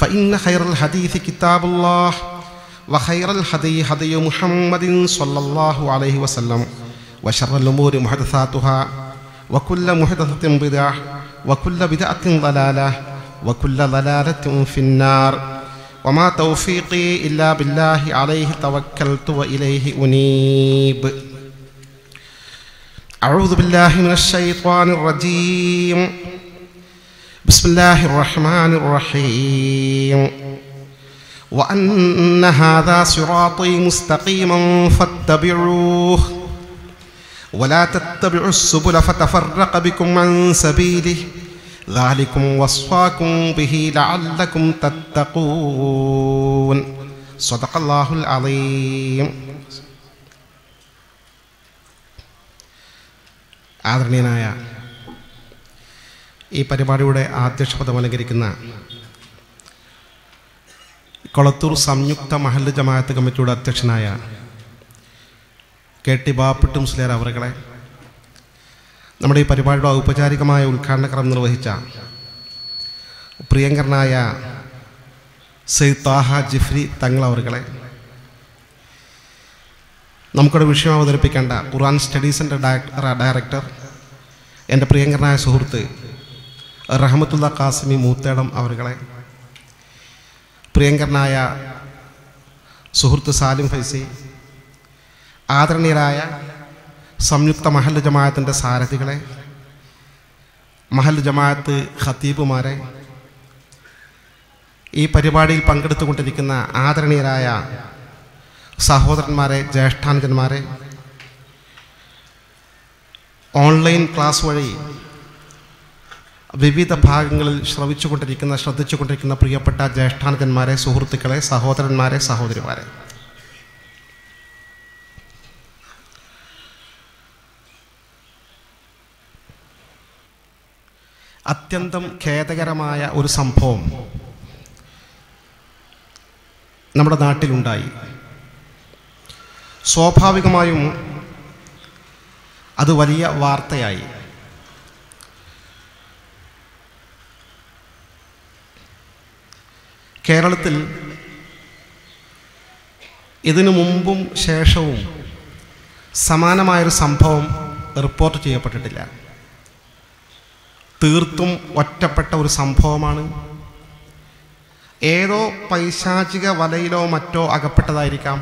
فإن خير الحديث كتاب الله وخير الهدي هدي محمد صلى الله عليه وسلم وشر الأمور محدثاتها وكل محدثة بدعة وكل بدعة ضلالة وكل ضلالة في النار وما توفيقي إلا بالله عليه توكلت وإليه أنيب أعوذ بالله من الشيطان الرجيم بسم الله الرحمن الرحيم وأن هذا صراطي مستقيما فاتبعوه ولا تتبعوا السبل فتفرق بكم عن سبيله ذلكم وصاكم به لعلكم تتقون صدق الله العظيم ആദരണീയനായ ഈ പരിപാടിയുടെ അധ്യക്ഷപദം അലങ്കരിക്കുന്ന കൊളത്തൂർ സംയുക്ത മഹല്ല് ജമാഅത്ത് കമ്മിറ്റിയുടെ അധ്യക്ഷനായ കെ ടി ബാപ്പിട്ട് മുസ്ലിയാർ അവറുകളെ നമ്മുടെ ഈ പരിപാടിയുടെ ഔപചാരികമായ ഉദ്ഘാടന ക്രമം നിർവഹിച്ച പ്രിയങ്കരനായ സെയ്ദ് താഹ ജിഫ്രി തങ്ങൾ അവറുകളെ നമുക്കിവിടെ വിഷയം അവതരിപ്പിക്കേണ്ട ഖുർആൻ സ്റ്റഡീസിൻ്റെ ഡയറക്ടർ എൻ്റെ പ്രിയങ്കരനായ സുഹൃത്ത് റഹമത്തുള്ള കാസിമി മൂത്തേടം അവരുകളെ പ്രിയങ്കരനായ സുഹൃത്ത് സാലിം ഫൈസി ആദരണീയരായ സംയുക്ത മഹല്ല് ജമാഅത്തിൻ്റെ സാരഥികളെ മഹല്ല് ജമാഅത്ത് ഖത്തീബുമാരെ ഈ പരിപാടിയിൽ പങ്കെടുത്തുകൊണ്ടിരിക്കുന്ന ആദരണീയരായ സഹോദരന്മാരെ ജ്യേഷ്ഠാനുജന്മാരെ ഓൺലൈൻ ക്ലാസ് വഴി വിവിധ ഭാഗങ്ങളിൽ ശ്രവിച്ചുകൊണ്ടിരിക്കുന്ന ശ്രദ്ധിച്ചുകൊണ്ടിരിക്കുന്ന പ്രിയപ്പെട്ട ജ്യേഷ്ഠാനുജന്മാരെ സുഹൃത്തുക്കളെ സഹോദരന്മാരെ സഹോദരിമാരെ അത്യന്തം ഖേദകരമായ ഒരു സംഭവം നമ്മുടെ നാട്ടിലുണ്ടായി സ്വാഭാവികമായും അത് വലിയ വാർത്തയായി കേരളത്തിൽ ഇതിനു മുമ്പും ശേഷവും സമാനമായൊരു സംഭവം റിപ്പോർട്ട് ചെയ്യപ്പെട്ടിട്ടില്ല തീർത്തും ഒറ്റപ്പെട്ട ഒരു സംഭവമാണ് ഏതോ പൈശാചിക വലയിലോ മറ്റോ അകപ്പെട്ടതായിരിക്കാം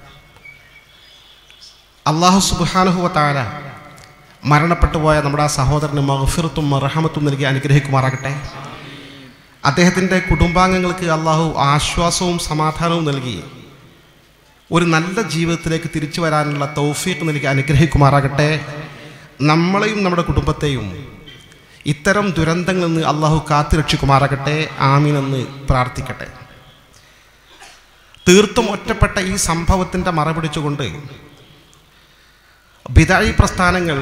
അള്ളാഹു സുബാനുഹുവത്താര മരണപ്പെട്ടു പോയ നമ്മുടെ ആ സഹോദരന് മഹഫിറത്തും റഹമത്തും നൽകി അനുഗ്രഹിക്കുമാറാകട്ടെ അദ്ദേഹത്തിൻ്റെ കുടുംബാംഗങ്ങൾക്ക് അള്ളാഹു ആശ്വാസവും സമാധാനവും നൽകി ഒരു നല്ല ജീവിതത്തിലേക്ക് തിരിച്ചു വരാനുള്ള തൗഫീഖ് നൽകി അനുഗ്രഹിക്കുമാറാകട്ടെ നമ്മളെയും നമ്മുടെ കുടുംബത്തെയും ഇത്തരം ദുരന്തങ്ങളിൽ നിന്ന് അള്ളാഹു കാത്തുരക്ഷിക്കുമാറാകട്ടെ ആമീനെന്ന് പ്രാർത്ഥിക്കട്ടെ തീർത്തും ഒറ്റപ്പെട്ട ഈ സംഭവത്തിൻ്റെ മറപിടിച്ചുകൊണ്ട് ബിദായി പ്രസ്ഥാനങ്ങൾ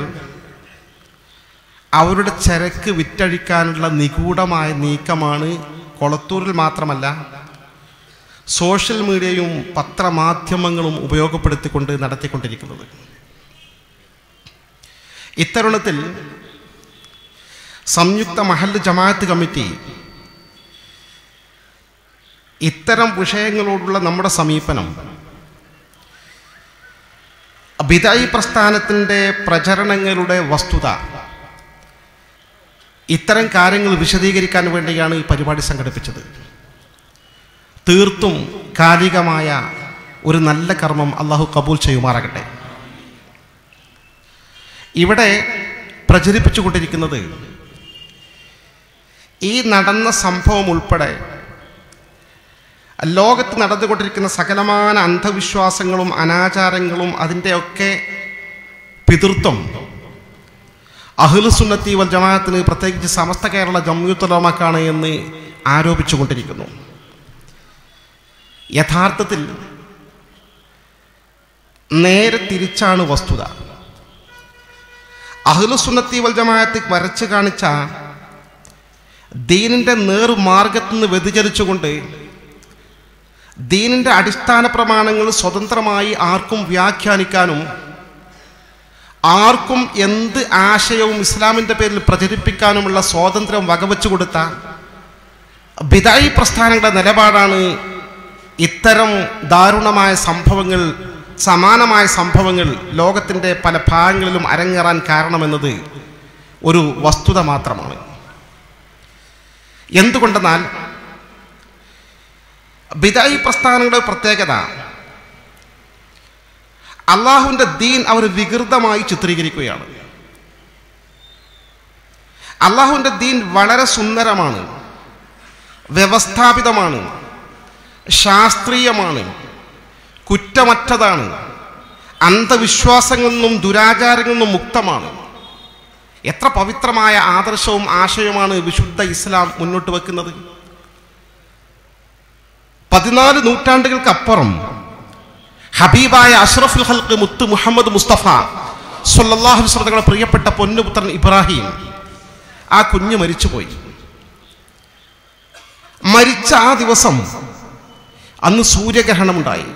അവരുടെ ചരക്ക് വിറ്റഴിക്കാനുള്ള നിഗൂഢമായ നീക്കമാണ് കൊളത്തൂരിൽ മാത്രമല്ല സോഷ്യൽ മീഡിയയും പത്രമാധ്യമങ്ങളും ഉപയോഗപ്പെടുത്തിക്കൊണ്ട് നടത്തിക്കൊണ്ടിരിക്കുന്നത് ഇത്തരുണത്തിൽ സംയുക്ത മഹല്ല് ജമാഅത്ത് കമ്മിറ്റി ഇത്തരം വിഷയങ്ങളോടുള്ള നമ്മുടെ സമീപനം ബിദായി പ്രസ്ഥാനത്തിൻ്റെ പ്രചരണങ്ങളുടെ വസ്തുത ഇത്തരം കാര്യങ്ങൾ വിശദീകരിക്കാൻ വേണ്ടിയാണ് ഈ പരിപാടി സംഘടിപ്പിച്ചത് തീർത്തും കാലികമായ ഒരു നല്ല കർമ്മം അള്ളാഹു കബൂൽ ചെയ്യുമാറാകട്ടെ ഇവിടെ പ്രചരിപ്പിച്ചുകൊണ്ടിരിക്കുന്നത് ഈ നടന്ന സംഭവം ഉൾപ്പെടെ ലോകത്ത് നടന്നുകൊണ്ടിരിക്കുന്ന സകലമാന അന്ധവിശ്വാസങ്ങളും അനാചാരങ്ങളും അതിൻ്റെയൊക്കെ പിതൃത്വം അഹ്ലുസുന്നത്തി വൽ ജമാഅത്തിന് പ്രത്യേകിച്ച് സമസ്ത കേരള ജമ്യൂത്തുലമാക്കാണ് എന്ന് ആരോപിച്ചുകൊണ്ടിരിക്കുന്നു യഥാർത്ഥത്തിൽ നേരെ തിരിച്ചാണ് വസ്തുത അഹ്ലുസുന്നത്തി വൽ ജമാഅത്ത് വരച്ചു കാണിച്ച ദീനിൻ്റെ നേർമാർഗത്തിൽ നിന്ന് വ്യതിചലിച്ചുകൊണ്ട് ദീനിൻ്റെ അടിസ്ഥാന പ്രമാണങ്ങൾ സ്വതന്ത്രമായി ആർക്കും വ്യാഖ്യാനിക്കാനും ആർക്കും എന്ത് ആശയവും ഇസ്ലാമിൻ്റെ പേരിൽ പ്രചരിപ്പിക്കാനുമുള്ള സ്വാതന്ത്ര്യം വകവെച്ചു കൊടുത്ത ബിദായി പ്രസ്ഥാനങ്ങളുടെ നിലപാടാണ് ഇത്തരം ദാരുണമായ സംഭവങ്ങൾ സമാനമായ സംഭവങ്ങൾ ലോകത്തിൻ്റെ പല ഭാഗങ്ങളിലും അരങ്ങേറാൻ കാരണമെന്നത് ഒരു വസ്തുത മാത്രമാണ് എന്തുകൊണ്ടെന്നാൽ ബിദായി പ്രസ്ഥാനങ്ങളുടെ പ്രത്യേകത അള്ളാഹുവിൻ്റെ ദീൻ അവർ വികൃതമായി ചിത്രീകരിക്കുകയാണ് അള്ളാഹുവിൻ്റെ ദീൻ വളരെ സുന്ദരമാണ് വ്യവസ്ഥാപിതമാണ് ശാസ്ത്രീയമാണ് കുറ്റമറ്റതാണ് അന്ധവിശ്വാസങ്ങളിൽ നിന്നും ദുരാചാരങ്ങളിൽ നിന്നും മുക്തമാണ് എത്ര പവിത്രമായ ആദർശവും ആശയവുമാണ് വിശുദ്ധ ഇസ്ലാം മുന്നോട്ട് വെക്കുന്നത് പതിനാല് നൂറ്റാണ്ടുകൾക്കപ്പുറം ഹബീബായ അഷ്റഫുൽ ഹൽക്ക് മുത്ത് മുഹമ്മദ് മുസ്തഫ സല്ലല്ലാഹു അലൈഹി വസല്ലം തങ്ങളുടെ പ്രിയപ്പെട്ട പൊന്നുപുത്രൻ ഇബ്രാഹിം ആ കുഞ്ഞ് മരിച്ചുപോയി മരിച്ച ആ ദിവസം അന്ന് സൂര്യഗ്രഹണമുണ്ടായി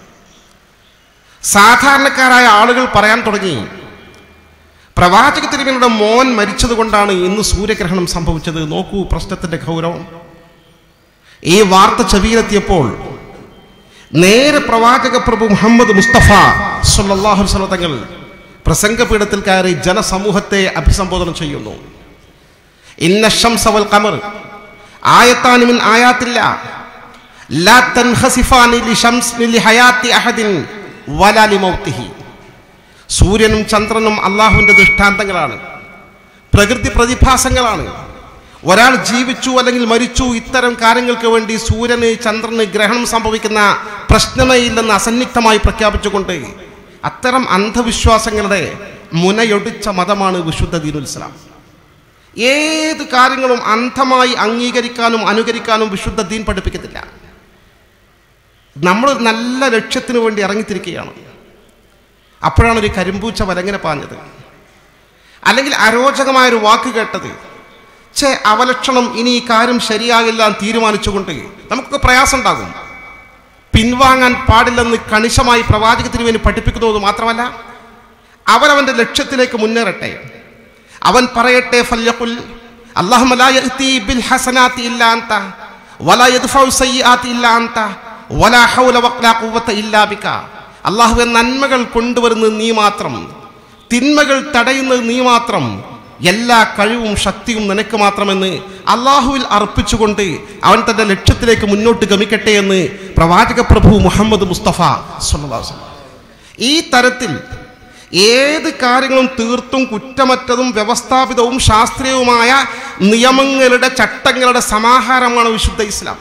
സാധാരണക്കാരായ ആളുകൾ പറയാൻ തുടങ്ങി പ്രവാചക തിരുമേനിയുടെ മോൻ മരിച്ചതുകൊണ്ടാണ് ഇന്ന് സൂര്യഗ്രഹണം സംഭവിച്ചത് നോക്കൂ പ്രശ്നത്തിന്റെ ഗൗരവം ഈ വാർത്ത ചെവിയിലെത്തിയപ്പോൾ നേരെ പ്രവാചക പ്രഭു മുഹമ്മദ് മുസ്തഫ സല്ലല്ലാഹു അലൈഹി വസല്ലം തങ്ങൾ പ്രസംഗപീഠത്തിൽ കയറി ജനസമൂഹത്തെ അഭിസംബോധന ചെയ്യുന്നു ഇന്ന ശംസ വൽ ഖമർ ആയത്താനി മിൻ ആയാത്തില്ല ലാ തൻഖസിഫാനി ലിശംസ് ലിഹയാത്തി അഹദിൻ വലാ ലിമൗത്തിഹി സൂര്യനും ചന്ദ്രനും അള്ളാഹുവിൻ്റെ ദൃഷ്ടാന്തങ്ങളാണ് പ്രകൃതി പ്രതിഭാസങ്ങളാണ് ഒരാൾ ജീവിച്ചു അല്ലെങ്കിൽ മരിച്ചു ഇത്തരം കാര്യങ്ങൾക്ക് വേണ്ടി സൂര്യന് ചന്ദ്രന് ഗ്രഹണം സംഭവിക്കുന്ന പ്രശ്നമേ ഇല്ലെന്ന് അസന്നിഗ്ധമായി പ്രഖ്യാപിച്ചുകൊണ്ട് അത്തരം അന്ധവിശ്വാസങ്ങളുടെ മുനയൊടിച്ച മതമാണ് വിശുദ്ധ ദീനുൽ ഇസ്ലാം ഏത് കാര്യങ്ങളും അന്ധമായി അംഗീകരിക്കാനും അനുകരിക്കാനും വിശുദ്ധ ദീൻ പഠിപ്പിക്കത്തില്ല നമ്മൾ നല്ല ലക്ഷ്യത്തിന് വേണ്ടി ഇറങ്ങിത്തിരിക്കുകയാണ് അപ്പോഴാണ് ഒരു കരിമ്പൂച്ച വലങ്ങനെ പാഞ്ഞത് അല്ലെങ്കിൽ അരോചകമായൊരു വാക്ക് കേട്ടത് ചേ അവലക്ഷണം ഇനി ഈ കാര്യം ശരിയാകില്ല എന്ന് തീരുമാനിച്ചുകൊണ്ട് നമുക്കൊക്കെ പ്രയാസം ഉണ്ടാകും പിൻവാങ്ങാൻ പാടില്ലെന്ന് കണിശമായി പ്രവാചക തിരുവേനി പഠിപ്പിക്കുന്നത് മാത്രമല്ല അവനവൻ്റെ ലക്ഷ്യത്തിലേക്ക് മുന്നേറട്ടെ അവൻ പറയട്ടെ ഫല്യഖുൽ അല്ലാഹുമ്മ ലാ യഅതി ബിൽ ഹസനാതി ഇല്ലാ അൻത വലാ യദ്ഫഉ സയ്യിആതി ഇല്ലാ അൻത വലാ ഹൗല വലാ ഖുവത ഇല്ലാ ബിക അല്ലാഹുവേ നന്മകൾ കൊണ്ടുവരുന്നത് നീ മാത്രം തിന്മകൾ തടയുന്നത് നീ മാത്രം എല്ലാ കഴിവും ശക്തിയും നിനക്ക് മാത്രമെന്ന് അള്ളാഹുവിൽ അർപ്പിച്ചുകൊണ്ട് അവൻ തന്റെ ലക്ഷ്യത്തിലേക്ക് മുന്നോട്ട് ഗമിക്കട്ടെ എന്ന് പ്രവാചക പ്രഭു മുഹമ്മദ് മുസ്തഫ സ്വല്ലല്ലാഹു അലൈഹി വസല്ലം. ഈ തരത്തിൽ ഏത് കാര്യങ്ങളും തീർത്തും കുറ്റമറ്റതും വ്യവസ്ഥാപിതവും ശാസ്ത്രീയവുമായ നിയമങ്ങളുടെ ചട്ടങ്ങളുടെ സമാഹാരമാണ് വിശുദ്ധ ഇസ്ലാം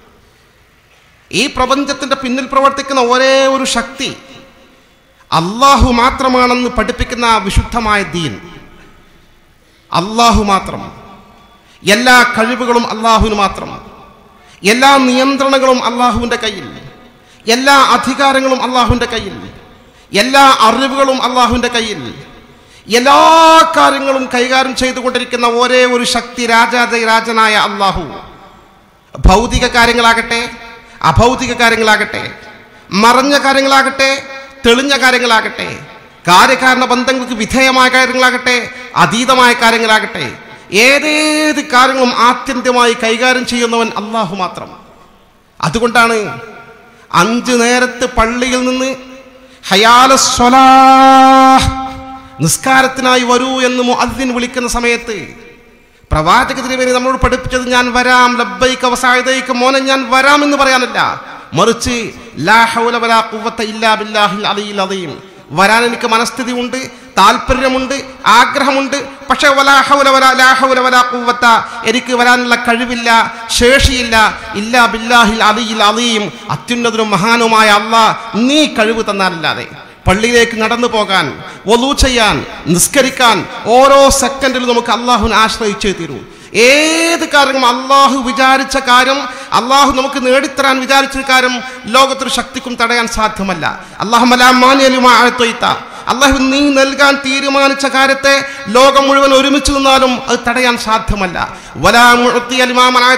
ഈ പ്രപഞ്ചത്തിന്റെ പിന്നിൽ പ്രവർത്തിക്കുന്ന ഒരേ ഒരു ശക്തി അള്ളാഹു മാത്രമാണെന്ന് പഠിപ്പിക്കുന്ന വിശുദ്ധമായ ദീൻ അള്ളാഹു മാത്രം എല്ലാ കഴിവുകളും അള്ളാഹുവിന് മാത്രം എല്ലാ നിയന്ത്രണങ്ങളും അള്ളാഹുവിൻ്റെ കയ്യിൽ എല്ലാ അധികാരങ്ങളും അള്ളാഹുവിൻ്റെ കയ്യിൽ എല്ലാ അറിവുകളും അള്ളാഹുവിൻ്റെ കയ്യിൽ എല്ലാ കാര്യങ്ങളും കൈകാര്യം ചെയ്തുകൊണ്ടിരിക്കുന്ന ഒരേ ഒരു ശക്തി രാജാതി രാജനായ അള്ളാഹു ഭൗതിക കാര്യങ്ങളാകട്ടെ അഭൗതിക കാര്യങ്ങളാകട്ടെ മറഞ്ഞ കാര്യങ്ങളാകട്ടെ തെളിഞ്ഞ കാര്യങ്ങളാകട്ടെ കാര്യകാരണ ബന്ധങ്ങൾക്ക് വിധേയമായ കാര്യങ്ങളാകട്ടെ അതീതമായ കാര്യങ്ങളാകട്ടെ ഏതേത് കാര്യങ്ങളും ആത്യന്തികമായി കൈകാര്യം ചെയ്യുന്നവൻ അള്ളാഹു മാത്രം അതുകൊണ്ടാണ് അഞ്ച് നേരത്ത് പള്ളിയിൽ നിന്ന് ഹയാല സ്വലാഹ് നിസ്കാരത്തിനായി വരൂ എന്ന് മുഅദ്ദിൻ വിളിക്കുന്ന സമയത്ത് പ്രവാചക തിരുവേനി നമ്മളോട് പഠിപ്പിച്ചത് ഞാൻ വരാം ലബ്ബൈക്ക് അവസായതയ്ക്ക് മോനെ ഞാൻ വരാം എന്ന് പറയാനല്ല മറിച്ച് ലാ ഹൗല വലാ ഖുവത ഇല്ലാ ബില്ലാഹിൽ അലിയിൽ അദീം വരാൻ എനിക്ക് മനസ്ഥിതി ഉണ്ട് താല്പര്യമുണ്ട് ആഗ്രഹമുണ്ട് പക്ഷേ വലാ ഹൗല വലാ ലാ ഹൗല വലാ ഖുവത എനിക്ക് വരാനുള്ള കഴിവില്ല ശേഷിയില്ല ഇല്ലാ ബില്ലാഹിൽ അലിയിൽ അലീം അത്യുന്നതനും മഹാനുമായ അള്ളാഹ് നീ കഴിവ് തന്നാലല്ലാതെ പള്ളിയിലേക്ക് നടന്നു പോകാൻ വലു ചെയ്യാൻ നിസ്കരിക്കാൻ ഓരോ സെക്കൻഡിലും നമുക്ക് അള്ളാഹുവിനെ ആശ്രയിച്ചേ തീരൂ ഏത് കാര്യങ്ങളും അള്ളാഹു വിചാരിച്ച കാര്യം അള്ളാഹു നമുക്ക് നേടിത്തരാൻ വിചാരിച്ച കാര്യം ലോകത്തൊരു ശക്തിക്കും തടയാൻ സാധ്യമല്ല അള്ളാഹു അള്ളാഹു നീ നൽകാൻ തീരുമാനിച്ച കാര്യത്തെ ലോകം മുഴുവൻ ഒരുമിച്ച് നിന്നാലും അത് തടയാൻ സാധ്യമല്ല വലാ മുഅത്തി അലിമാ മനഅത്ത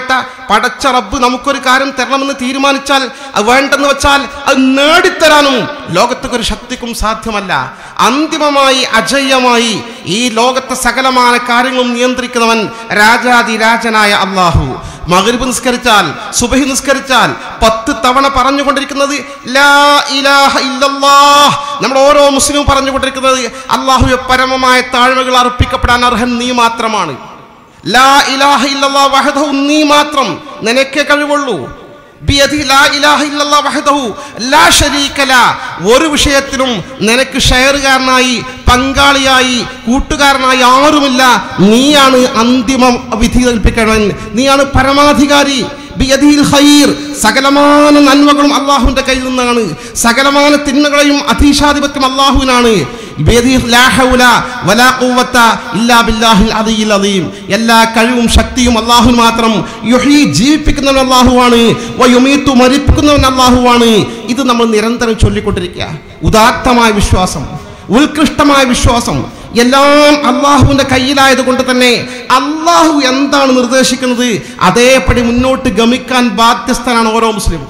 പടച്ച റബ്ബ് നമുക്കൊരു കാര്യം തരണമെന്ന് തീരുമാനിച്ചാൽ അത് വേണ്ടെന്ന് വെച്ചാൽ അത് നേടിത്തരാനും ലോകത്തൊക്കെ ഒരു ശക്തിക്കും സാധ്യമല്ല അന്തിമമായി അജയ്യമായി ഈ ലോകത്തെ സകലമായ കാര്യങ്ങളും നിയന്ത്രിക്കുന്നവൻ രാജാതിരാജനായ അള്ളാഹു മഗ്രിബ് നിസ്കരിച്ചാൽ സുബഹി നിസ്കരിച്ചാൽ പത്ത് തവണ പറഞ്ഞുകൊണ്ടിരിക്കുന്നത് ലാ ഇലാഹ ഇല്ലല്ലാഹ് നമ്മൾ ഓരോ മുസ്ലിമും പറഞ്ഞുകൊണ്ടിരിക്കുന്നത് അള്ളാഹുവെ പരമമായ താഴ്മകൾ അർപ്പിക്കപ്പെടാൻ അർഹൻ നീ മാത്രമാണ് ലാ ഇലാഹ ഇല്ലല്ലാഹ് വഹദഹു നീ മാത്രം നിനക്കേ കഴിവുള്ളൂ ബിയദി ലാ ഇലാഹ ഇല്ലല്ലാഹ് വഹദഹു ലാ ശരീക ല. ഒരു വിഷയത്തിലും നിനക്ക് ഷെയറുകാരനായി പങ്കാളിയായി കൂട്ടുകാരനായി ആരുമില്ല നീയാണ് അന്തിമ വിധി കൽപ്പിക്കണവൻ നീയാണ് പരമാധികാരി ബിയദിൽ ഖൈർ സകലമാന നന്മകളും അള്ളാഹുവിന്റെ കയ്യിൽ നിന്നാണ് സകലമാന തിന്മകളെയും അധീശാധിപത്യം അള്ളാഹുവിനാണ് ബിയദിൽ ലാ ഹൗല വലാ ഖുവത ഇല്ലാ ബില്ലാഹിൽ അദിയിൽ അദീം എല്ലാ കഴിവും ശക്തിയും അള്ളാഹു മാത്രം യുഹി ജീവിപ്പിക്കുന്നവൻ അള്ളാഹുവാണ് വയുമീത്തു മരിപ്പിക്കുന്നവൻ അള്ളാഹുവാണ് ഇത് നമ്മൾ നിരന്തരം ചൊല്ലിക്കൊണ്ടിരിക്കുക ഉദാത്തമായ വിശ്വാസം ഉത്കൃഷ്ടമായ വിശ്വാസം എല്ലാം അള്ളാഹുവിന്റെ കയ്യിലായത് കൊണ്ട് തന്നെ അള്ളാഹു എന്താണ് നിർദ്ദേശിക്കുന്നത് അതേപടി മുന്നോട്ട് ഗമിക്കാൻ ബാധ്യസ്ഥനാണ് ഓരോ മുസ്ലിമും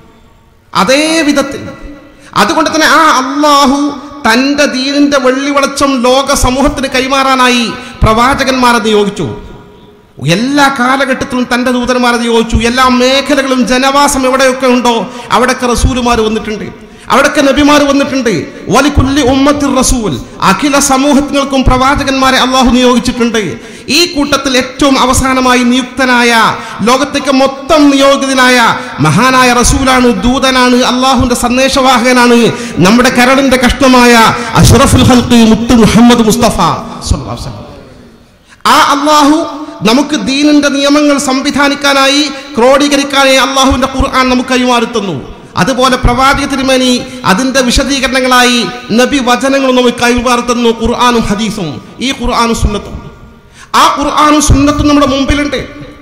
അതേ വിധത്തിൽ അതുകൊണ്ട് തന്നെ ആ അള്ളാഹു തൻ്റെ ദീനിന്റെ വെള്ളി വെളിച്ചം ലോക സമൂഹത്തിന് കൈമാറാനായി പ്രവാചകന്മാരെ നിയോഗിച്ചു എല്ലാ കാലഘട്ടത്തിലും തൻ്റെ ദൂതന്മാരെ നിയോഗിച്ചു എല്ലാ മേഖലകളും ജനവാസം എവിടെയൊക്കെ ഉണ്ടോ അവിടെയൊക്കെ റസൂലുമാർ വന്നിട്ടുണ്ട് അവിടെയൊക്കെ നബിമാർ വന്നിട്ടുണ്ട് വലിക്കുല്ലി ഉമ്മത്തിൽ റസൂൽ അഖില സമൂഹത്തിനും പ്രവാചകന്മാരെ അള്ളാഹു നിയോഗിച്ചിട്ടുണ്ട് ഈ കൂട്ടത്തിൽ ഏറ്റവും അവസാനമായി നിയുക്തനായ ലോകത്തേക്ക് മൊത്തം നിയോഗിതനായ മഹാനായ റസൂലാണ് ദൂതനാണ് അള്ളാഹുവിന്റെ സന്ദേശവാഹകനാണ് നമ്മുടെ കരളിന്റെ കഷ്ണമായ അഷ്റഫുൽ ഹൽക്ക് മുത്ത് മുഹമ്മദ് മുസ്തഫ സ്വല്ലല്ലാഹു അലൈഹി വസല്ലം. ആ അള്ളാഹു നമുക്ക് ദീനിന്റെ നിയമങ്ങൾ സംവിധാനിക്കാനായി ക്രോഡീകരിക്കാനായി അള്ളാഹുവിന്റെ ഖുർആൻ നമുക്ക് കൈമാറുത്തുന്നു അതുപോലെ പ്രവാചക തിരുമേനി അതിന്റെ വിശദീകരണങ്ങളായി നബി വചനങ്ങളും നമുക്ക് കൈമാറുത്തുന്നു ഖുർആാനും ഹദീസും ഈ ഖുർആാനും സുന്നത്തും ആ ഖുർആാനും സുന്നത്തും നമ്മുടെ മുമ്പിലുണ്ട്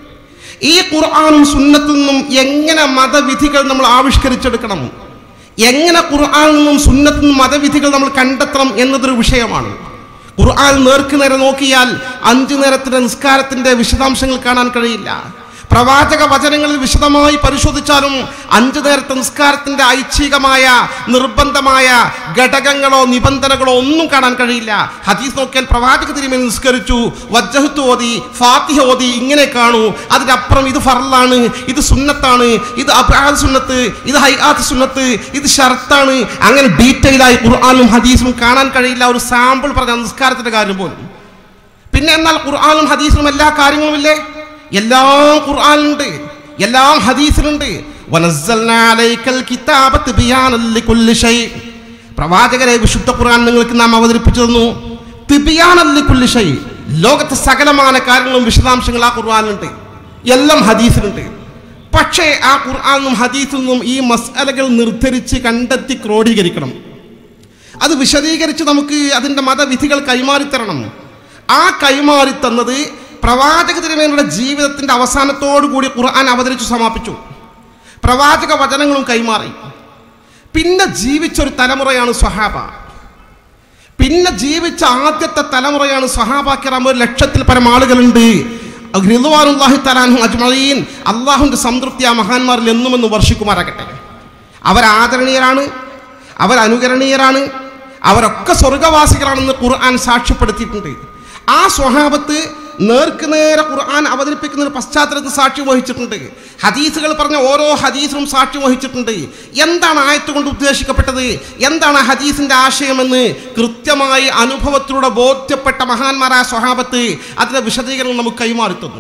ഈ ഖുർആാനും സുന്നത്തിൽ നിന്നും എങ്ങനെ മതവിധികൾ നമ്മൾ ആവിഷ്കരിച്ചെടുക്കണം എങ്ങനെ ഖുർആാനിൽ നിന്നും സുന്നത്തിൽ നിന്നും മതവിധികൾ നമ്മൾ കണ്ടെത്തണം എന്നതൊരു വിഷയമാണ് ഖുർആൻ നേർക്ക് നേരെ നോക്കിയാൽ അഞ്ചു നേരത്തിന്റെ നിസ്കാരത്തിന്റെ വിശദാംശങ്ങൾ കാണാൻ കഴിയില്ല പ്രവാചക വചനങ്ങളിൽ വിശദമായി പരിശോധിച്ചാലും അഞ്ചു നേരത്തെ നിസ്കാരത്തിന്റെ ഐച്ഛികമായ നിർബന്ധമായ ഘടകങ്ങളോ നിബന്ധനകളോ ഒന്നും കാണാൻ കഴിയില്ല ഹദീസ് നോക്കിയാൽ പ്രവാചക തിരുമേനി നിസ്കരിച്ചു വജ്ജഹത്ത് ഓതി ഫാത്തിഹ ഓതി ഇങ്ങനെ കാണൂ അതിനപ്പുറം ഇത് ഫറലാണ് ഇത് സുന്നത്താണ് ഇത് അബ്രാദ് സുന്നത്ത് ഇത് ഹൈആത്ത് സുന്നത്ത് ഇത് ഷർത്താണ് അങ്ങനെ ഡീറ്റെയിൽ ആയി ഖുർആാനും ഹദീസും കാണാൻ കഴിയില്ല ഒരു സാമ്പിൾ പറഞ്ഞ നിസ്കാരത്തിന്റെ കാര്യം പോലും പിന്നെ എന്നാൽ ഖുർആാനും ഹദീസിലും എല്ലാ കാര്യങ്ങളുമില്ലേ എല്ലാം ഖുർആാനുണ്ട് എല്ലാം ഹദീസിലുണ്ട് വനസ്സൽനാ അലൈക്കൽ കിതാബ തിബിയാനൻ ലികുല്ലി ഷൈ. പ്രവാചകരെ വിശുദ്ധ ഖുർആൻ നിങ്ങൾക്ക് നാം അവതരിപ്പിച്ചു തന്നു തിബിയാനൻ ലികുല്ലി ഷൈ. ലോകത്തെ സകലമായ കാര്യങ്ങളും വിശദാംശങ്ങൾ ആ ഖുർആാനുണ്ട് എല്ലാം ഹദീസിലുണ്ട് പക്ഷേ ആ ഖുർആാനും ഹദീസിൽ നിന്നും ഈ മസാലകൾ നിർദ്ധരിച്ച് കണ്ടെത്തി ക്രോഡീകരിക്കണം അത് വിശദീകരിച്ച് നമുക്ക് അതിൻ്റെ മതവിധികൾ കൈമാറിത്തരണം ആ കൈമാറിത്തന്നത് പ്രവാചക തിരുമേനിയുടെ ജീവിതത്തിൻ്റെ അവസാനത്തോടു കൂടി ഖുർആൻ അവതരിച്ചു സമാപിച്ചു പ്രവാചക വചനങ്ങളും കൈമാറി പിന്നെ ജീവിച്ച ഒരു തലമുറയാണ് സ്വഹാബ പിന്നെ ജീവിച്ച ആദ്യത്തെ തലമുറയാണ് സഹാബാക്കിറാം ഒരു ലക്ഷത്തിൽ പരം ആളുകളുണ്ട് റിദ്വാനുല്ലാഹി തലാൻഹു അജ്മഈൻ അള്ളാഹുവിൻ്റെ സംതൃപ്തി ആ മഹാന്മാരിൽ എന്നുമെന്ന് വർഷിക്കുമാറാകട്ടെ അവർ ആദരണീയരാണ് അവർ അനുകരണീയരാണ് അവരൊക്കെ സ്വർഗവാസികളാണെന്ന് ഖുർആൻ സാക്ഷ്യപ്പെടുത്തിയിട്ടുണ്ട് ആ സ്വഹാബത്ത് നേർക്ക് നേരെ ഖുർആൻ അവതരിപ്പിക്കുന്ന ഒരു പശ്ചാത്തലത്തിൽ സാക്ഷ്യം വഹിച്ചിട്ടുണ്ട് ഹദീസുകൾ പറഞ്ഞ ഓരോ ഹദീസിനും സാക്ഷ്യം വഹിച്ചിട്ടുണ്ട് എന്താണ് ആയത്ത് കൊണ്ട് ഉദ്ദേശിക്കപ്പെട്ടത് എന്താണ് ആ ഹദീസിന്റെ ആശയമെന്ന് കൃത്യമായി അനുഭവത്തിലൂടെ ബോധ്യപ്പെട്ട മഹാന്മാരായ സ്വഹാബത്ത് അതിന്റെ വിശദീകരണം നമുക്ക് കൈമാറി തന്നു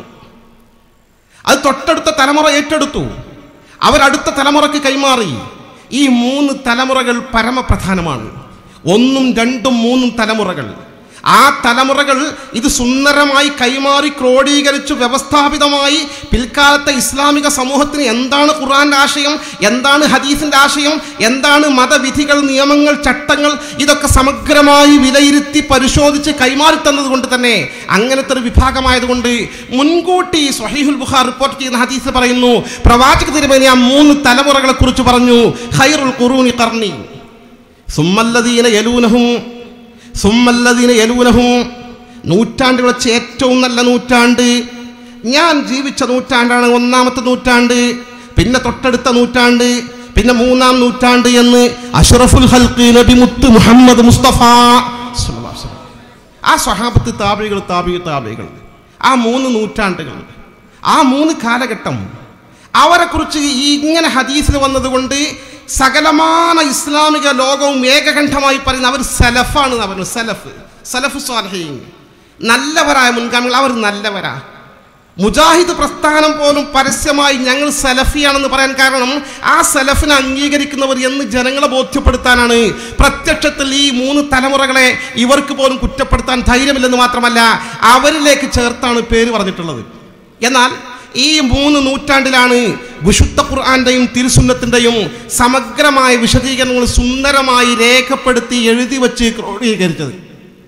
അത് തൊട്ടടുത്ത തലമുറ ഏറ്റെടുത്തു അവരടുത്ത തലമുറയ്ക്ക് കൈമാറി ഈ മൂന്ന് തലമുറകൾ പരമപ്രധാനമാണ് ഒന്നും രണ്ടും മൂന്നും തലമുറകൾ ആ തലമുറകൾ ഇത് സുന്ദരമായി കൈമാറി ക്രോഡീകരിച്ചു വ്യവസ്ഥാപിതമായി പിൽക്കാലത്തെ ഇസ്ലാമിക സമൂഹത്തിന് എന്താണ് ഖുർആന്റെ ആശയം എന്താണ് ഹദീസിന്റെ ആശയം എന്താണ് മതവിധികൾ നിയമങ്ങൾ ചട്ടങ്ങൾ ഇതൊക്കെ സമഗ്രമായി വിലയിരുത്തി പരിശോധിച്ച് കൈമാറി തന്നത് കൊണ്ട് തന്നെ അങ്ങനത്തെ ഒരു വിഭാഗമായതുകൊണ്ട് മുൻകൂട്ടി സ്വഹീഹുൽ ബുഖാർ റിപ്പോർട്ട് ചെയ്യുന്ന ഹദീസ് പറയുന്നു പ്രവാചക തിരുമേനി ആ മൂന്ന് തലമുറകളെ കുറിച്ച് പറഞ്ഞു ഖൈറുൽ ഖുറൂനി കർണി സുമ്മല്ലദീന യലൂനഹും സുമ്മല്ലദീന യലൂനഹും നൂറ്റാണ്ടുകൾ വെച്ച് ഏറ്റവും നല്ല നൂറ്റാണ്ട് ഞാൻ ജീവിച്ച നൂറ്റാണ്ടാണ് ഒന്നാമത്തെ നൂറ്റാണ്ട് പിന്നെ തൊട്ടടുത്ത നൂറ്റാണ്ട് പിന്നെ മൂന്നാം നൂറ്റാണ്ട് എന്ന് അഷ്റഫുൽ ഹൽക്ക് നബി മുത്ത് മുഹമ്മദ് മുസ്തഫ സ്വല്ലല്ലാഹു അലൈഹി വസല്ലം. ആ സ്വഹാബത്ത് താപികൾ താപി താപികൾ ആ മൂന്ന് നൂറ്റാണ്ടുകൾ ആ മൂന്ന് കാലഘട്ടം അവരെക്കുറിച്ച് ഈ ഇങ്ങനെ ഹദീസിൽ വന്നതുകൊണ്ട് സകലമാന ഇസ്ലാമിക ലോകവും ഏകകണ്ഠമായി പറയുന്ന അവർ സലഫാണ് അവർ സലഫ് സലഫ് സ്വാലഹീൻ നല്ലവരായ മുൻഗാമികൾ അവർ നല്ലവരാ മുജാഹിദ് പ്രസ്ഥാനം പോലും പരസ്യമായി ഞങ്ങൾ സലഫിയാണെന്ന് പറയാൻ കാരണം ആ സലഫിനെ അംഗീകരിക്കുന്നവർ എന്ന് ജനങ്ങളെ ബോധ്യപ്പെടുത്താനാണ് പ്രത്യക്ഷത്തിൽ ഈ മൂന്ന് തലമുറകളെ ഇവർക്ക് പോലും കുറ്റപ്പെടുത്താൻ ധൈര്യമില്ലെന്ന് മാത്രമല്ല അവരിലേക്ക് ചേർത്താണ് പേര് പറഞ്ഞിട്ടുള്ളത് എന്നാൽ ഈ മൂന്ന് നൂറ്റാണ്ടിലാണ് വിശുദ്ധ ഖുർആന്റെയും തിരുസുന്നത്തിന്റെയും സമഗ്രമായ വിശദീകരണങ്ങൾ സുന്ദരമായി രേഖപ്പെടുത്തി എഴുതി വച്ച് ക്രോഡീകരിച്ചത്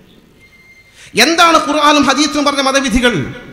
എന്താണ് ഖുർആാനും ഹദീസും പറഞ്ഞ മതവിധികൾ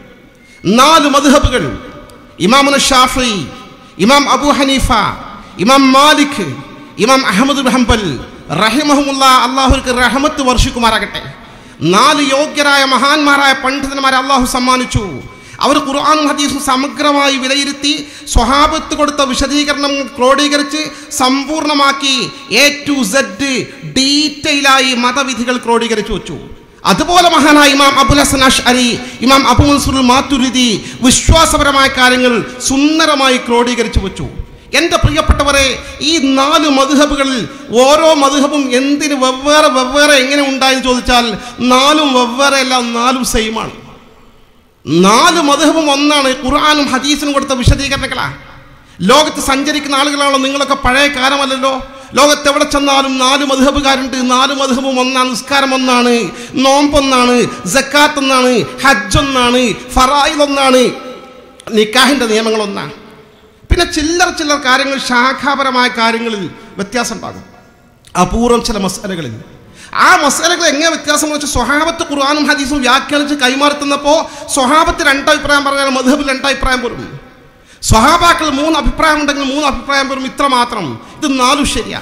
നാല് മദ്ഹബുകൾ ഇമാമുന ഷാഫി ഇമാം അബു ഹനീഫ ഇമാം മാലിക് ഇമാം അഹമ്മദ് ബിൻ ഹംബൽ റഹിമഹുമുള്ള അള്ളാഹുർക്ക് റഹമത്ത് വർഷിക്കുമാറാകട്ടെ നാല് യോഗ്യരായ മഹാന്മാരായ പണ്ഡിതന്മാരെ അള്ളാഹു സമ്മാനിച്ചു അവർ ഖുർആാനും ഹദീസും സമഗ്രമായി വിലയിരുത്തി സ്വഹാബത്ത് കൊടുത്ത വിശദീകരണം ക്രോഡീകരിച്ച് സമ്പൂർണ്ണമാക്കി എ ടു സെഡ് ഡീറ്റെയിലായി മതവിധികൾ ക്രോഡീകരിച്ചു വെച്ചു അതുപോലെ മഹാനായ ഇമാം അബുൽ ഹസൻ അഷ്അരി ഇമാം അബു മൻസൂർ മാത്തുരുതി വിശ്വാസപരമായ കാര്യങ്ങൾ സുന്ദരമായി ക്രോഡീകരിച്ചു വെച്ചു എൻ്റെ പ്രിയപ്പെട്ടവരെ ഈ നാല് മധുഹബുകളിൽ ഓരോ മധുഹബും എന്തിന് വെവ്വേറെ വെവ്വേറെ എങ്ങനെ ഉണ്ടായെന്ന് ചോദിച്ചാൽ നാലും വെവ്വേറെ അല്ല നാലും സെയിമാണ് നാല് മധുഹബും ഒന്നാണ് ഖുർആാനും ഹദീസിനും കൊടുത്ത വിശദീകരണങ്ങളാ ലോകത്ത് സഞ്ചരിക്കുന്ന ആളുകളാണോ നിങ്ങളൊക്കെ പഴയ കാലമല്ലല്ലോ ലോകത്ത് എവിടെ ചെന്നാലും നാല് മധുഹബുകാരുണ്ട് നാല് മധുഹബും ഒന്നാണ് നിസ്കാരം ഒന്നാണ് നോമ്പൊന്നാണ് ജക്കാത്ത് ഒന്നാണ് ഹജ്ജ് ഒന്നാണ് ഫറായിൽ ഒന്നാണ് നിക്കാഹിന്റെ നിയമങ്ങൾ ഒന്നാണ് പിന്നെ ചില്ലറ ചില്ലറ കാര്യങ്ങൾ ശാഖാപരമായ കാര്യങ്ങളിൽ വ്യത്യാസം ഉണ്ടാകും അപൂർവം ചില മസാലകളിൽ ആ മസാലകൾ എങ്ങനെ വ്യത്യാസം എന്ന് വെച്ചാൽ സ്വഹാബത്ത് ഖുർആാനും ഹദീസും വ്യാഖ്യാനിച്ച് കൈമാറുത്തുന്നപ്പോൾ സ്വഹാബത്ത് രണ്ടഭിപ്രായം പറഞ്ഞാൽ മധുഹബിൽ രണ്ടഭിപ്രായം വരും സ്വഹാബാക്കൾ മൂന്ന് അഭിപ്രായം ഉണ്ടെങ്കിൽ മൂന്ന് അഭിപ്രായം വരും ഇത്ര മാത്രം ഇത് നാലും ശരിയാ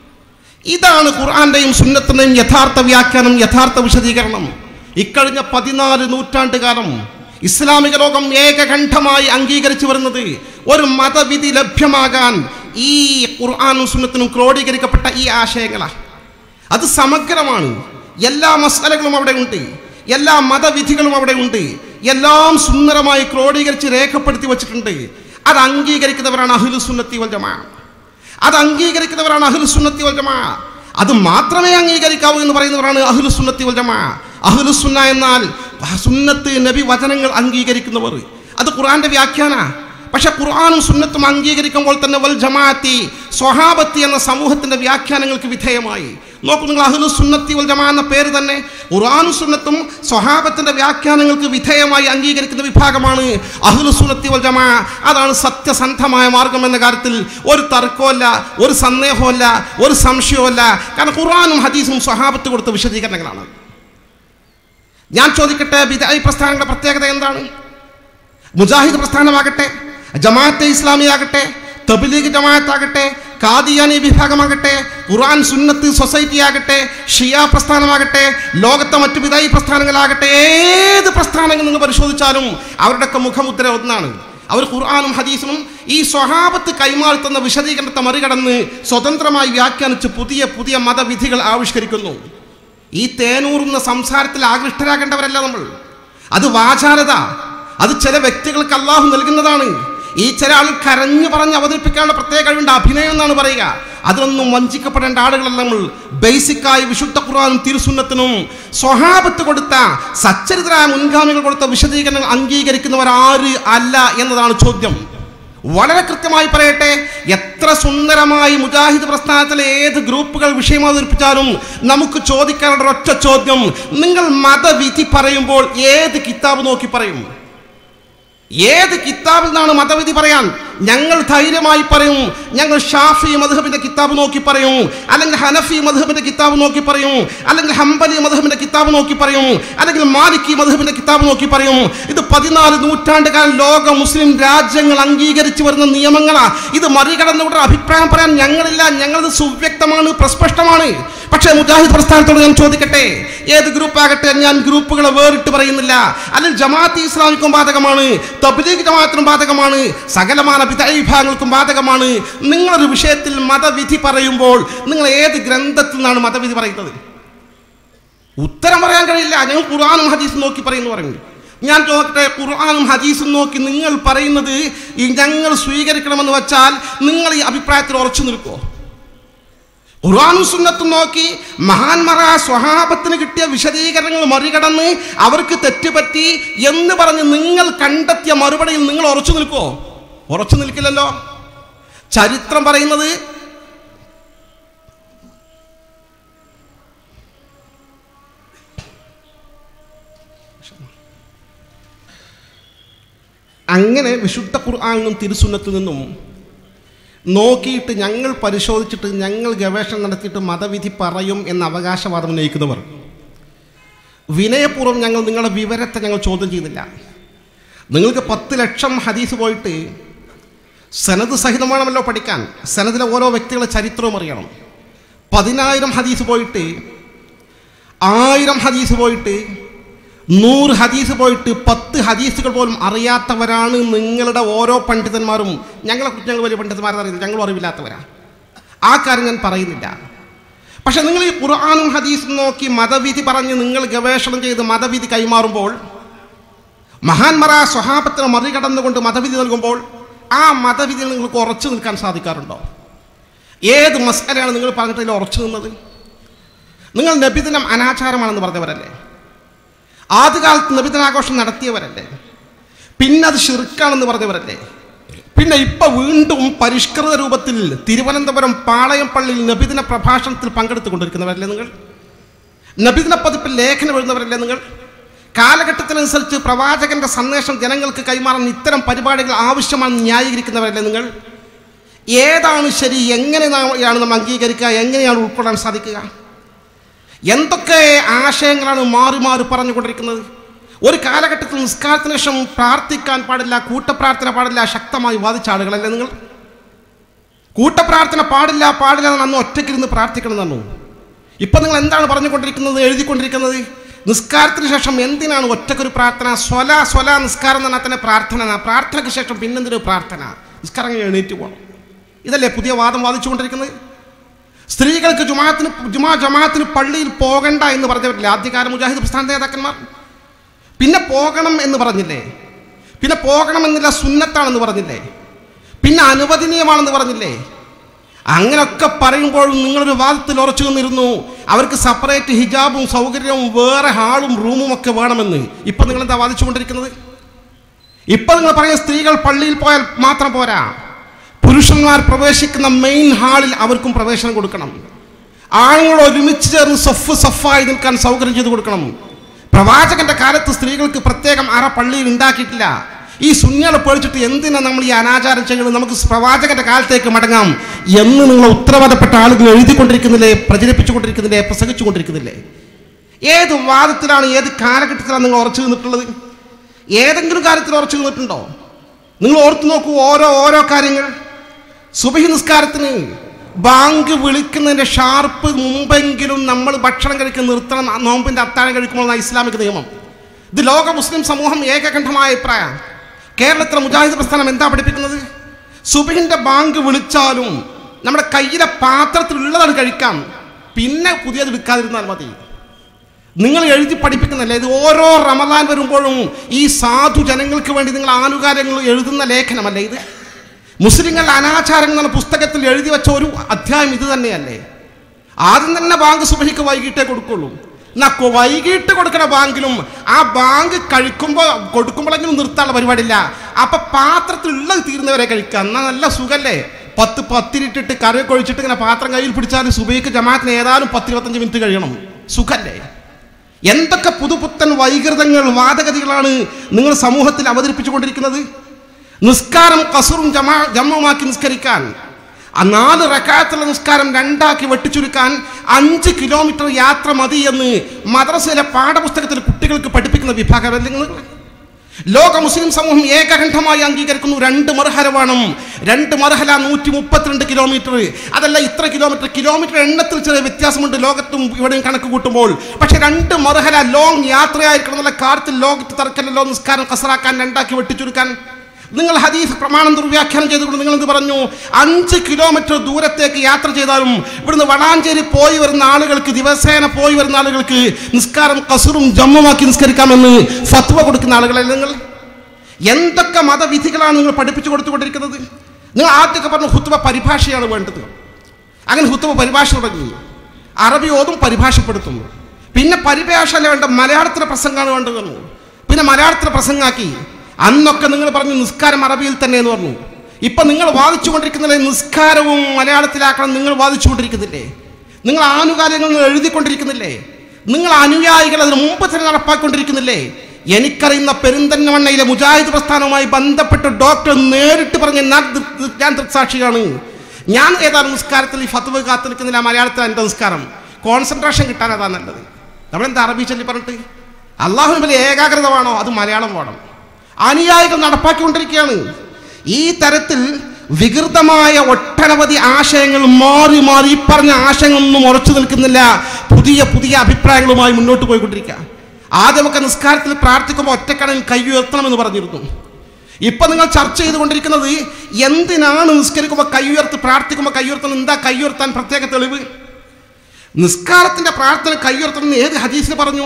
ഇതാണ് ഖുർആന്റെയും സുന്നത്തിന്റെയും യഥാർത്ഥ വ്യാഖ്യാനം യഥാർത്ഥ വിശദീകരണം ഇക്കഴിഞ്ഞ പതിനാല് നൂറ്റാണ്ട് കാലം ഇസ്ലാമിക ലോകം ഏകകണ്ഠമായി അംഗീകരിച്ചു വരുന്നത് ഒരു മതവിധി ലഭ്യമാകാൻ ഈ ഖുർആാനും സുന്നത്തിനും ക്രോഡീകരിക്കപ്പെട്ട ഈ ആശയങ്ങളാണ് അത് സമഗ്രമാണ് എല്ലാ മസാലകളും അവിടെ ഉണ്ട് എല്ലാ മതവിധികളും അവിടെ ഉണ്ട് എല്ലാം സുന്ദരമായി ക്രോഡീകരിച്ച് രേഖപ്പെടുത്തി വച്ചിട്ടുണ്ട് അത് അംഗീകരിക്കുന്നവരാണ് അഹ്ലു സുന്നത്തി വൽ ജമാ അത് അംഗീകരിക്കുന്നവരാണ് അഹ്ലു സുന്നത്തി വൽ ജമാ അത് മാത്രമേ അംഗീകരിക്കാവൂ എന്ന് പറയുന്നവരാണ് അഹ്ലു സുന്നത്തി വൽ ജമാ അഹ്ലു സുന്ന എന്നാൽ സുന്നത്ത് നബി വചനങ്ങൾ അംഗീകരിക്കുന്നവർ അത് ഖുർആന്റെ വ്യാഖ്യാന പക്ഷെ ഖുർആാനും സുന്നത്തും അംഗീകരിക്കുമ്പോൾ തന്നെ വൽ ജമാഅത്തി സ്വഹാബത്തി എന്ന സമൂഹത്തിന്റെ വ്യാഖ്യാനങ്ങൾക്ക് വിധേയമായി നോക്കൂ നിങ്ങൾ അഹ്ലു സുന്നത്തി വൽ ജമാ എന്ന പേര് തന്നെ ഖുർആാനും സുന്നത്തും സ്വഹാബത്തിന്റെ വ്യാഖ്യാനങ്ങൾക്ക് വിധേയമായി അംഗീകരിക്കുന്ന വിഭാഗമാണ് അഹ്ലു സുന്നത്തി വൽ ജമാ അതാണ് സത്യസന്ധമായ മാർഗം എന്ന കാര്യത്തിൽ ഒരു തർക്കമല്ല ഒരു സന്ദേഹമല്ല ഒരു സംശയമല്ല കാരണം ഖുർആാനും ഹദീസും സ്വഹാബത്ത് കൊടുത്ത വിശദീകരണങ്ങളാണ് ഞാൻ ചോദിക്കട്ടെ ബിദായി പ്രസ്ഥാനങ്ങളുടെ പ്രത്യേകത എന്താണ് മുജാഹിദ് പ്രസ്ഥാനമാകട്ടെ ജമാഅത്തെ ഇസ്ലാമിയാകട്ടെ തബ്ലീഗ് ജമാഅത്താകട്ടെ കാദിയാനി വിഭാഗമാകട്ടെ ഖുർആൻ സുന്നത്ത് സൊസൈറ്റി ആകട്ടെ ഷിയ പ്രസ്ഥാനമാകട്ടെ ലോകത്തെ മറ്റു വിധായി പ്രസ്ഥാനങ്ങളാകട്ടെ ഏത് പ്രസ്ഥാനങ്ങൾ നിങ്ങൾ പരിശോധിച്ചാലും അവരുടെയൊക്കെ മുഖമുദ്ര ഒന്നാണ് അവർ ഖുർആാനും ഹദീസും ഈ സ്വഹാബത്ത് കൈമാറുത്തുന്ന വിശദീകരണത്തെ മറികടന്ന് സ്വതന്ത്രമായി വ്യാഖ്യാനിച്ച് പുതിയ പുതിയ മതവിധികൾ ആവിഷ്കരിക്കുന്നു ഈ തേനൂറുന്ന സംസാരത്തിൽ ആകൃഷ്ടരാകേണ്ടവരല്ല നമ്മൾ അത് വാചാലത അത് ചില വ്യക്തികൾക്ക് അള്ളാഹു നൽകുന്നതാണ് ഈ ചില ആൾ കരഞ്ഞു പറഞ്ഞ് അവതരിപ്പിക്കാനുള്ള പ്രത്യേക കഴിവുണ്ട് അഭിനയം എന്നാണ് പറയുക അതിലൊന്നും വഞ്ചിക്കപ്പെടേണ്ട ആളുകളല്ല നമ്മൾ ബേസിക്കായി വിശുദ്ധ ഖുർആാനും തിരുസുന്നത്തിനും സ്വഹാബത്ത് കൊടുത്ത സച്ചരിതരായ മുൻഗാമികൾ കൊടുത്ത വിശദീകരണങ്ങൾ അംഗീകരിക്കുന്നവർ ആര് അല്ല എന്നതാണ് ചോദ്യം വളരെ കൃത്യമായി പറയട്ടെ എത്ര സുന്ദരമായി മുജാഹിദ് പ്രസ്ഥാനത്തിലെ ഏത് ഗ്രൂപ്പുകൾ വിഷയം അവതരിപ്പിച്ചാലും നമുക്ക് ചോദിക്കാനുള്ള ഒറ്റ ചോദ്യം നിങ്ങൾ മതവിധി പറയുമ്പോൾ ഏത് കിതാബ് നോക്കി പറയും ഏത് കിതാബിൽ നിന്നാണ് മതവിധി പറയാൻ ഞങ്ങൾ ധൈര്യമായി പറയും ഞങ്ങൾ ഷാഫി മധുഹബിന്റെ കിതാബ് നോക്കി പറയും അല്ലെങ്കിൽ ഹനഫി മധുഹബിന്റെ കിതാബ് നോക്കി പറയും അല്ലെങ്കിൽ ഹംബലി മധുഹബിന്റെ കിതാബ് നോക്കി പറയും അല്ലെങ്കിൽ മാലിക്കി മധുഹബിന്റെ കിതാബ് നോക്കി പറയും ഇത് പതിനാല് നൂറ്റാണ്ട് കാലം ലോക മുസ്ലിം രാജ്യങ്ങൾ അംഗീകരിച്ചു വരുന്ന നിയമങ്ങളാ ഇത് മറികടന്നുകൊണ്ട് അഭിപ്രായം പറയാൻ ഞങ്ങളില്ല ഞങ്ങളത് സുവ്യക്തമാണ് പ്രസ്പഷ്ടമാണ് പക്ഷേ മുജാഹിദ് പ്രസ്ഥാനത്തോട് ഞാൻ ചോദിക്കട്ടെ ഏത് ഗ്രൂപ്പ് ആകട്ടെ ഞാൻ ഗ്രൂപ്പുകളെ വേറിട്ട് പറയുന്നില്ല അല്ലെങ്കിൽ ജമാഅത്ത് ഇസ്ലാമിക്കും ബാധകമാണ് തബ്ലീഗ് ജമാഅത്തിനും ബാധകമാണ് സകലമാന വിഭാഗങ്ങൾക്കും ബാധകമാണ് നിങ്ങളൊരു വിഷയത്തിൽ മതവിധി പറയുമ്പോൾ നിങ്ങൾ ഏത് ഗ്രന്ഥത്തിൽ നിന്നാണ് മതവിധി പറയുന്നത് ഉത്തരം പറയാൻ കഴിയില്ല ഞങ്ങൾ ഖുർആാനും ഹദീസും നോക്കി പറയുന്നു പറയുന്നു ഞാൻ ചോദിക്കട്ടെ ഖുർആാനും ഹദീസും നോക്കി നിങ്ങൾ പറയുന്നത് ഈ ഞങ്ങൾ സ്വീകരിക്കണമെന്ന് വെച്ചാൽ നിങ്ങൾ ഈ അഭിപ്രായത്തിൽ ഉറച്ചു നിൽക്കുമോ ഖുർആാനും സുന്നത്തും നോക്കി മഹാന്മാരായ സ്വഹാബത്തിന് കിട്ടിയ വിശദീകരണങ്ങൾ മറികടന്ന് അവർക്ക് തെറ്റുപറ്റി എന്ന് പറഞ്ഞ് നിങ്ങൾ കണ്ടെത്തിയ മറുപടിയിൽ നിങ്ങൾ ഉറച്ചു നിൽക്കുമോ ഉറച്ചു നിൽക്കില്ലല്ലോ ചരിത്രം പറയുന്നത് അങ്ങനെ വിശുദ്ധ ഖുർആാനിൽ നിന്നും തിരുസുന്നത്തിൽ നിന്നും നോക്കിയിട്ട് ഞങ്ങൾ പരിശോധിച്ചിട്ട് ഞങ്ങൾ ഗവേഷണം നടത്തിയിട്ട് മതവിധി പറയും എന്ന അവകാശവാദം ഉന്നയിക്കുന്നവർ വിനയപൂർവ്വം ഞങ്ങൾ നിങ്ങളുടെ വിവരത്തെ ഞങ്ങൾ ചോദ്യം ചെയ്യുന്നില്ല നിങ്ങൾക്ക് പത്ത് ലക്ഷം ഹദീസ് പോയിട്ട് സനത് സഹിതമാണമല്ലോ പഠിക്കാൻ സനദിലെ ഓരോ വ്യക്തികളുടെ ചരിത്രവും അറിയണം പതിനായിരം ഹദീസ് പോയിട്ട് ആയിരം ഹദീസ് പോയിട്ട് നൂറ് ഹദീസ് പോയിട്ട് പത്ത് ഹദീസുകൾ പോലും അറിയാത്തവരാണ് നിങ്ങളുടെ ഓരോ പണ്ഡിതന്മാരും ഞങ്ങളെ കുറിച്ച് ഞങ്ങൾ വലിയ പണ്ഡിതന്മാരെന്ന് അറിയുന്നത് ഞങ്ങളും അറിവില്ലാത്തവരാ ആ കാര്യം ഞാൻ പറയുന്നില്ല പക്ഷെ നിങ്ങൾ ഈ ഖുർആാനും ഹദീസും നോക്കി മതവിധി പറഞ്ഞ് നിങ്ങൾ ഗവേഷണം ചെയ്ത് മതവിധി കൈമാറുമ്പോൾ മഹാന്മാരായ സ്വഹാബത്തിനെ മറികടന്നുകൊണ്ട് മതവിധി നൽകുമ്പോൾ ആ മതവിധിയിൽ നിങ്ങൾക്ക് ഉറച്ചു നിൽക്കാൻ സാധിക്കാറുണ്ടോ ഏത് മസ്കലയാണ് നിങ്ങൾ പറഞ്ഞിട്ട് അതിൽ ഉറച്ചു നിന്നത് നിങ്ങൾ നബിദിനം അനാചാരമാണെന്ന് പറഞ്ഞവരല്ലേ ആദ്യകാലത്ത് നബിദിനാഘോഷം നടത്തിയവരല്ലേ പിന്നെ അത് ഷിർക്കാണെന്ന് പറഞ്ഞവരല്ലേ പിന്നെ ഇപ്പൊ വീണ്ടും പരിഷ്കൃത രൂപത്തിൽ തിരുവനന്തപുരം പാളയം പള്ളിയിൽ നബിദിന പ്രഭാഷണത്തിൽ പങ്കെടുത്തുകൊണ്ടിരിക്കുന്നവരല്ലേ നിങ്ങൾ നബിദിന പതിപ്പിൽ ലേഖനം എഴുതുന്നവരല്ലേ നിങ്ങൾ കാലഘട്ടത്തിനനുസരിച്ച് പ്രവാചകന്റെ സന്ദേശം ജനങ്ങൾക്ക് കൈമാറാൻ ഇത്തരം പരിപാടികൾ ആവശ്യമാണെന്ന് ന്യായീകരിക്കുന്നവരല്ലേ നിങ്ങൾ ഏതാണ് ശരി എങ്ങനെയാണ് നമ്മൾ അംഗീകരിക്കുക എങ്ങനെയാണ് ഉൾക്കൊള്ളാൻ സാധിക്കുക എന്തൊക്കെ ആശയങ്ങളാണ് മാറി മാറി പറഞ്ഞുകൊണ്ടിരിക്കുന്നത് ഒരു കാലഘട്ടത്തിൽ നിസ്കാരത്തിന് ശേഷം പ്രാർത്ഥിക്കാൻ പാടില്ല കൂട്ടപ്രാർത്ഥന പാടില്ല ശക്തമായി വാദിച്ച ആളുകളല്ലേ നിങ്ങൾ കൂട്ടപ്രാർത്ഥന പാടില്ല പാടില്ല എന്ന് അന്ന് ഒറ്റയ്ക്കിരുന്ന് പ്രാർത്ഥിക്കണം തന്നു ഇപ്പം നിങ്ങൾ എന്താണ് പറഞ്ഞുകൊണ്ടിരിക്കുന്നത് എഴുതിക്കൊണ്ടിരിക്കുന്നത് നിസ്കാരത്തിന് ശേഷം എന്തിനാണ് ഒറ്റക്കൊരു പ്രാർത്ഥന സ്വല സ്വല നിസ്കാരം എന്ന് പറഞ്ഞാൽ തന്നെ പ്രാർത്ഥന പ്രാർത്ഥനയ്ക്ക് ശേഷം പിന്നെന്തൊരു പ്രാർത്ഥന നിസ്കാരം കഴിഞ്ഞ് എണീറ്റ് പോകണം ഇതല്ലേ പുതിയ വാദം വാദിച്ചുകൊണ്ടിരിക്കുന്നത് സ്ത്രീകൾക്ക് ജുമാത്തിന് ജുമാ ജമാഅത്തിന് പള്ളിയിൽ പോകണ്ട എന്ന് പറഞ്ഞവരില്ലേ ആദ്യകാല മുജാഹിദ് പ്രസ്ഥാന നേതാക്കന്മാർ പിന്നെ പോകണം എന്ന് പറഞ്ഞില്ലേ പിന്നെ പോകണമെന്നില്ല സുന്നത്താണെന്ന് പറഞ്ഞില്ലേ പിന്നെ അനുവദനീയമാണെന്ന് പറഞ്ഞില്ലേ അങ്ങനെയൊക്കെ പറയുമ്പോഴും നിങ്ങളൊരു വാദത്തിൽ ഉറച്ചു നിന്നിരുന്നു അവർക്ക് സെപ്പറേറ്റ് ഹിജാബും സൗകര്യവും വേറെ ഹാളും റൂമും ഒക്കെ വേണമെന്ന് ഇപ്പൊ നിങ്ങൾ എന്താ വാദിച്ചുകൊണ്ടിരിക്കുന്നത് ഇപ്പൊ നിങ്ങൾ പറയുന്ന സ്ത്രീകൾ പള്ളിയിൽ പോയാൽ മാത്രം പോരാ പുരുഷന്മാർ പ്രവേശിക്കുന്ന മെയിൻ ഹാളിൽ അവർക്കും പ്രവേശനം കൊടുക്കണം ആണുങ്ങൾ ഒരുമിച്ച് ചേർന്ന് സൊഫ് സൊഫായി നിൽക്കാൻ സൗകര്യം ചെയ്തു കൊടുക്കണം പ്രവാചകന്റെ കാലത്ത് സ്ത്രീകൾക്ക് പ്രത്യേകം അറ പള്ളിയിൽ ഉണ്ടാക്കിയിട്ടില്ല ഈ സുന്യാളെ പേടിച്ചിട്ട് എന്തിനാ നമ്മൾ ഈ അനാചാരം ചെയ്യുന്നത് നമുക്ക് പ്രവാചകന്റെ കാലത്തേക്ക് മടങ്ങാം എന്ന് നിങ്ങൾ ഉത്തരവാദപ്പെട്ട ആളുകൾ എഴുതിക്കൊണ്ടിരിക്കുന്നില്ലേ പ്രചരിപ്പിച്ചുകൊണ്ടിരിക്കുന്നില്ലേ പ്രസംഗിച്ചുകൊണ്ടിരിക്കുന്നില്ലേ ഏത് വാദത്തിലാണ് ഏത് കാലഘട്ടത്തിലാണ് നിങ്ങൾ ഉറച്ചു നിന്നിട്ടുള്ളത് ഏതെങ്കിലും കാര്യത്തിൽ ഉറച്ചു നിന്നിട്ടുണ്ടോ നിങ്ങൾ ഓർത്തു നോക്കൂ ഓരോ ഓരോ കാര്യങ്ങൾ സുബഹി നിസ്കാരത്തിന് ബാങ്ക് വിളിക്കുന്നതിൻ്റെ ഷാർപ്പ് മുമ്പെങ്കിലും നമ്മൾ ഭക്ഷണം കഴിക്കുന്ന നിർത്തണം നോമ്പിൻ്റെ അത്താഴം കഴിക്കുമ്പോൾ ഇസ്ലാമിക നിയമം ഇത് ലോക മുസ്ലിം സമൂഹം ഏകകണ്ഠമായ അഭിപ്രായം കേരളത്തിലെ മുജാഹിദ് പ്രസ്ഥാനം എന്താ പഠിപ്പിക്കുന്നത് സുബഹിൻ്റെ ബാങ്ക് വിളിച്ചാലും നമ്മുടെ കയ്യിലെ പാത്രത്തിലുള്ളതാണ് കഴിക്കാം പിന്നെ പുതിയത് എടുക്കാതിരുന്നാൽ മതി നിങ്ങൾ എഴുതി പഠിപ്പിക്കുന്നില്ല ഇത് ഓരോ റമദാൻ വരുമ്പോഴും ഈ സാധു ജനങ്ങൾക്ക് വേണ്ടി നിങ്ങൾ ആനുകാര്യങ്ങൾ എഴുതുന്ന ലേഖനമല്ലേ ഇത് മുസ്ലിങ്ങളുടെ അനാചാരങ്ങൾ എന്ന പുസ്തകത്തിൽ എഴുതി വെച്ച ഒരു അധ്യായം ഇത് തന്നെയല്ലേ ആദ്യം തന്നെ ബാങ്ക് സുബഹിക്ക് വൈകിട്ടേ കൊടുക്കുള്ളൂ എന്നാ കൊ- വൈകിട്ട് കൊടുക്കണ ബാങ്കിലും ആ ബാങ്ക് കഴിക്കുമ്പോൾ കൊടുക്കുമ്പോഴെങ്കിലും നിർത്താനുള്ള പരിപാടിയില്ല അപ്പൊ പാത്രത്തിലുള്ളത് തീരുന്നവരെ കഴിക്കുക എന്നാ നല്ല സുഖല്ലേ പത്ത് പത്തിരിട്ടിട്ട് കറി കൊഴിച്ചിട്ട് ഇങ്ങനെ പാത്രം കയ്യിൽ പിടിച്ചാൽ സുബൈക്ക് ജമാഅത്തിന് ഏതാനും പത്തിരുപത്തഞ്ച് മിനിറ്റ് കഴിയണം സുഖല്ലേ എന്തൊക്കെ പുതുപുത്തൻ വൈകൃതങ്ങൾ വാദഗതികളാണ് നിങ്ങൾ സമൂഹത്തിൽ അവതരിപ്പിച്ചുകൊണ്ടിരിക്കുന്നത് നിസ്കാരം കസുറും ജമാ ജമ്മുമാക്കി നിസ്കരിക്കാൻ ആ നാല് റക്കാത്തുള്ള നിസ്കാരം രണ്ടാക്കി വെട്ടിച്ചുരുക്കാൻ അഞ്ച് കിലോമീറ്റർ യാത്ര മതി എന്ന് മദ്രസയിലെ പാഠപുസ്തകത്തിൽ കുട്ടികൾക്ക് പഠിപ്പിക്കുന്ന വിഭാഗമല്ലേ നിങ്ങൾ ലോക മുസ്ലിം സമൂഹം ഏകകണ്ഠമായി അംഗീകരിക്കുന്നു രണ്ട് മർഹല വേണം രണ്ട് മർഹല നൂറ്റി മുപ്പത്തിരണ്ട് കിലോമീറ്റർ അതല്ല ഇത്ര കിലോമീറ്റർ കിലോമീറ്റർ എണ്ണത്തിൽ ചെറിയ വ്യത്യാസമുണ്ട് ലോകത്തും ഇവിടെയും കണക്ക് കൂട്ടുമ്പോൾ പക്ഷെ രണ്ട് മർഹല ലോങ് യാത്രയായിരിക്കണം എന്നുള്ള കാര്യത്തിൽ ലോകത്ത് തർക്കമല്ലോ നിസ്കാരം കസറാക്കാൻ രണ്ടാക്കി വെട്ടിച്ചുരുക്കാൻ നിങ്ങൾ ഹദീസ് പ്രമാണം ദുർവ്യാഖ്യാനം ചെയ്തുകൊണ്ട് നിങ്ങൾ എന്ത് പറഞ്ഞു അഞ്ച് കിലോമീറ്റർ ദൂരത്തേക്ക് യാത്ര ചെയ്താലും ഇവിടുന്ന് വളാഞ്ചേരി പോയി വരുന്ന ആളുകൾക്ക് ദിവസേന പോയി വരുന്ന ആളുകൾക്ക് നിസ്കാരം കസുറും ജമ്മുമാക്കി നിസ്കരിക്കാമെന്ന് ഫത്വ കൊടുക്കുന്ന ആളുകളല്ലേ നിങ്ങൾ എന്തൊക്കെ മതവിധികളാണ് നിങ്ങൾ പഠിപ്പിച്ചു കൊടുത്തുകൊണ്ടിരിക്കുന്നത് നിങ്ങൾ ആദ്യമൊക്കെ പറഞ്ഞു ഹുത്തുബ പരിഭാഷയാണ് വേണ്ടത് അങ്ങനെ ഹുത്തുബ പരിഭാഷ തുടങ്ങി അറബി ഓതും പരിഭാഷപ്പെടുത്തുന്നു പിന്നെ പരിഭാഷ അല്ല വേണ്ട മലയാളത്തിലെ പ്രസംഗമാണ് വേണ്ടതെന്നു പിന്നെ മലയാളത്തിലെ പ്രസംഗമാക്കി അന്നൊക്കെ നിങ്ങൾ പറഞ്ഞു നിസ്കാരം അറബിയിൽ തന്നെ എന്ന് പറഞ്ഞു ഇപ്പൊ നിങ്ങൾ വാദിച്ചുകൊണ്ടിരിക്കുന്നില്ലേ നിസ്കാരവും മലയാളത്തിലാക്കണം നിങ്ങൾ വാദിച്ചുകൊണ്ടിരിക്കുന്നില്ലേ നിങ്ങൾ ആനുകാലികങ്ങൾ എഴുതിക്കൊണ്ടിരിക്കുന്നില്ലേ നിങ്ങൾ അനുയായികൾ അതിന് മുമ്പ് തന്നെ നടപ്പാക്കിക്കൊണ്ടിരിക്കുന്നില്ലേ എനിക്കറിയുന്ന പെരിന്തന്നമണ്ണയിലെ മുജാഹിദ് പ്രസ്ഥാനവുമായി ബന്ധപ്പെട്ട് ഡോക്ടർ നേരിട്ട് പറഞ്ഞ ഞാൻ ദൃ- ഞാൻ ദൃക്സാക്ഷിയാണ് ഞാൻ ഏതാണ് നിസ്കാരത്തിൽ ഈ ഫത്വ കാത്തു നിൽക്കുന്നില്ല മലയാളത്തിൽ എൻ്റെ നിസ്കാരം കോൺസെൻട്രേഷൻ കിട്ടാൻ അതാ നല്ലത് നമ്മളെന്താ അറബി ചൊല്ലി പറഞ്ഞിട്ട് അള്ളാഹുവിന് വലിയ ഏകാഗ്രത വേണോ അത് മലയാളം വേണം അനുയായികൾ നടപ്പാക്കിക്കൊണ്ടിരിക്കുകയാണ് ഈ തരത്തിൽ വികൃതമായ ഒട്ടനവധി ആശയങ്ങൾ മാറി മാറി ഈ പറഞ്ഞ ആശയങ്ങളൊന്നും ഉറച്ചു നിൽക്കുന്നില്ല പുതിയ പുതിയ അഭിപ്രായങ്ങളുമായി മുന്നോട്ട് പോയിക്കൊണ്ടിരിക്കുക ആദ്യമൊക്കെ നിസ്കാരത്തിൽ പ്രാർത്ഥിക്കുമ്പോൾ ഒറ്റക്കടൻ കൈ ഉയർത്തണമെന്ന് പറഞ്ഞിരുന്നു ഇപ്പൊ നിങ്ങൾ ചർച്ച ചെയ്തുകൊണ്ടിരിക്കുന്നത് എന്തിനാണ് നിസ്കരിക്കുമ്പോൾ കൈ ഉയർത്തി പ്രാർത്ഥിക്കുമ്പോൾ കൈ ഉയർത്തണം എന്താ കൈ ഉയർത്താൻ പ്രത്യേക തെളിവ് നിസ്കാരത്തിന്റെ പ്രാർത്ഥന കൈ ഉയർത്തണം എന്ന് ഏത് ഹദീസിൽ പറഞ്ഞു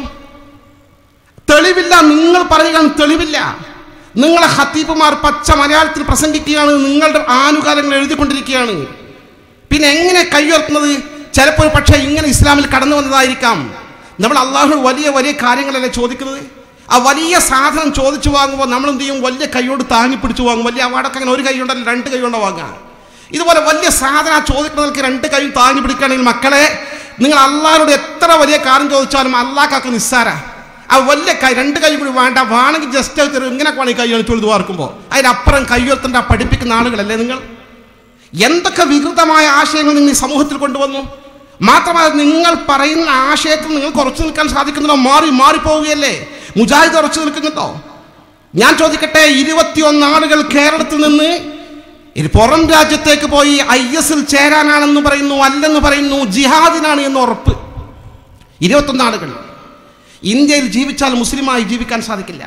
തെളിവില്ല നിങ്ങൾ പറയുകയാണ് തെളിവില്ല നിങ്ങളെ ഹത്തീപ്പുമാർ പച്ച മലയാളത്തിൽ പ്രസംഗിക്കുകയാണ് നിങ്ങളുടെ ആനുകാലങ്ങൾ എഴുതിക്കൊണ്ടിരിക്കുകയാണ് പിന്നെ എങ്ങനെ കൈയുയർത്തുന്നത് ചിലപ്പോൾ പക്ഷേ ഇങ്ങനെ ഇസ്ലാമിൽ കടന്നു വന്നതായിരിക്കാം നമ്മൾ അള്ളാഹു വലിയ വലിയ കാര്യങ്ങളല്ലേ ചോദിക്കുന്നത് ആ വലിയ സാധനം ചോദിച്ചു വാങ്ങുമ്പോൾ നമ്മൾ എന്ത് ചെയ്യും വലിയ കൈയോട് താങ്ങി പിടിച്ചു വാങ്ങും വലിയ അവാർഡൊക്കെ അങ്ങനെ ഒരു കൈ കൊണ്ടല്ല രണ്ട് കൈ കൊണ്ടോ വാങ്ങാം ഇതുപോലെ വലിയ സാധനം ആ ചോദിക്കുന്നവർക്ക് രണ്ട് കൈയും താങ്ങി പിടിക്കുകയാണെങ്കിൽ മക്കളെ നിങ്ങൾ അള്ളാഹിനോട് എത്ര വലിയ കാര്യം ചോദിച്ചാലും അള്ളാഹ്ക്കൊക്കെ നിസ്സാര ആ വലിയ കൈ രണ്ട് കൈ കൂടി വേണ്ട വേണമെങ്കിൽ ജസ്റ്റ് തരും ഇങ്ങനെ വേണമെങ്കിൽ കൈ കാണിച്ചോളൂ വാർക്കുമ്പോൾ അതിനപ്പുറം കൈ ഉയർത്തേണ്ട പഠിപ്പിക്കുന്ന ആളുകളല്ലേ നിങ്ങൾ എന്തൊക്കെ വികൃതമായ ആശയങ്ങൾ നിങ്ങൾ ഈ സമൂഹത്തിൽ കൊണ്ടുവന്നു മാത്രമല്ല നിങ്ങൾ പറയുന്ന ആശയത്തിൽ നിങ്ങൾക്ക് ഉറച്ചു നിൽക്കാൻ സാധിക്കുന്നുണ്ടോ മാറി മാറിപ്പോവുകയല്ലേ മുജാഹിദ് ഉറച്ചു നിൽക്കുന്നുണ്ടോ ഞാൻ ചോദിക്കട്ടെ ഇരുപത്തിയൊന്ന് ആളുകൾ കേരളത്തിൽ നിന്ന് ഇനി പുറം രാജ്യത്തേക്ക് പോയി ഐ എസിൽ ചേരാനാണെന്ന് പറയുന്നു അല്ലെന്ന് പറയുന്നു ജിഹാദിനാണ് എന്ന് ഉറപ്പ് ഇരുപത്തൊന്ന് ആളുകൾ ഇന്ത്യയിൽ ജീവിച്ചാൽ മുസ്ലിമായി ജീവിക്കാൻ സാധിക്കില്ല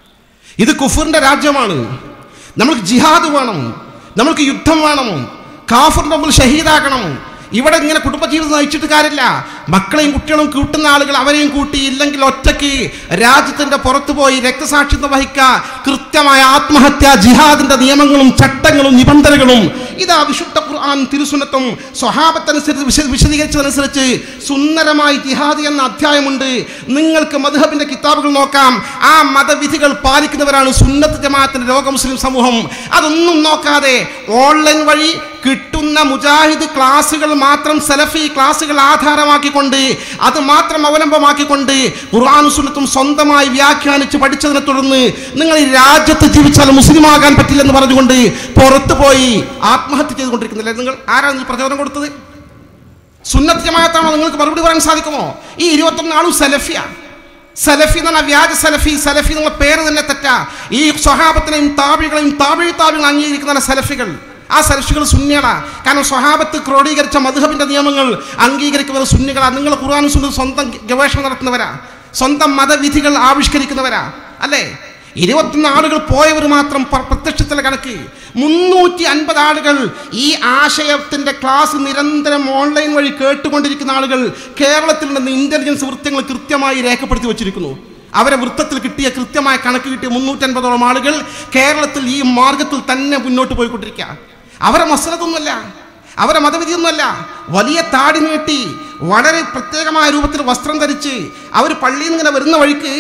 ഇത് കുഫറിന്റെ രാജ്യമാണ് നമ്മൾക്ക് ജിഹാദ് വേണം നമ്മൾക്ക് യുദ്ധം വേണം കാഫറിന്റെ മുമ്പിൽ ഷഹീദാക്കണം ഇവിടെ ഇങ്ങനെ കുടുംബജീവിതം നയിച്ചിട്ട് കാര്യമില്ല മക്കളെയും കുട്ടികളും കൂട്ടുന്ന ആളുകൾ അവരെയും കൂട്ടി ഇല്ലെങ്കിൽ ഒറ്റയ്ക്ക് രാജ്യത്തിന്റെ പുറത്തു പോയി രക്തസാക്ഷിത്വം വഹിക്കുക കൃത്യമായ ആത്മഹത്യ ജിഹാദിന്റെ നിയമങ്ങളും ചട്ടങ്ങളും നിബന്ധനകളും ഇതാ വിശുദ്ധ ഖുർആൻ തിരുസുന്നത്തും സ്വഹാബത്തനുസരിച്ച് വിശ വിശദീകരിച്ചതനുസരിച്ച് സുന്ദരമായി ജിഹാദ് എന്ന അധ്യായമുണ്ട് നിങ്ങൾക്ക് മധുഹബിന്റെ കിതാബുകൾ നോക്കാം ആ മതവിധികൾ പാലിക്കുന്നവരാണ് സുന്നത്ത് ജമാഅത്തിന്റെ ലോക മുസ്ലിം സമൂഹം അതൊന്നും നോക്കാതെ ഓൺലൈൻ വഴി കിട്ടുന്ന മുജാഹിദ് ക്ലാസുകൾ മാത്രം സലഫി ക്ലാസുകൾ ആധാരമാക്കിക്കൊണ്ട് അത് മാത്രം അവലംബമാക്കിക്കൊണ്ട് ഖുർആൻ സുന്നത്തും സ്വന്തമായി വ്യാഖ്യാനിച്ച് പഠിച്ചതിനെ തുടർന്ന് നിങ്ങൾ ഈ രാജ്യത്ത് ജീവിച്ചാൽ മുസ്ലിമാകാൻ പറ്റില്ലെന്ന് പറഞ്ഞുകൊണ്ട് പുറത്തു പോയി ആത്മഹത്യ ചെയ്തുകൊണ്ടിരിക്കുന്നില്ലേ നിങ്ങൾ ആരാണ് ഈ പ്രചോദനം കൊടുത്തത് സുന്നത്ത് ജമാഅത്താണോ നിങ്ങൾക്ക് മറുപടി പറയാൻ സാധിക്കുമോ ഈ ഇരുപത്തൊന്ന് ആളും സലഫിയ സലഫി എന്ന് പറഞ്ഞാൽ വ്യാജ സലഫി സലഫി എന്നുള്ള പേര് തന്നെ തെറ്റാ ഈ സ്വഹാബത്തിനെയും താപികളെയും താപിഴ് താപികൾ അംഗീകരിക്കുന്ന സലഫികൾ ആ സലഫികൾ സുന്യകളാ കാരണം സ്വഹാബത്ത് ക്രോഡീകരിച്ച മധുഹബിന്റെ നിയമങ്ങൾ അംഗീകരിക്കുന്നവർ സുന്നികളാ നിങ്ങൾ ഖുർആാനും സുന്നും സ്വന്തം ഗവേഷണം നടത്തുന്നവരാ സ്വന്തം മതവിധികൾ ആവിഷ്കരിക്കുന്നവരാ അല്ലേ ഇരുപത്തൊന്ന് ആളുകൾ പോയവർ മാത്രം പ്ര- പ്രത്യക്ഷത്തിലെ കണക്ക് മുന്നൂറ്റി അൻപത് ആളുകൾ ഈ ആശയത്തിന്റെ ക്ലാസ് നിരന്തരം ഓൺലൈൻ വഴി കേട്ടുകൊണ്ടിരിക്കുന്ന ആളുകൾ കേരളത്തിൽ നിന്ന് ഇന്റലിജൻസ് വൃത്തങ്ങൾ കൃത്യമായി രേഖപ്പെടുത്തി വച്ചിരിക്കുന്നു അവരെ വൃത്തത്തിൽ കിട്ടിയ കൃത്യമായ കണക്ക് കിട്ടിയ മുന്നൂറ്റൻപതോളം ആളുകൾ കേരളത്തിൽ ഈ മാർഗത്തിൽ തന്നെ മുന്നോട്ട് പോയിക്കൊണ്ടിരിക്കുക അവരെ മസലതൊന്നുമല്ല അവരെ മതവിധിയൊന്നുമല്ല വലിയ താടി നീട്ടി വളരെ പ്രത്യേകമായ രൂപത്തിൽ വസ്ത്രം ധരിച്ച് അവർ പള്ളിയിൽ നിന്ന് ഇങ്ങനെ വരുന്ന വഴിക്ക്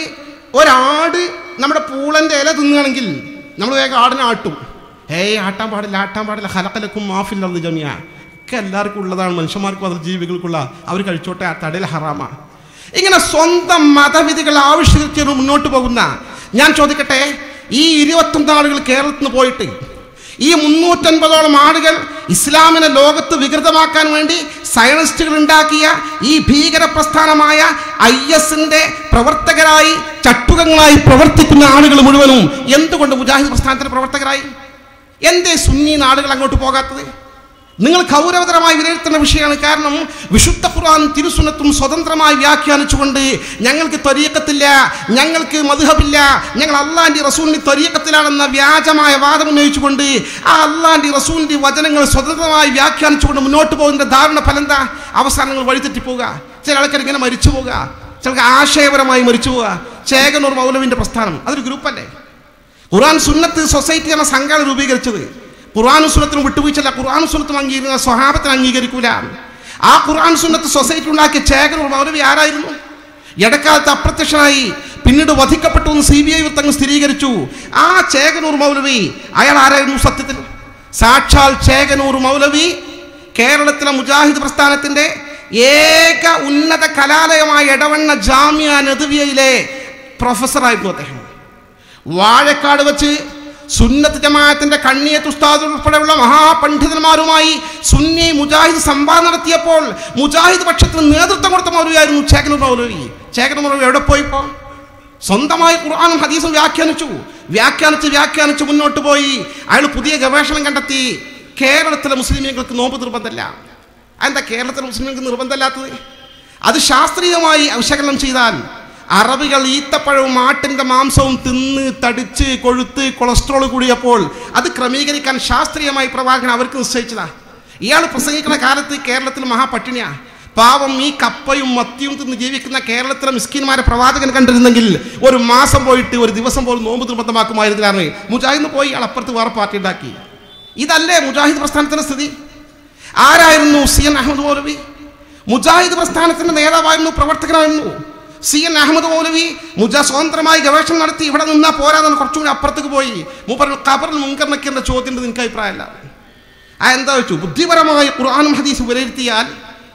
ഒരാട് നമ്മുടെ പൂളന്റെ ഇല തിന്നുകയാണെങ്കിൽ നമ്മൾ വേഗം ആടിനെ ആട്ടും ഏയ് ആട്ടാൻ പാടില്ല ആട്ടാൻ പാടില്ല ഹലക്കലക്കും മാഫില്ലത് ജമിയ ഒക്കെ എല്ലാവർക്കും ഉള്ളതാണ് മനുഷ്യന്മാർക്കും അതിൽ ജീവികൾക്കുള്ള അവർ കഴിച്ചോട്ടെ ആ തടയിൽ ഹറാമ ഇങ്ങനെ സ്വന്തം മതവിധികൾ ആവിഷ്കരിച്ച് മുന്നോട്ട് പോകുന്ന ഞാൻ ചോദിക്കട്ടെ ഈ ഇരുപത്തൊന്ന് ആളുകൾ കേരളത്തിൽ നിന്ന് പോയിട്ട് ഈ മുന്നൂറ്റൻപതോളം ആളുകൾ ഇസ്ലാമിനെ ലോകത്ത് വികൃതമാക്കാൻ വേണ്ടി സയനിസ്റ്റുകൾ ഉണ്ടാക്കിയ ഈ ഭീകര പ്രസ്ഥാനമായ ഐ എസിന്റെ പ്രവർത്തകരായി ചട്ടുകങ്ങളായി പ്രവർത്തിക്കുന്ന ആളുകൾ മുഴുവനും എന്തുകൊണ്ട് മുജാഹിദ് പ്രസ്ഥാനത്തിന്റെ പ്രവർത്തകരായി എന്തേ സുന്നി നാടുകൾ അങ്ങോട്ട് പോകാത്തത് നിങ്ങൾ ഗൗരവതരമായി വിലയിരുത്തേണ്ട വിഷയമാണ് കാരണം വിശുദ്ധ ഖുർആൻ തിരുസുന്നത്തും സ്വതന്ത്രമായി വ്യാഖ്യാനിച്ചുകൊണ്ട് ഞങ്ങൾക്ക് ത്വരീക്കത്തില്ല ഞങ്ങൾക്ക് മധുഹബില്ല ഞങ്ങൾ അള്ളാന്റെ റസൂലിന്റെ ത്വരീക്കത്തിലാണെന്ന വ്യാജമായ വാദം ഉന്നയിച്ചുകൊണ്ട് ആ അള്ളാന്റെ റസൂലിന്റെ വചനങ്ങൾ സ്വതന്ത്രമായി വ്യാഖ്യാനിച്ചുകൊണ്ട് മുന്നോട്ട് പോകുന്ന ധാരണ ഫലം എന്താ അവസാനങ്ങൾ വഴിതെറ്റിപ്പോവുക ചില ആൾക്കാർ ഇങ്ങനെ മരിച്ചു പോവുക ചിലർക്ക് ആശയപരമായി മരിച്ചു പോവുക ചേകനൂർ മൗലവിന്റെ പ്രസ്ഥാനം അതൊരു ഗ്രൂപ്പല്ലേ ഖുർആൻ സുന്നത്ത് സൊസൈറ്റി എന്ന സംഘമാണ് രൂപീകരിച്ചത് ഖുർആൻ സുന്നത്തിനും വിട്ടുവീഴ്ചല്ല ഖുർആൻ സുന്നത്തും അംഗീകരിക്കുന്ന സ്വഹാബത്തിന് അംഗീകരിക്കൂല ആ ഖുർആൻ സുന്നത്ത് സൊസൈറ്റി ഉണ്ടാക്കിയ ചേകനൂർ മൗലവി ആരായിരുന്നു ഇടക്കാലത്ത് അപ്രത്യക്ഷനായി പിന്നീട് വധിക്കപ്പെട്ടു എന്ന് സി ബി ഐ വൃത്തങ്ങൾ സ്ഥിരീകരിച്ചു ആ ചേകനൂർ മൗലവി അയാൾ ആരായിരുന്നു സത്യത്തിൽ സാക്ഷാൽ ചേകനൂർ മൗലവി കേരളത്തിലെ മുജാഹിദ് പ്രസ്ഥാനത്തിന്റെ ഏക ഉന്നത കലാലയമായ ഇടവണ്ണ ജാമ്യ നദുവിയയിലെ പ്രൊഫസറായിരുന്നു അദ്ദേഹം വാഴക്കാട് വെച്ച് സുന്നത്ത് ജമാഅത്തിന്റെ കണ്ണിയത്ത് ഉസ്താദ് ഉൾപ്പെടെയുള്ള മഹാപണ്ഡിതന്മാരുമായി സുന്നി മുജാഹിദ് സംവാദം നടത്തിയപ്പോൾ മുജാഹിദ് പക്ഷത്തിന് നേതൃത്വം കൊടുത്ത മൗലവിയായിരുന്നു ചേകനൂർ മൗലവി ചേകനൂർ മൗലവി എവിടെ പോയിപ്പോ സ്വന്തമായി ഖുർആാനും ഹദീസും വ്യാഖ്യാനിച്ചു വ്യാഖ്യാനിച്ച് വ്യാഖ്യാനിച്ച് മുന്നോട്ട് പോയി അയാൾ പുതിയ ഗവേഷണം കണ്ടെത്തി കേരളത്തിലെ മുസ്ലിമീങ്ങൾക്ക് നോമ്പ് നിർബന്ധമല്ല എന്താ കേരളത്തിലെ മുസ്ലിങ്ങൾക്ക് നിർബന്ധമില്ലാത്തത് അത് ശാസ്ത്രീയമായി വിശകലനം ചെയ്താൽ അറബികൾ ഈത്തപ്പഴവും ആട്ടിൻ്റെ മാംസവും തിന്ന് തടിച്ച് കൊഴുത്ത് കൊളസ്ട്രോൾ കൂടിയപ്പോൾ അത് ക്രമീകരിക്കാൻ ശാസ്ത്രീയമായി പ്രവാചകൻ അവർക്ക് നിശ്ചയിച്ചതാ ഇയാൾ പ്രസംഗിക്കുന്ന കാലത്ത് കേരളത്തിൽ മഹാപട്ടിണിയാ പാവം ഈ കപ്പയും മത്തിയും തിന്ന് ജീവിക്കുന്ന കേരളത്തിലെ മിസ്കിന്മാരെ പ്രവാചകൻ കണ്ടിരുന്നെങ്കിൽ ഒരു മാസം പോയിട്ട് ഒരു ദിവസം പോലും നോമ്പ് നിർബന്ധമാക്കുമായിരുന്നില്ലായിരുന്നു മുജാഹിദ് പോയി ഇയാൾ അപ്പുറത്ത് വേറെ പാർട്ടി ഉണ്ടാക്കി ഇതല്ലേ മുജാഹിദ് പ്രസ്ഥാനത്തിന്റെ സ്ഥിതി ആരായിരുന്നു സി എൻ അഹമ്മദ് മൗലവി മുജാഹിദ് പ്രസ്ഥാനത്തിന്റെ നേതാവായിരുന്നു പ്രവർത്തകനായിരുന്നു സി എൻ അഹമ്മദ് മൗലവി മുജാ സ്വതന്ത്രമായി ഗവേഷണം നടത്തി ഇവിടെ നിന്നാ പോരാതെന്ന് കുറച്ചും കൂടി അപ്പുറത്തേക്ക് പോയി മൂപ്പർ ഖബറിൽ മുൻകർ നക്കിന്റെ ചോദ്യത്തിന്റെ നിങ്ങൾക്ക് അഭിപ്രായമല്ല ആ എന്താ വെച്ചു ബുദ്ധിപരമായി ഖുർആാനും ഹദീസ് വിലയിരുത്തിയാൽ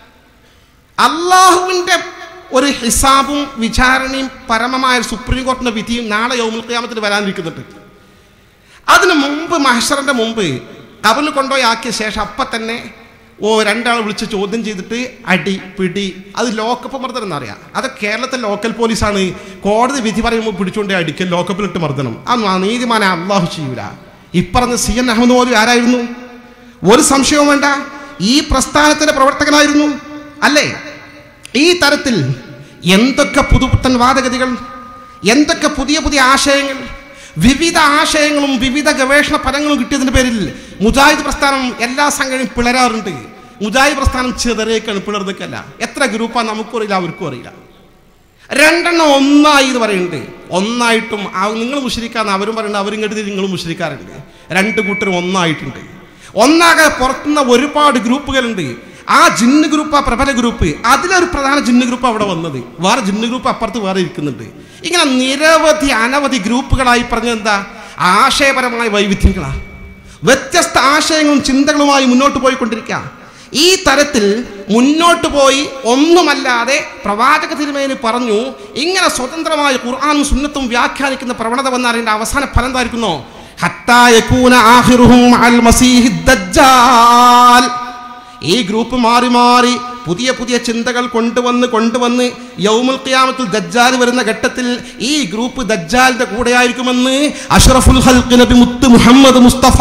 അള്ളാഹുവിൻ്റെ ഒരു ഹിസാബും വിചാരണയും പരമമായ സുപ്രീം കോടതിയുടെ വിധിയും നാളെ യൗമുൽ ഖിയാമത്തിൽ വരാനിരിക്കുന്നുണ്ട് അതിനു മുമ്പ് മഹഷറിന്റെ മുമ്പ് കബറിൽ കൊണ്ടുപോയി ആക്കിയ ശേഷം അപ്പം തന്നെ ഓ രണ്ടാൾ വിളിച്ച് ചോദ്യം ചെയ്തിട്ട് അടി പിടി അത് ലോക്കപ്പ് മർദ്ദനം എന്നറിയാം അത് കേരളത്തിലെ ലോക്കൽ പോലീസാണ് കോടതി വിധി പറയുമ്പോൾ പിടിച്ചുകൊണ്ട് അടിക്കൽ ലോക്കപ്പിലിട്ട് മർദ്ദനം ആ നീതിമാനെ അള്ളാഹു ചെയ്യൂല ഇപ്പറഞ്ഞ സി എൻ അഹമ്മദ് മോലി ആരായിരുന്നു ഒരു സംശയവും വേണ്ട ഈ പ്രസ്ഥാനത്തിന്റെ പ്രവർത്തകനായിരുന്നു അല്ലേ ഈ തരത്തിൽ എന്തൊക്കെ പുതുപുത്തൻ വാദഗതികൾ എന്തൊക്കെ പുതിയ പുതിയ ആശയങ്ങൾ വിവിധ ആശയങ്ങളും വിവിധ ഗവേഷണ ഫലങ്ങളും കിട്ടിയതിന്റെ പേരിൽ മുജാഹിദ് പ്രസ്ഥാനം എല്ലാ സംഘടനയും പിളരാറുണ്ട് മുജാഹിദ് പ്രസ്ഥാനം ചെതറേക്കാണ് പിളർന്നൊക്കെയല്ല എത്ര ഗ്രൂപ്പാണ് നമുക്കും അറിയില്ല അവർക്കും അറിയില്ല രണ്ടെണ്ണം ഒന്നായി എന്ന് പറയുന്നുണ്ട് ഒന്നായിട്ടും നിങ്ങൾ മുഷരിക്കാന്ന് അവരും പറയുന്നുണ്ട് അവരും കേട്ട് നിങ്ങളും മുഷരിക്കാറുണ്ട് രണ്ട് കൂട്ടരും ഒന്നായിട്ടുണ്ട് ഒന്നാകെ പുറത്തുനിന്ന ഒരുപാട് ഗ്രൂപ്പുകളുണ്ട് ആ ജിന്ന് ഗ്രൂപ്പ് ആ പ്രബല ഗ്രൂപ്പ് അതിലൊരു പ്രധാന ജിന്ന് ഗ്രൂപ്പ് അവിടെ വന്നത് വേറെ ജിന്ന് ഗ്രൂപ്പ് അപ്പുറത്ത് വേറെ ഇരിക്കുന്നുണ്ട് ഇങ്ങനെ നിരവധി അനവധി ഗ്രൂപ്പുകളായി പറഞ്ഞത് എന്താ ആശയപരമായ വൈവിധ്യങ്ങളാ വ്യത്യസ്ത ആശയങ്ങളും ചിന്തകളുമായി മുന്നോട്ട് പോയിക്കൊണ്ടിരിക്കുക ഈ തരത്തിൽ മുന്നോട്ട് പോയി ഒന്നുമല്ലാതെ പ്രവാചക തിരുമേനി പറഞ്ഞു ഇങ്ങനെ സ്വതന്ത്രമായ ഖുർആാനും സുന്നത്തും വ്യാഖ്യാനിക്കുന്ന പ്രവണത വന്നാൽ അതിന്റെ അവസാന ഫലം എന്തായിരിക്കുന്നോ ഹത്താ യകൂന ആഖിറുഹും അൽ മസീഹിദ് ദജ്ജാൽ ഈ ഗ്രൂപ്പ് മാറി മാറി പുതിയ പുതിയ ചിന്തകൾ കൊണ്ടുവന്ന് കൊണ്ടുവന്ന് യൗമുൽ ഖിയാമത്തിൽ ദജ്ജാൽ വരുന്ന ഘട്ടത്തിൽ ഈ ഗ്രൂപ്പ് ദജ്ജാലിന്റെ കൂടെയായിരിക്കുമെന്ന് അഷ്റഫുൽ ഹൽഖ് നബി മുത്ത് മുഹമ്മദ് മുസ്തഫ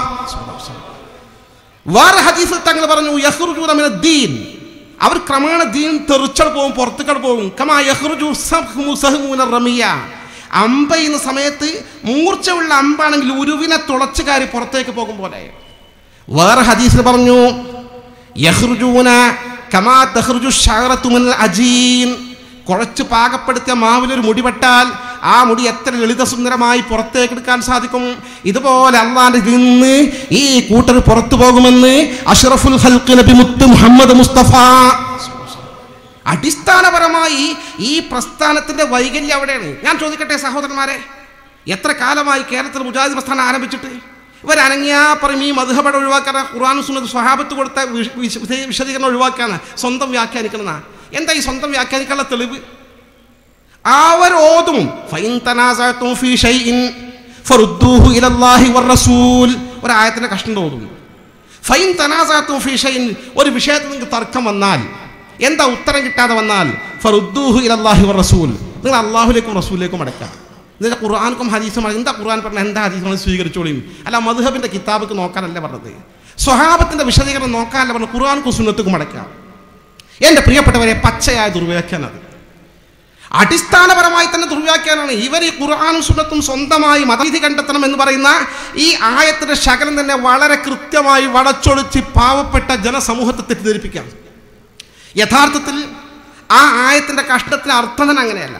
വേറെ ഹദീസിൽ തങ്ങൾ പറഞ്ഞു യഹ്റുജൂന മിന ദീൻ അവർ ക്രമേണ ദീൻ തെറിച്ചട് പോകും പുറത്തുകട് പോകും കമാ യഹ്റുജു സഹ്മു സഹ്മുന റമിയ അമ്പ എന്ന സമയത്ത് മൂർച്ചയുള്ള അമ്പാണെങ്കിൽ ഉരുവിനെ തുളച്ചു കയറി പുറത്തേക്ക് പോകും പോലെ വേറെ ഹദീസിൽ പറഞ്ഞു യഹ്റുജൂന കമാ തഹ്റുജു ഷഹറത്തു മിനൽ അജീൻ കുഴച്ച് പാകപ്പെടുത്തിയ മാവിലൊരു മുടി വെട്ടാൽ ആ മുടി എത്ര ലളിതസുന്ദരമായി പുറത്തേക്ക് എടുക്കാൻ സാധിക്കും ഇതുപോലെ അള്ളാന്റെ നിന്ന് ഈ കൂട്ടർ പുറത്തു പോകുമെന്ന് അഷ്റഫുൽ ഹൽക്ക് നബി മുത്ത് മുഹമ്മദ് മുസ്തഫ അടിസ്ഥാനപരമായി ഈ പ്രസ്ഥാനത്തിന്റെ വൈകല്യം അവിടെയാണ് ഞാൻ ചോദിക്കട്ടെ സഹോദരന്മാരെ എത്ര കാലമായി കേരളത്തിൽ മുജാഹിദ് പ്രസ്ഥാനം ആരംഭിച്ചിട്ട് ഇവരനങ്ങിയാ പറയും ഈ മധുഹബട ഒഴിവാക്കാൻ ഖുർആൻ സുന്നത്ത് സ്വഹാബത്ത് കൊടുത്ത വിശ- വിശ- വിശദീകരണം ഒഴിവാക്കാണ് സ്വന്തം വ്യാഖ്യാനിക്കണമെന്നാ എന്താ ഈ സ്വന്തം വ്യാഖ്യാനിക്കാനുള്ള തെളിവ് അവർ ഓതും ഫൈൻ തനാസഅതും ഫീ ഷൈഇൻ ഫറുദ്ദൂഹു ഇലല്ലാഹി വറസൂൽ ഒരു ആയത്തിൻ്റെ കഷ്ണം തോന്നുന്നു ഫൈൻ തനാസാത്തും ഫിഷൈൻ ഒരു വിഷയത്തിൽ നിങ്ങൾക്ക് തർക്കം വന്നാൽ എന്താ ഉത്തരം കിട്ടാതെ വന്നാൽ ഫറുദ്ദൂഹു ഇലല്ലാഹി വ റസൂൽ നിങ്ങൾ അള്ളാഹുലേക്കും റസൂലിലേക്കും അടക്കാം എന്നിട്ട് ഖുർആാനും ഹദീസും എന്താ ഖുർആൻ പറഞ്ഞ എന്താ ഹദീസും സ്വീകരിച്ചോളിയും അല്ല മധുഹബിൻ്റെ കിതാബിക്ക് നോക്കാനല്ല പറഞ്ഞത് സ്വഹാബത്തിൻ്റെ വിശദീകരണം നോക്കാനല്ല പറഞ്ഞത് ഖുർആാനും സുന്നത്തുക്കും അടക്കാം എൻ്റെ പ്രിയപ്പെട്ടവരെ പച്ചയായ ദുർവ്യാഖ്യാനം അത് അടിസ്ഥാനപരമായി തന്നെ ദുർവ്യാഖ്യാനാണ് ഇവർ ഈ ഖുർആാനും സുന്നത്തും സ്വന്തമായി മതവിധി കണ്ടെത്തണം എന്ന് പറയുന്ന ഈ ആയത്തിന്റെ ശകലം തന്നെ വളരെ കൃത്യമായി വളച്ചൊളിച്ച് പാവപ്പെട്ട ജനസമൂഹത്തെ തെറ്റിദ്ധരിപ്പിക്കാം യഥാർത്ഥത്തിൽ ആ ആയത്തിന്റെ കഷ്ടത്തിന് അർത്ഥം തന്നെ അങ്ങനെയല്ല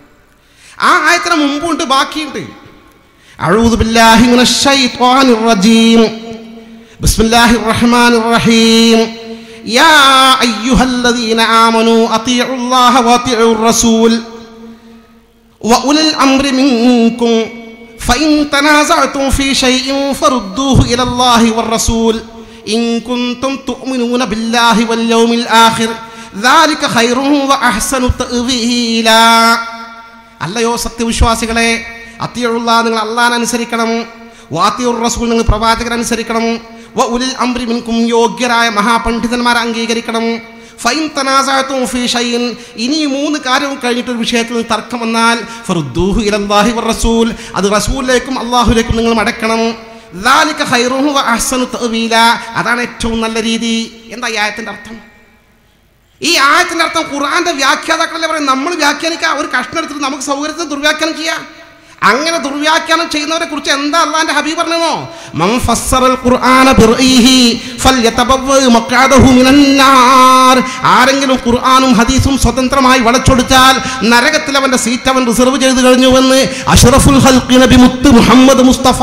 ആ ആയത്തിന് മുമ്പുണ്ട് ബാക്കിയുണ്ട് أعوذ بالله من الشيطان الرجيم بسم الله الرحمن الرحيم يا أيها الذين آمنوا أطيعوا الله وأطيعوا الرسول وأولي الأمر منكم فإن تنازعتم في شيء فردوه إلى الله والرسول إن كنتم تؤمنون بالله واليوم الآخر ذلك خير وأحسن تأويلا അല്ലയോ സത്യവിശ്വാസികളെ അത്തിയുള്ള നിങ്ങൾ അള്ളാൻ അനുസരിക്കണം വാത്തിയുർ റസൂൽ നിങ്ങൾ പ്രവാചകൻ അനുസരിക്കണം വ ഉലിൽ അംരി മിൻകും യോഗ്യരായ മഹാപണ്ഡിതന്മാരെ അംഗീകരിക്കണം ഫൈൻ തനാസാത്തും ഫീ ഷൈൻ ഇനി ഈ മൂന്ന് കാര്യവും കഴിഞ്ഞിട്ട് ഒരു വിഷയത്തിൽ നിന്ന് തർക്കം വന്നാൽ ഫറുദ്ദൂഹു ഇലല്ലാഹി വർ റസൂൽ അത് റസൂലിലേക്കും അള്ളാഹുലേക്കും നിങ്ങൾ മടക്കണം ذلك خيره وأحسن تأويلا അതാണ് ഏറ്റവും നല്ല രീതി എന്താ ഈ ആയത്തിന്റെ അർത്ഥം ഈ ആയത്തിന്റെ അർത്ഥം ഖുർആന്റെ വ്യാഖ്യാതാക്കളല്ലേ പറയും നമ്മൾ വ്യാഖ്യാനിക്കുക ഒരു കഷ്ണം എടുത്തിട്ട് നമുക്ക് സൗകര്യത്തിന് ദുർവ്യാഖ്യാനം ചെയ്യാം അങ്ങനെ ദുർവ്യാഖ്യാനം ചെയ്യുന്നവരെ കുറിച്ച് എന്താ അള്ളാന്റെ ഹബീബ് പറഞ്ഞോ മൻ ഫസ്സറൽ ഖുർആന ബിർഈഹി ഫല്യതബവ്വ മഖ്അദഹു മിനന്നാർ ആരെങ്കിലും ഖുർആനും ഹദീസും സ്വതന്ത്രമായി വളച്ചൊടിച്ചാൽ നരകത്തിൽ അവന്റെ സീറ്റ് അവൻ റിസർവ് ചെയ്തു കഴിഞ്ഞുവെന്ന് അഷ്റഫുൽ ഹൽഖി നബി മുത്ത് മുഹമ്മദ് മുസ്തഫ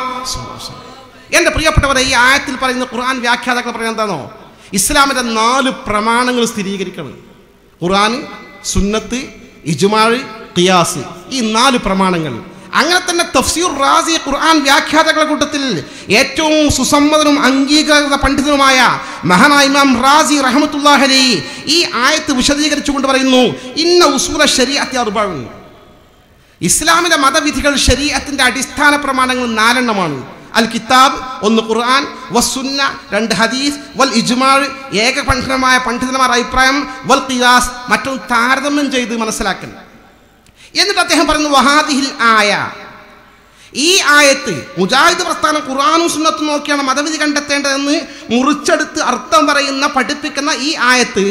എന്റെ പ്രിയപ്പെട്ടവരെ ഈ ആയത്തിൽ പറയുന്ന ഖുർആൻ വ്യാഖ്യാതാക്കൾ പറയുന്നത് എന്താണോ ഇസ്ലാമിന്റെ നാല് പ്രമാണങ്ങൾ സ്ഥിരീകരിക്കണം ഖുർആൻ സുന്നത്ത് ഇജ്മാഴ് ഖിയാസ് ഈ നാല് പ്രമാണങ്ങൾ അങ്ങനെ തന്നെ തഫ്സീർ റാസി ഖുർആൻ വ്യാഖ്യാതാക്കളുടെ കൂട്ടത്തിൽ ഏറ്റവും സുസമ്മതനും അംഗീകൃത പണ്ഡിതനുമായ മഹാനായ ഇമാം റാസി റഹമത്തുല്ലാഹലി ഈ ആയത്ത് വിശദീകരിച്ചുകൊണ്ട് പറയുന്നു ഇന്ന ഉസൂല ശരീഅത്തി അർബഉൻ ഇസ്ലാമിലെ മതവിധികൾ ശരീഅത്തിന്റെ അടിസ്ഥാന പ്രമാണങ്ങൾ നാലെണ്ണമാണ് അൽ കിതാബ് ഒന്ന് ഖുർആൻ വസുന്ന രണ്ട് ഹദീസ് വൽ ഇജ്മാൾ ഏകപണ്ഡിതമായ പണ്ഡിതന്മാർ അഭിപ്രായം വൽ ഖിയാസ് മറ്റൊന്ന് താരതമ്യം ചെയ്ത് മനസ്സിലാക്കൽ എന്നിട്ട് അദ്ദേഹം പറയുന്നു വഹാദിഹിൽ ആയ ഈ ആയത്ത് മുജാഹിദ് പ്രസ്ഥാനം ഖുർആാനും സുന്നത്തും നോക്കിയാണ് മതവിധി കണ്ടെത്തേണ്ടതെന്ന് മുറിച്ചെടുത്ത് അർത്ഥം പറയുന്ന പഠിപ്പിക്കുന്ന ഈ ആയത്ത്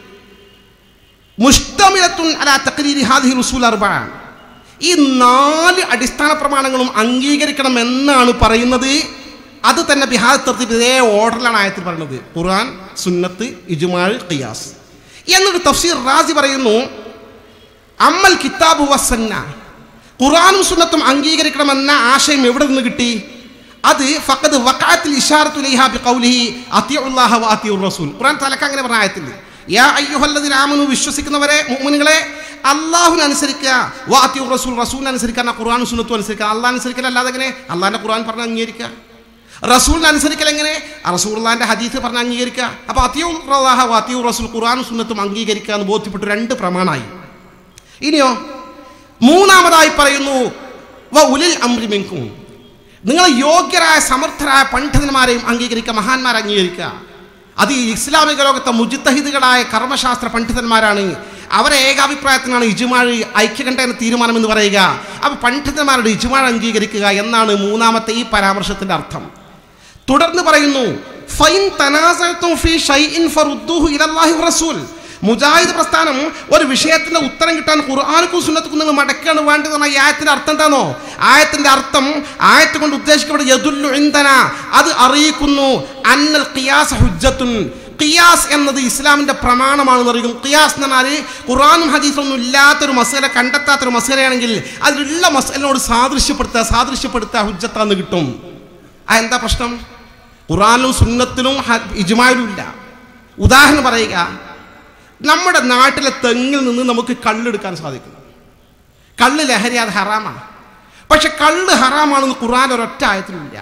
മുഷ്ടമിലത്തുൻ അല തക്രീരി ഹാദിഹിൽ ഉസൂൽ അർബാണ് ഈ നാല് അടിസ്ഥാന പ്രമാണങ്ങളും അംഗീകരിക്കണം എന്നാണ് പറയുന്നത് അത് തന്നെ ബിഹാർ തർത്തിപ്പ് ഇതേ ഓർഡറിലാണ് ആയത്തിൽ പറയുന്നത് ഖുർആൻ സുന്നത്ത് ഇജുമാൾ ഖിയാസ് എന്നിട്ട് തഫ്സീർ റാസി പറയുന്നു അമ്മൽ കിതാബ് വസന്ന ഖുർആനും സുന്നത്തും അംഗീകരിക്കണമെന്ന ആശയം എവിടെ നിന്ന് കിട്ടി അത് ഫഖദ് വഖഅത്തിൽ ഇശാറത്തു ഇലൈഹാ ബിഖൗലിഹി അത്തിയുല്ലാഹ വ അത്തിയുർ റസൂൽ ഖുർആൻ തലക്ക് അങ്ങനെ പറഞ്ഞ ആയത്തില്ല യാ അയ്യുഹല്ലദീന ആമനു വിശ്വസിക്കുന്നവരെ മുഅ്മിനുകളെ അള്ളാഹുവിനെ അനുസരിക്കുക വാ അത്തിയുർ റസൂൽ റസൂലിനെ അനുസരിക്കുക ഖുർആനും സുന്നത്തും അനുസരിക്കുക അള്ളാഹ് അനുസരിക്കൽ അല്ലാതെ എങ്ങനെ അള്ളാഹിന്റെ ഖുർആൻ പറഞ്ഞ് അംഗീകരിക്കുക റസൂലിനെ അനുസരിക്കൽ എങ്ങനെ റസൂള്ളാന്റെ ഹദീസ് പറഞ്ഞ് അംഗീകരിക്കുക അപ്പോൾ അത്തിയുർ അത്തിയുർ റസൂൽ ഖുർആനും സുന്നത്തും അംഗീകരിക്കുക എന്ന് ബോധ്യപ്പെട്ടു രണ്ട് പ്രമാണമായി ഇനിയോ മൂന്നാമതായി പറയുന്നു വ ഉലിൽ അമ്രിമിങ്കും നിങ്ങൾ യോഗ്യരായ സമർത്ഥരായ പണ്ഡിതന്മാരെയും അംഗീകരിക്കുക മഹാന്മാരെ അംഗീകരിക്കുക അത് ഈ ഇസ്ലാമിക ലോകത്തെ മുജിത്തഹിദുകളായ കർമ്മശാസ്ത്ര പണ്ഡിതന്മാരാണ് അവരെ ഏകാഭിപ്രായത്തിനാണ് ഇജുമാഴ് ഐക്യകണ്ഠേന തീരുമാനം എന്ന് പറയുക അപ്പോൾ പണ്ഡിതന്മാരുടെ ഇജുമാഴ് അംഗീകരിക്കുക എന്നാണ് മൂന്നാമത്തെ ഈ പരാമർശത്തിന്റെ അർത്ഥം തുടർന്ന് പറയുന്നു ഫൈൻ തനാസത്തും ഫീ ഷൈഇൻ ഫറുദ്ദൂഹു ഇലല്ലാഹി റസൂൽ മുജാഹിദ് പ്രസ്ഥാനം ഒരു വിഷയത്തിന്റെ ഉത്തരം കിട്ടാൻ ഖുർആാനുക്കും സുന്നത്തുക്കും നിങ്ങൾ മടക്കാണ് വേണ്ടതെന്ന ഈ ആയത്തിന്റെ അർത്ഥം എന്താണോ ആയത്തിന്റെ അർത്ഥം ആയത്ത് കൊണ്ട് ഉദ്ദേശിക്കപ്പെട്ട യദുല്ലു ഇന്ധന അത് അറിയിക്കുന്നു അന്നൽ ഖിയാസ് ഹുജ്ജത്തുൻ ഖിയാസ് എന്നത് ഇസ്ലാമിന്റെ പ്രമാണമാണെന്ന് അറിയിക്കും ഖിയാസ് എന്ന് പറഞ്ഞാൽ ഖുറാനും ഹദീസൊന്നും ഇല്ലാത്തൊരു മസല കണ്ടെത്താത്തൊരു മസലയാണെങ്കിൽ അതിലുള്ള മസലിനോട് സാദൃശ്യപ്പെടുത്തുക സാദൃശ്യപ്പെടുത്തുക ഹുജ്ജത്താന്ന് കിട്ടും ആ എന്താ പ്രശ്നം ഖുറാനിലും സുന്നത്തിലും ഇജ്മായിലും ഇല്ല ഉദാഹരണം പറയുക നമ്മുടെ നാട്ടിലെ തെങ്ങിൽ നിന്ന് നമുക്ക് കള്ളെടുക്കാൻ സാധിക്കും കള്ള് ലഹരി അത് ഹറാമാണ് പക്ഷെ കള്ള് ഹറാമാണെന്ന് ഖുറാൻ ഒരൊറ്റ ആയത്തിലുമില്ല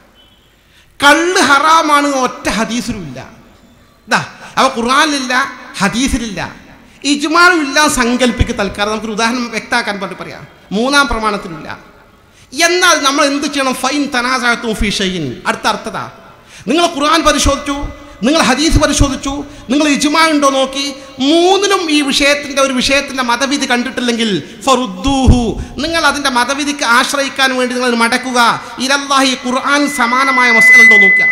കള്ള് ഹറാമാണെന്ന് ഒറ്റ ഹദീസിലുമില്ല ഇതാ അവ ഖുറാനിലില്ല ഹദീസിലില്ല ഇജ്മാനും ഇല്ല സങ്കല്പിക്ക് തൽക്കാലം നമുക്കൊരു ഉദാഹരണം വ്യക്തമാക്കാൻ വേണ്ടി പറയാം മൂന്നാം പ്രമാണത്തിലില്ല എന്നാൽ നമ്മൾ എന്ത് ചെയ്യണം ഫൈൻ തനാസാത്തും ഫി ഷൈൻ അടുത്ത അർത്ഥത നിങ്ങൾ ഖുർആൻ പരിശോധിച്ചു നിങ്ങൾ ഹദീസ് പരിശോധിച്ചു നിങ്ങൾ ഇജ്മാ ഉണ്ടോ നോക്കി മൂന്നിലും ഈ വിഷയത്തിന്റെ ഒരു വിഷയത്തിന്റെ മതവിധി കണ്ടിട്ടില്ലെങ്കിൽ ഫറുദ്ദൂഹു നിങ്ങൾ അതിന്റെ മതവിധിക്ക് ആശ്രയിക്കാൻ വേണ്ടി നിങ്ങൾ അത് മടക്കുക ഇലല്ലാഹി ഖുർആൻ സമാനമായ മസല ഉണ്ടോ നോക്കുക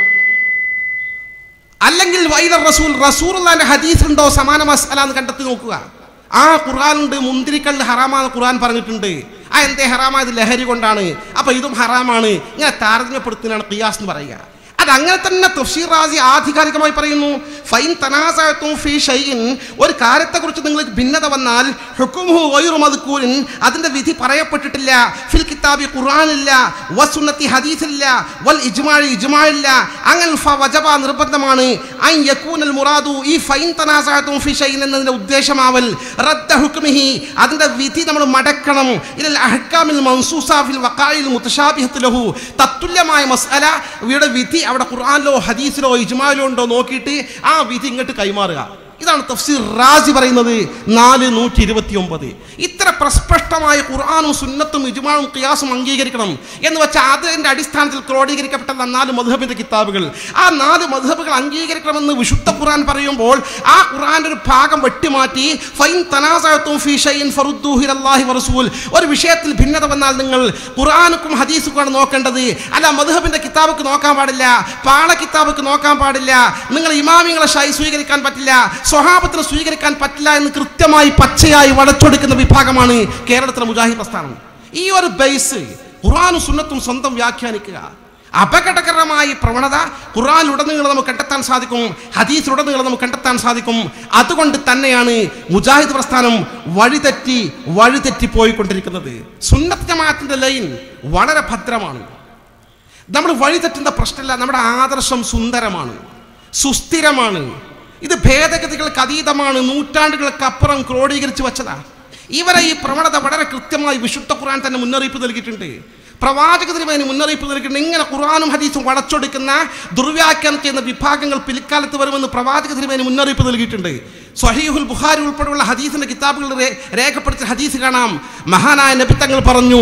അല്ലെങ്കിൽ വൈദർ റസൂൽ റസൂറുള്ളാന്റെ ഹദീസ് ഉണ്ടോ സമാന മസല എന്ന് കണ്ടെത്തി നോക്കുക ആ ഖുർആാനുണ്ട് മുന്തിരിക്കല്ല് ഹറാമാന്ന് ഖുർആൻ പറഞ്ഞിട്ടുണ്ട് ആ എന്തേ ഹറാമായത് ലഹരി കൊണ്ടാണ് അപ്പൊ ഇതും ഹറാമാണ് ഇങ്ങനെ താരതമ്യപ്പെടുത്തുന്നതാണ് ഖിയാസ് എന്ന് പറയുക അത് അങ്ങനെ തന്നെ തഫ്സീർ റാസി ആധികാരികമായി പറയുന്നു ഫൈൻ തനാസഅത്തും ഫീ ഷൈഇൻ ഒരു കാര്യത്തെക്കുറിച്ച് നിങ്ങൾക്ക് ഭിന്നത വന്നാൽ ഹുക്കുമുഹു ഗൈറു മദ്കൂരിൻ അതിന്റെ വിധി പറയപ്പെട്ടിട്ടില്ല ഫിൽ കിതാബി ഖുർആനില്ല വസുന്നത്തി ഹദീസില്ല വൽ ഇജ്മാഇ ഇജ്മാഇല്ല അങ്ങനെ ഫവജബ നിർബന്ധമാണ് അൻ യകൂനൽ മുറാദു ഈ ഫൈൻ തനാസഅത്തും ഫീ ഷൈഇൻ എന്നതിന്റെ ഉദ്ദേശമാവൽ റദ്ദ ഹുക്മിഹി അതിന്റെ വിധി നമ്മൾ മടക്കണം ഇലൽ അഹ്കാമിൽ മൻസൂസ ഫിൽ വഖാഇൽ മുതശാബിഹത്ത് ലഹു തത്തുല്യമായ മസ്അല ഇവയുടെ വിധി അവിടെ ഖുർആനിലോ ഹദീസിലോ ഇജ്മായിലോ ഉണ്ടോ നോക്കിയിട്ട് ആ വിധി ഇങ്ങോട്ട് കൈമാറുക ഇതാണ് തഫ്സീർ റാസി പറയുന്നത് നാല് നൂറ്റി ഇരുപത്തി ഒമ്പത് ഇത്ര പ്രസ്പഷ്ടമായ ഖുർആാനും സുന്നത്തും ഇജ്മാവും ഖിയാസും അംഗീകരിക്കണം എന്ന് വെച്ചാൽ അതിന്റെ അടിസ്ഥാനത്തിൽ ക്രോഡീകരിക്കപ്പെട്ട നാല് മധുഹബിന്റെ കിതാബുകൾ ആ നാല് മധുഹബുകൾ അംഗീകരിക്കണമെന്ന് വിശുദ്ധ ഖുർആൻ പറയുമ്പോൾ ആ ഖുർആന്റെ ഒരു ഭാഗം വെട്ടിമാറ്റി ഫൈൻ തനാസഅത്തും ഫീ ഷൈഇൻ ഫറുദ്ദൂഹു ഇലല്ലാഹി വറസൂൽ ഒരു വിഷയത്തിൽ ഭിന്നത വന്നാൽ നിങ്ങൾ ഖുർആനുക്കും ഹദീസുക്കുമാണ് നോക്കേണ്ടത് അല്ല മധുഹബിന്റെ കിതാബുക്ക് നോക്കാൻ പാടില്ല പാള കിതാബുക്ക് നോക്കാൻ പാടില്ല നിങ്ങൾ ഇമാമിങ്ങളെ ഷായി സ്വീകരിക്കാൻ പറ്റില്ല സ്വഹാബത്തിന് സ്വീകരിക്കാൻ പറ്റില്ല എന്ന് കൃത്യമായി പച്ചയായി വളച്ചൊടുക്കുന്ന വിഭാഗമാണ് കേരളത്തിലെ മുജാഹിദ് പ്രസ്ഥാനം ഈ ഒരു ബേസ് ഖുർആാനും സുന്നത്തും സ്വന്തം വ്യാഖ്യാനിക്കുക അപകടകരമായ ഈ പ്രവണത ഖുർആാനിലുടനീളം നമുക്ക് കണ്ടെത്താൻ സാധിക്കും ഹദീസിലുടനീളം നമുക്ക് കണ്ടെത്താൻ സാധിക്കും അതുകൊണ്ട് തന്നെയാണ് മുജാഹിദ് പ്രസ്ഥാനം വഴിതെറ്റി വഴിതെറ്റി പോയിക്കൊണ്ടിരിക്കുന്നത് സുന്നത്ത് ജമാഅത്തിന്റെ ലൈൻ വളരെ ഭദ്രമാണ് നമ്മൾ വഴിതെറ്റുന്ന പ്രശ്നമില്ല നമ്മുടെ ആദർശം സുന്ദരമാണ് സുസ്ഥിരമാണ് ഇത് ഭേദഗതികൾക്ക് അതീതമാണ് നൂറ്റാണ്ടുകൾക്കപ്പുറം ക്രോഡീകരിച്ച് വച്ചതാ ഇവരെ ഈ പ്രവണത വളരെ കൃത്യമായി വിശുദ്ധ ഖുർആൻ തന്നെ മുന്നറിയിപ്പ് നൽകിയിട്ടുണ്ട് പ്രവാചക തിരുമേനി മുന്നറിയിപ്പ് നൽകിയിട്ടുണ്ട് ഇങ്ങനെ ഖുർആാനും ഹദീസും വളച്ചൊടുക്കുന്ന ദുർവ്യാഖ്യാനം ചെയ്യുന്ന വിഭാഗങ്ങൾ പിൽക്കാലത്ത് വരുമെന്ന് പ്രവാചക തിരുമേനി മുന്നറിയിപ്പ് നൽകിയിട്ടുണ്ട് സ്വഹീഹുൽ ബുഖാരി ഉൾപ്പെടെയുള്ള ഹദീസിന്റെ കിതാബുകൾ രേ- രേഖപ്പെടുത്തിയ ഹദീസ് കാണാം മഹാനായ നബിത്തങ്ങൾ പറഞ്ഞു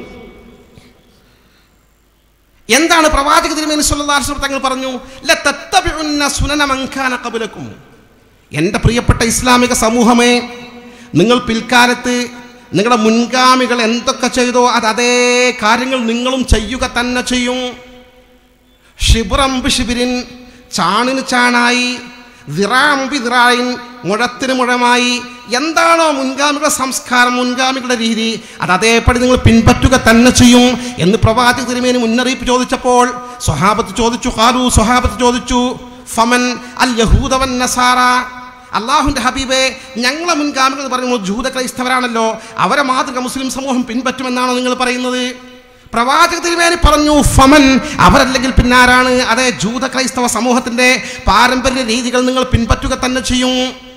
എന്താണ് പ്രവാചക തിരുമേനി സല്ലല്ലാഹു അലൈഹി വസല്ലം തങ്ങൾ പറഞ്ഞു ലതത്തബിഉന്ന സുനന മൻ കാന ഖബലക്കും എൻ്റെ പ്രിയപ്പെട്ട ഇസ്ലാമിക സമൂഹമേ നിങ്ങൾ പിൽക്കാലത്ത് നിങ്ങളുടെ മുൻഗാമികൾ എന്തൊക്കെ ചെയ്തോ അത് അതേ കാര്യങ്ങൾ നിങ്ങളും ചെയ്യുക തന്നെ ചെയ്യും ഷിബുറംബ് ഷിബിരിൻ ചാണിന് ചാണായി ദിറാംബി ദിറായിൻ മുഴത്തിന് മുഴമായി എന്താണോ മുൻഗാമികളുടെ സംസ്കാരം മുൻഗാമികളുടെ രീതി അത് അതേപടി നിങ്ങൾ പിൻപറ്റുക തന്നെ ചെയ്യും എന്ന് പ്രവാചക തിരുമേനി മുന്നറിയിപ്പ് ചോദിച്ചപ്പോൾ സ്വഹാബത്ത് ചോദിച്ചു ഹാലു സ്വഹാബത്ത് ചോദിച്ചു ഫമൻ അൽ യഹൂദവൻ നസാറ അള്ളാഹുന്റെ ഹബീബെ ഞങ്ങളെ മുൻഗാമികൾ പറയുന്നു ജൂത ക്രൈസ്തവരാണല്ലോ അവരെ മാതൃക മുസ്ലിം സമൂഹം പിൻപറ്റുമെന്നാണോ നിങ്ങൾ പറയുന്നത് പ്രവാചക തിരുമേനി പറഞ്ഞു ഫമൻ അവരല്ലെങ്കിൽ പിന്നാരാണ് അതെ ജൂത ക്രൈസ്തവ സമൂഹത്തിന്റെ പാരമ്പര്യ രീതികൾ നിങ്ങൾ പിൻപറ്റുക തന്നെ ചെയ്യും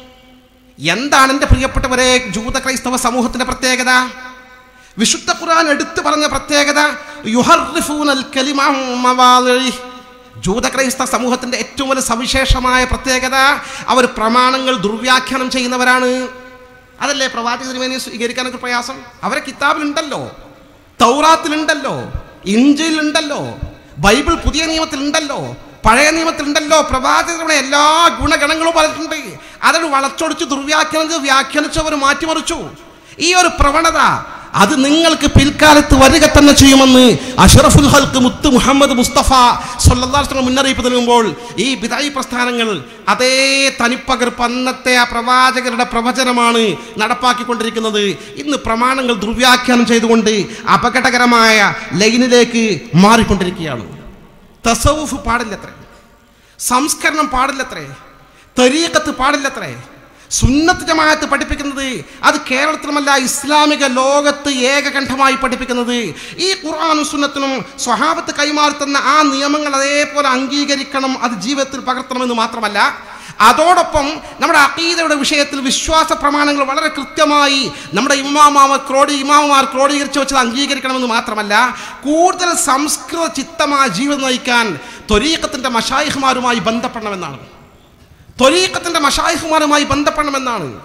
എന്താണ് എൻ്റെ പ്രിയപ്പെട്ടവരെ ജൂത ക്രൈസ്തവ സമൂഹത്തിന്റെ പ്രത്യേകത വിശുദ്ധ ഖുർആൻ എടുത്തു പറഞ്ഞ പ്രത്യേകത യുഹർറിഫൂനൽ കലിമ അൻ മവാദിഇഹ്. ജൂത ക്രൈസ്തവ സമൂഹത്തിന്റെ ഏറ്റവും വലിയ സവിശേഷമായ പ്രത്യേകത അവർ പ്രമാണങ്ങൾ ദുർവ്യാഖ്യാനം ചെയ്യുന്നവരാണ് അതല്ലേ പ്രവാചക തിരുമേനി സ്വീകരിക്കാനൊക്കെ പ്രയാസം അവരെ കിതാബിലുണ്ടല്ലോ തൗറാത്തിലുണ്ടല്ലോ ഇഞ്ചിലുണ്ടല്ലോ ബൈബിൾ പുതിയ നിയമത്തിലുണ്ടല്ലോ പഴയ നിയമത്തിലുണ്ടല്ലോ പ്രവാചകരുടെ എല്ലാ ഗുണഗണങ്ങളും പറഞ്ഞിട്ടുണ്ട് അതോട് വളച്ചൊടിച്ച് ദുർവ്യാഖ്യാനിച്ച് വ്യാഖ്യാനിച്ചവർ മാറ്റിമറിച്ചു ഈ ഒരു പ്രവണത അത് നിങ്ങൾക്ക് പിൽക്കാലത്ത് വരിക തന്നെ ചെയ്യുമെന്ന് അഷറഫുൽ ഹൽക്ക് മുത്ത് മുഹമ്മദ് മുസ്തഫ സൊല്ലാസ്ലം മുന്നറിയിപ്പ് നൽകുമ്പോൾ ഈ ബിദായി പ്രസ്ഥാനങ്ങൾ അതേ തനിപ്പകർപ്പ് അന്നത്തെ ആ പ്രവാചകരുടെ പ്രവചനമാണ് നടപ്പാക്കിക്കൊണ്ടിരിക്കുന്നത് ഇന്ന് പ്രമാണങ്ങൾ ദുർവ്യാഖ്യാനം ചെയ്തുകൊണ്ട് അപകടകരമായ ലൈനിലേക്ക് മാറിക്കൊണ്ടിരിക്കുകയാണ് തസവുഫ് പാടില്ലത്രേ സംസ്കരണം പാടില്ലത്രേ തരീക്കത്ത് പാടില്ലത്രേ സുന്നത്ത് ജമാഅത്ത് പഠിപ്പിക്കുന്നത് അത് കേരളത്തിലുമല്ല ഇസ്ലാമിക ലോകത്ത് ഏകകണ്ഠമായി പഠിപ്പിക്കുന്നത് ഈ ഖുർആാനും സുന്നത്തിനും സ്വഹാബത്ത് കൈമാറുത്തുന്ന ആ നിയമങ്ങൾ അതേപോലെ അംഗീകരിക്കണം അത് ജീവിതത്തിൽ പകർത്തണമെന്ന് മാത്രമല്ല അതോടൊപ്പം നമ്മുടെ അഖീദയുടെ വിഷയത്തിൽ വിശ്വാസ പ്രമാണങ്ങൾ വളരെ കൃത്യമായി നമ്മുടെ ഇമാമാർ ക്രോഡി ഇമാമാർ ക്രോഡീകരിച്ച് വെച്ചത് അംഗീകരിക്കണമെന്ന് മാത്രമല്ല കൂടുതൽ സംസ്കൃത ചിത്തമായ ജീവിതം നയിക്കാൻ ത്വരീക്കത്തിൻ്റെ മഷായിഹ്മാരുമായി ബന്ധപ്പെടണമെന്നാണ് ത്വരീക്കത്തിൻ്റെ മഷായിഹുമാരുമായി ബന്ധപ്പെടണമെന്നാണ്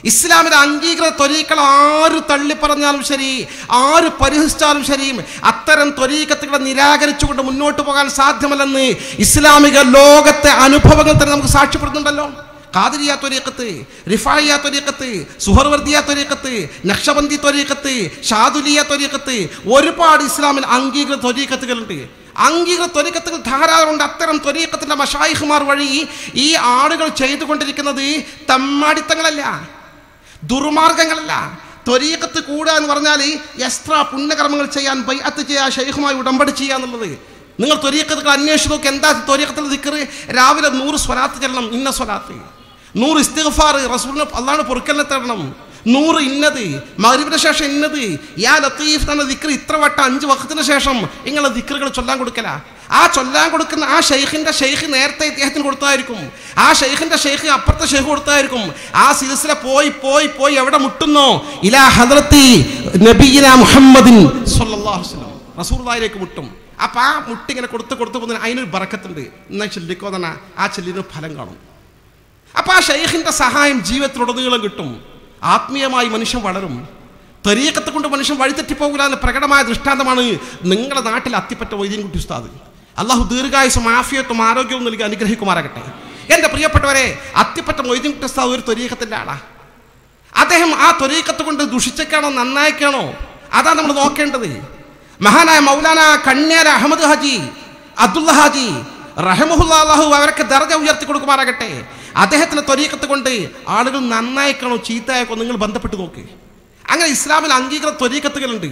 ഇസ്ലാമിലെ അംഗീകൃത ത്വരീക്കൾ ആര് തള്ളിപ്പറഞ്ഞാലും ശരി ആര് പരിഹസിച്ചാലും ശരി അത്തരം ത്വരീക്കത്തുകളെ നിരാകരിച്ചുകൊണ്ട് മുന്നോട്ട് പോകാൻ സാധ്യമല്ലെന്ന് ഇസ്ലാമിക ലോകത്തെ അനുഭവങ്ങൾ തന്നെ നമുക്ക് സാക്ഷ്യപ്പെടുന്നുണ്ടല്ലോ ഖാദിരിയ ത്വരീക്കത്ത് റിഫായിയ ത്വരീക്കത്ത് സുഹർവർദിയ ത്വരീക്കത്ത് നക്ഷബന്ദി ത്വരീക്കത്ത് ഷാദുലിയ ത്വരീക്കത്ത് ഒരുപാട് ഇസ്ലാമിൽ അംഗീകൃത ത്വരീക്കത്തുകളുണ്ട് അംഗീകൃത ത്വരീക്കത്തുകൾ ധാരാളമുണ്ട് അത്തരം ത്വരീക്കത്തിൻ്റെ മഷായിഹുമാർ വഴി ഈ ആളുകൾ ചെയ്തുകൊണ്ടിരിക്കുന്നത് തമ്മാടിത്തങ്ങളല്ല ദുർമാർഗങ്ങളല്ല ത്വരീക്കത്ത് കൂടുക എന്ന് പറഞ്ഞാൽ എക്സ്ട്രാ പുണ്യകർമ്മങ്ങൾ ചെയ്യാൻ ബൈഅത്ത് ചെയ്യുക ഷെയ്ഖുമായി ഉടമ്പടി ചെയ്യുക എന്നുള്ളത് നിങ്ങൾ ത്വരീക്കത്തുകൾ അന്വേഷിച്ച് നോക്കി എന്താ ത്വരീക്കത്തിൽ ദിക്കറ് രാവിലെ നൂറ് സ്വലാത്ത് ചെല്ലണം ഇന്ന സ്വലാത്ത് നൂറ് ഇസ്തിഗ്ഫാർ റസൂലിന് അള്ളാണ് പൊറുക്കലിനെ തരണം നൂറ് ഇന്നത് മഗ്രിബിന് ശേഷം ഇന്നത് യാ ലത്തീഫ് എന്ന ദിക്ർ ഇത്ര വട്ടം അഞ്ച് വക്കത്തിന് ശേഷം ഇങ്ങനെ ദിക്റുകൾ ചൊല്ലാൻ കൊടുക്കല ആ ചൊല്ലാൻ കൊടുക്കുന്ന ആ ഷെയ്ഖിന്റെ ഷെയ്ഖ് നേരത്തെ ഇദ്ദേഹത്തിന് കൊടുത്തായിരിക്കും ആ ഷെയ്ഖിന്റെ ഷെയ്ഖ് അപ്പുറത്തെ ഷെയ്ഖ് കൊടുത്തായിരിക്കും ആ സിലസില പോയി പോയി പോയി എവിടെ മുട്ടുന്നോ ഇലാ ഹദ്രത്തി നബീന മുഹമ്മദിൻ സല്ലല്ലാഹു അലൈഹി വസല്ലം റസൂലുള്ളാഹിലേക്ക് മുട്ടും അപ്പൊ ആ മുട്ടിങ്ങനെ കൊടുത്ത് കൊടുത്ത് പോകുന്നതിന് അതിനൊരു ബറക്കത്തുണ്ട് എന്നാൽ ചെല്ലിക്കോ തന്നെ ആ ചെല്ലിന് ഫലം കാണും അപ്പൊ ആ ഷെയ്ഖിന്റെ സഹായം ജീവിതത്തിലുടനീളം കിട്ടും ആത്മീയമായി മനുഷ്യൻ വളരും തെരീക്കത്തെ കൊണ്ട് മനുഷ്യൻ വഴിതെറ്റിപ്പോകില്ല എന്ന പ്രകടമായ ദൃഷ്ടാന്തമാണ് നിങ്ങളുടെ നാട്ടിൽ അത്തിപ്പറ്റ വൈദ്യൻകുട്ടി ഉസ്താദ് അള്ളാഹു ദീർഘായുസും ആഫിയത്തും ആരോഗ്യവും നൽകി അനുഗ്രഹിക്കുമാറാകട്ടെ എൻ്റെ പ്രിയപ്പെട്ടവരെ അത്തിപ്പറ്റ മൊയ്തീൻകുട്ടി ഉസ്താദ് ഒരു ത്വരീക്കത്തിൻ്റെ ആളാ അദ്ദേഹം ആ ത്വരീക്കത്ത് കൊണ്ട് ദുഷിച്ചേക്കാണോ നന്നായിക്കാണോ അതാണ് നമ്മൾ നോക്കേണ്ടത് മഹാനായ മൗലാന കണ്യാല അഹമ്മദ് ഹാജി അബ്ദുള്ള ഹാജി റഹമുല്ലാഹു അവരൊക്കെ ദർജ ഉയർത്തി കൊടുക്കുമാറാകട്ടെ അദ്ദേഹത്തിന്റെ ത്വരീക്കത്ത് കൊണ്ട് ആളുകൾ നന്നായിക്കാണോ ചീത്തയാക്കോ നിങ്ങൾ ബന്ധപ്പെട്ട് നോക്ക് അങ്ങനെ ഇസ്ലാമിൽ അംഗീകൃത ത്വരീക്കത്തുകളുണ്ട്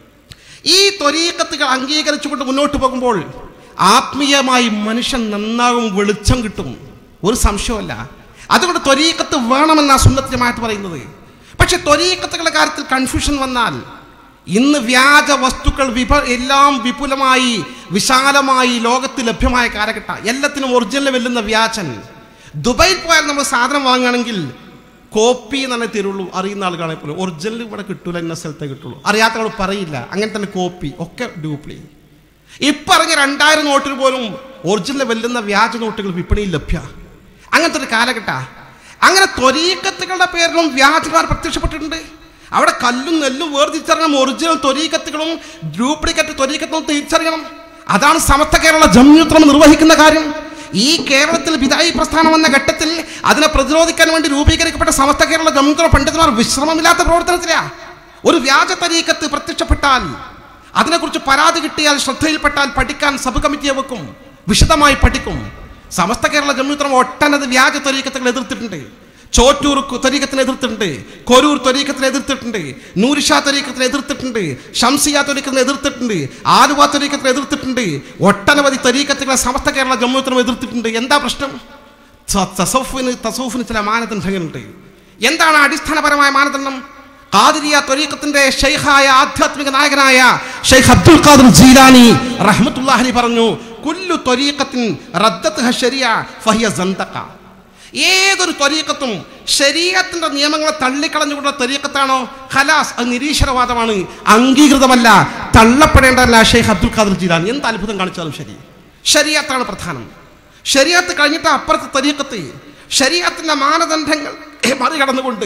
ഈ ത്വരീക്കത്തുകൾ അംഗീകരിച്ചുകൊണ്ട് മുന്നോട്ട് പോകുമ്പോൾ ആത്മീയമായി മനുഷ്യൻ നന്നാകും വെളിച്ചം കിട്ടും ഒരു സംശയമല്ല അതുകൊണ്ട് ത്വരീക്കത്ത് വേണമെന്ന സുന്നത്തിനുമായിട്ട് പറയുന്നത് പക്ഷെ ത്വരീക്കത്തുകളുടെ കാര്യത്തിൽ കൺഫ്യൂഷൻ വന്നാൽ ഇന്ന് വ്യാജ വസ്തുക്കൾ വിപ എല്ലാം വിപുലമായി വിശാലമായി ലോകത്ത് ലഭ്യമായ കാലഘട്ട എല്ലാത്തിനും ഒറിജിനൽ വെല്ലുന്ന വ്യാജൻ ദുബൈയിൽ പോയാൽ നമ്മൾ സാധനം വാങ്ങുകയാണെങ്കിൽ കോപ്പി തന്നെ തരുള്ളൂ അറിയുന്ന ആളുകളെ പോലും ഒറിജിനൽ ഇവിടെ കിട്ടൂല എന്ന സ്ഥലത്തേ കിട്ടുള്ളൂ അറിയാത്ത ആൾ പറയില്ല അങ്ങനെ തന്നെ കോപ്പി ഒക്കെ ഡ്യൂപ്ലി ഇപ്പറഞ്ഞ രണ്ടായിരം നോട്ടിൽ പോലും ഒറിജിനൽ വെല്ലുന്ന വ്യാജ നോട്ടുകൾ വിപണിയിൽ ലഭ്യ അങ്ങനത്തെ ഒരു കാലഘട്ട അങ്ങനെ ത്വരീക്കത്തുകളുടെ പേരിലും വ്യാജന്മാർ പ്രത്യക്ഷപ്പെട്ടിട്ടുണ്ട് അവിടെ കല്ലും നെല്ലും വേർതിരിച്ചറിയണം ഒറിജിനൽ ത്വരീക്കത്തുകളും ഡ്യൂപ്ലിക്കേറ്റ് ത്വരീക്കത്തും തിരിച്ചറിയണം അതാണ് സമസ്ത കേരള ജമ്യൂത്രം നിർവഹിക്കുന്ന കാര്യം ഈ കേരളത്തിൽ വിദായി പ്രസ്ഥാനം എന്ന ഘട്ടത്തിൽ അതിനെ പ്രതിരോധിക്കാൻ വേണ്ടി രൂപീകരിക്കപ്പെട്ട സമസ്ത കേരള ജമ്യൂത്ര പണ്ഡിതന്മാർ വിശ്രമമില്ലാത്ത പ്രവർത്തനത്തിലാ ഒരു വ്യാജ തരീക്കത്ത് പ്രത്യക്ഷപ്പെട്ടാൽ അതിനെക്കുറിച്ച് പരാതി കിട്ടിയാൽ ശ്രദ്ധയിൽപ്പെട്ടാൽ പഠിക്കാൻ സബ് കമ്മിറ്റിയെ വെക്കും വിശദമായി പഠിക്കും സമസ്ത കേരള ജമ്യൂത്രം ഒട്ടനവധി വ്യാജ തരീക്കത്തുകൾ എതിർത്തിട്ടുണ്ട് ചോറ്റൂർ ത്വരീക്കത്തിനെ എതിർത്തിട്ടുണ്ട് കൊരൂർ ത്വരീക്കത്തിനെ എതിർത്തിട്ടുണ്ട് നൂരിഷാ ത്വരീക്കത്തിനെ എതിർത്തിട്ടുണ്ട് ഷംസിയ ത്വരീക്കത്തിനെ എതിർത്തിട്ടുണ്ട് ആലുവ ത്വരീക്കത്തിനെ എതിർത്തിട്ടുണ്ട് ഒട്ടനവധി ത്വരീക്കത്തുകളെ സമസ്ത കേരള ജമ്മുത്തരം എതിർത്തിട്ടുണ്ട് എന്താ പ്രശ്നം സ- തസൗഫിന് തസൗഫിന് ചില മാനദണ്ഡങ്ങളുണ്ട് എന്താണ് അടിസ്ഥാനപരമായ മാനദണ്ഡം ഖാദിരിയ ത്വരീഖത്തിന്റെ ഷെയ്ഖായ ആധ്യാത്മിക നായകനായ ഷെയ്ഖ് അബ്ദുൽ ഖാദിർ ജീലാനി റഹ്മത്തുല്ലാഹി പറഞ്ഞു കുല്ലു ത്വരീഖത്തിൻ റദ്ദത്ത്ഹ ശരിയ ഫഹിയ സന്തഖ ഏതൊരു ത്വരീക്കത്തും ശരീരത്തിന്റെ നിയമങ്ങളെ തള്ളിക്കളഞ്ഞുകൊണ്ടുള്ള ത്വരീക്കത്താണോ ഖലാസ് അത് നിരീശ്വരവാദമാണ് അംഗീകൃതമല്ല തള്ളപ്പെടേണ്ടതല്ല ഷെയ്ഖ് അബ്ദുൽ ഖാദിർ ജീലാനി എന്ത് അത്ഭുതം കാണിച്ചാലും ശരി ശരീരത്താണ് പ്രധാനം ശരീരത്ത് കഴിഞ്ഞിട്ട് അപ്പുറത്തെ ത്വരീക്കത്ത് ശരീരത്തിന്റെ മാനദണ്ഡങ്ങൾ മറികടന്നുകൊണ്ട്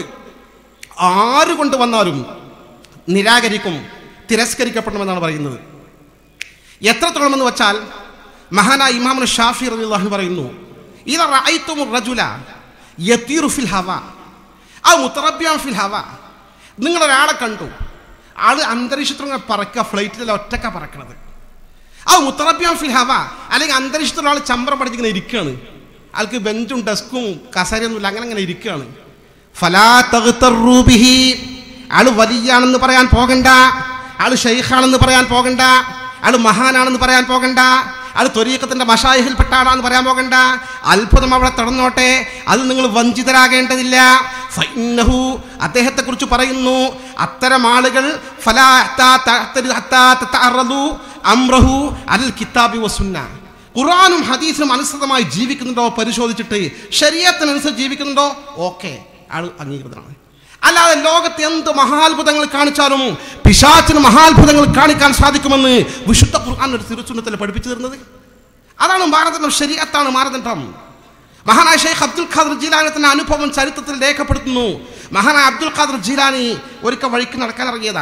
ആര് കൊണ്ടുവന്നാലും നിരാകരിക്കും തിരസ്കരിക്കപ്പെടണമെന്നാണ് പറയുന്നത് എത്രത്തോളം എന്ന് വെച്ചാൽ മഹാനായ ഇമാമുൽ ഷാഫി റളിയല്ലാഹു പറയുന്നു ഇത റഅയ്തുമു റജുല യതീറു ഫിൽ ഹവ ഔ മുതറബ്ബിയാൻ ഫിൽ ഹവ നിങ്ങൾ ഒരാളെ കണ്ടു ആള് അന്തരീക്ഷത്തിൽ ഇങ്ങനെ പറക്കുക ഫ്ലൈറ്റിൽ ഒറ്റക്ക പറക്കണത് ആ മുത്തറബ്യാൻ ഫിൽ ഹവ അല്ലെങ്കിൽ അന്തരീക്ഷത്തിൽ ഒരാൾ ചമ്പരം പഠിച്ചിങ്ങനെ ഇരിക്കുകയാണ് ആൾക്ക് ബെഞ്ചും ഡെസ്കും കസേരയൊന്നുമില്ല അങ്ങനെ അങ്ങനെ ഇരിക്കുകയാണ് ഫലാ തഗ്തറൂ ബിഹി ആള് വലിയാണെന്ന് പറയാൻ പോകണ്ട ആള് ഷെയ്ഖാണെന്ന് പറയാൻ പോകണ്ട ആള് മഹാനാണെന്ന് പറയാൻ പോകണ്ട ആള് ത്വരീക്കത്തിന്റെ മഷായിഹിൽപ്പെട്ട ആളാന്ന് പറയാൻ പോകണ്ട അത്ഭുതം അവിടെ തുടർന്നോട്ടെ അത് നിങ്ങൾ വഞ്ചിതരാകേണ്ടതില്ല ഫൈന്നഹു അദ്ദേഹത്തെ കുറിച്ച് പറയുന്നു അത്തരം ആളുകൾ ഫലാ ഹത്താ തഅ്തരി ഹത്താ തതഅറദു അംറഹു അൽ കിതാബി വസുന്ന ഖുർആനും ഹദീസിനും അനുസൃതമായി ജീവിക്കുന്നുണ്ടോ പരിശോധിച്ചിട്ട് ശരീരത്തിനനുസരിച്ച് ജീവിക്കുന്നുണ്ടോ ഓക്കെ ആൾ അംഗീകൃതനാണ് അല്ലാതെ ലോകത്ത് എന്ത് മഹാത്ഭുതങ്ങൾ കാണിച്ചാലും പിശാച്ചിന് മഹാത്ഭുതങ്ങൾ കാണിക്കാൻ സാധിക്കുമെന്ന് വിശുദ്ധ ഖുർആൻ ഒരു തിരുച്ചുന്നത്തിൽ പഠിപ്പിച്ചു തരുന്നത് അതാണ് മാനദണ്ഡം ശരീരത്താണ് മാനദണ്ഡം മഹാനായ ഷെയ്ഖ് അബ്ദുൽ ഖാദർ ജീലാനി തന്റെ അനുഭവം ചരിത്രത്തിൽ രേഖപ്പെടുത്തുന്നു മഹാനായ അബ്ദുൽ ഖാദർ ജീലാനി ഒരിക്കൽ വഴിക്ക് നടക്കാൻ ഇറങ്ങിയതാ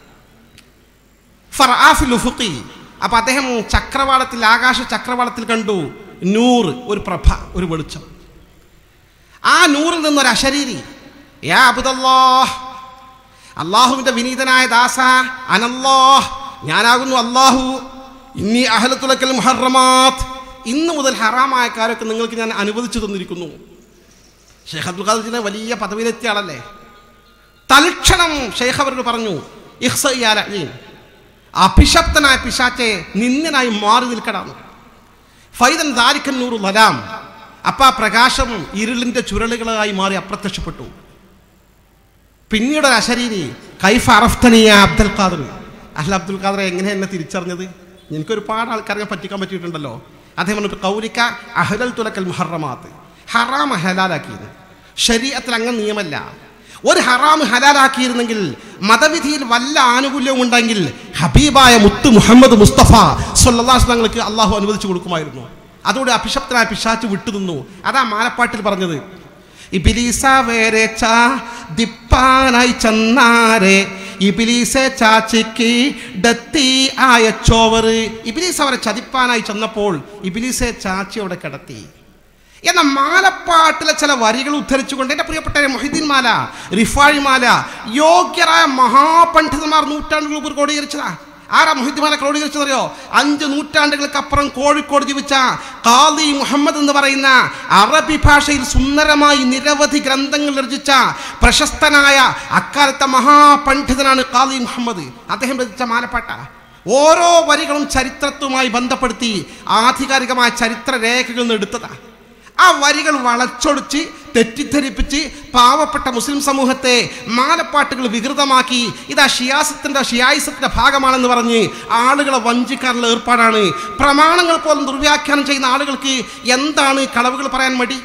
ഫറാഫിൽ ഉഫുഖി അപ്പൊ അദ്ദേഹം ചക്രവാളത്തിൽ ആകാശ ചക്രവാളത്തിൽ കണ്ടു നൂറ് ഒരു പ്രഭ ഒരു വെളിച്ചം ആ നൂറിൽ നിന്നൊരു അശരീരി യാ അബുദല്ലാഹ് അള്ളാഹുവിന്റെ വിനീതനായ ദാസ അനല്ലാഹ് ഞാനാകുന്നു അള്ളാഹു ഇന്നി അഹലത്തുലക്കൽ മുഹറമാത്ത് ഇന്ന് മുതൽ ഹറാമായ കാര്യമൊക്കെ നിങ്ങൾക്ക് ഞാൻ അനുവദിച്ചു തന്നിരിക്കുന്നു ഷെയ്ഖ് അബ്ദുൽ ഖാദിറിനെ വലിയ പദവിയിലെത്തിയ ആളല്ലേ തൽക്ഷണം ഷെയ്ഖ് അവരോട് പറഞ്ഞു ഇഹ്സ യാ ലഈൻ. അഭിശപ്തനായ പിശാച്ചെ നിന്ദനായി മാറി നിൽക്കണം ഫൈദൻ ദാരിക്കൻ നൂറു ലലാം അപ്പ ആ പ്രകാശം ഇരുളിന്റെ ചുരുളുകളായി മാറി അപ്രത്യക്ഷപ്പെട്ടു പിന്നീട് ഒരു അശരീരി കൈഫ അറഫ്തനിയ അബ്ദുൽ ഖാദർ അല്ല അബ്ദുൽ ഖാദർ എങ്ങനെ എന്നെ തിരിച്ചറിഞ്ഞത് എനിക്ക് ഒരുപാട് ആൾക്കാരെ പറ്റിക്കാൻ പറ്റിയിട്ടുണ്ടല്ലോ അദ്ദേഹം പറഞ്ഞു കൗലിക്ക അഹലൽ തുലക്കൽ മുഹറമാത്ത് ഹറാം ഹലാലാക്കിയത് ശരീരത്തിൽ അങ്ങനെ നിയമല്ല ഒരു ഹറാം ഹലാലാക്കിയിരുന്നെങ്കിൽ മതവിധിയിൽ വല്ല ആനുകൂല്യവും ഉണ്ടെങ്കിൽ ഹബീബായ മുത്ത് മുഹമ്മദ് മുസ്തഫ സൊല്ലാസ് തങ്ങൾക്ക് അള്ളാഹു അനുവദിച്ചു കൊടുക്കുമായിരുന്നു അതോടെ അഭിഷപ്തനായ പിശാച്ച് വിട്ടുനിന്നു അതാ മാലപ്പാട്ടിൽ പറഞ്ഞത് ഇബിലീസ വേറെ ചാ ദിപ്പാനായി ചെന്നാരെ ഇബിലീസെ ചാച്ചിക്ക് ഡത്തി ആയ ചോവറ് ഇബിലീസ് അവരെ ചതിപ്പാനായി ചെന്നപ്പോൾ ഇബിലീസെ ചാച്ചി അവിടെ കിടത്തി എന്ന മാലപ്പാട്ടിലെ ചില വരികൾ ഉദ്ധരിച്ചുകൊണ്ട് എൻ്റെ പ്രിയപ്പെട്ട മൊഹിദ്ദീൻ മാല റിഫാഴി മാല യോഗ്യരായ മഹാപണ്ഡിതന്മാർ നൂറ്റാണ്ടുകൾ മുമ്പ് ക്രോഡീകരിച്ചതാ ആരാ മൊഹിദ്ദീൻ മാല ക്രോഡീകരിച്ചതറിയോ അഞ്ച് നൂറ്റാണ്ടുകൾക്ക് അപ്പുറം കോഴിക്കോട് ജീവിച്ച കാദി മുഹമ്മദ് എന്ന് പറയുന്ന അറബി ഭാഷയിൽ സുന്ദരമായി നിരവധി ഗ്രന്ഥങ്ങൾ രചിച്ച പ്രശസ്തനായ അക്കാലത്തെ മഹാപണ്ഡിതനാണ് കാദി മുഹമ്മദ് അദ്ദേഹം രചിച്ച മാലപ്പാട്ട ഓരോ വരികളും ചരിത്രത്തുമായി ബന്ധപ്പെടുത്തി ആധികാരികമായ ചരിത്ര രേഖകളിൽ നിന്ന് എടുത്തതാണ് ആ വരികൾ വളച്ചൊടിച്ച് തെറ്റിദ്ധരിപ്പിച്ച് പാവപ്പെട്ട മുസ്ലിം സമൂഹത്തെ മാലപ്പാട്ടുകൾ വികൃതമാക്കി ഇതാ ഷിയാസത്തിന്റെ ഷിയായിസത്തിന്റെ ഭാഗമാണെന്ന് പറഞ്ഞ് ആളുകളെ വഞ്ചിക്കാനുള്ള ഏർപ്പാടാണ് പ്രമാണങ്ങൾ പോലും ദുർവ്യാഖ്യാനം ചെയ്യുന്ന ആളുകൾക്ക് എന്താണ് കളവുകൾ പറയാൻ മടി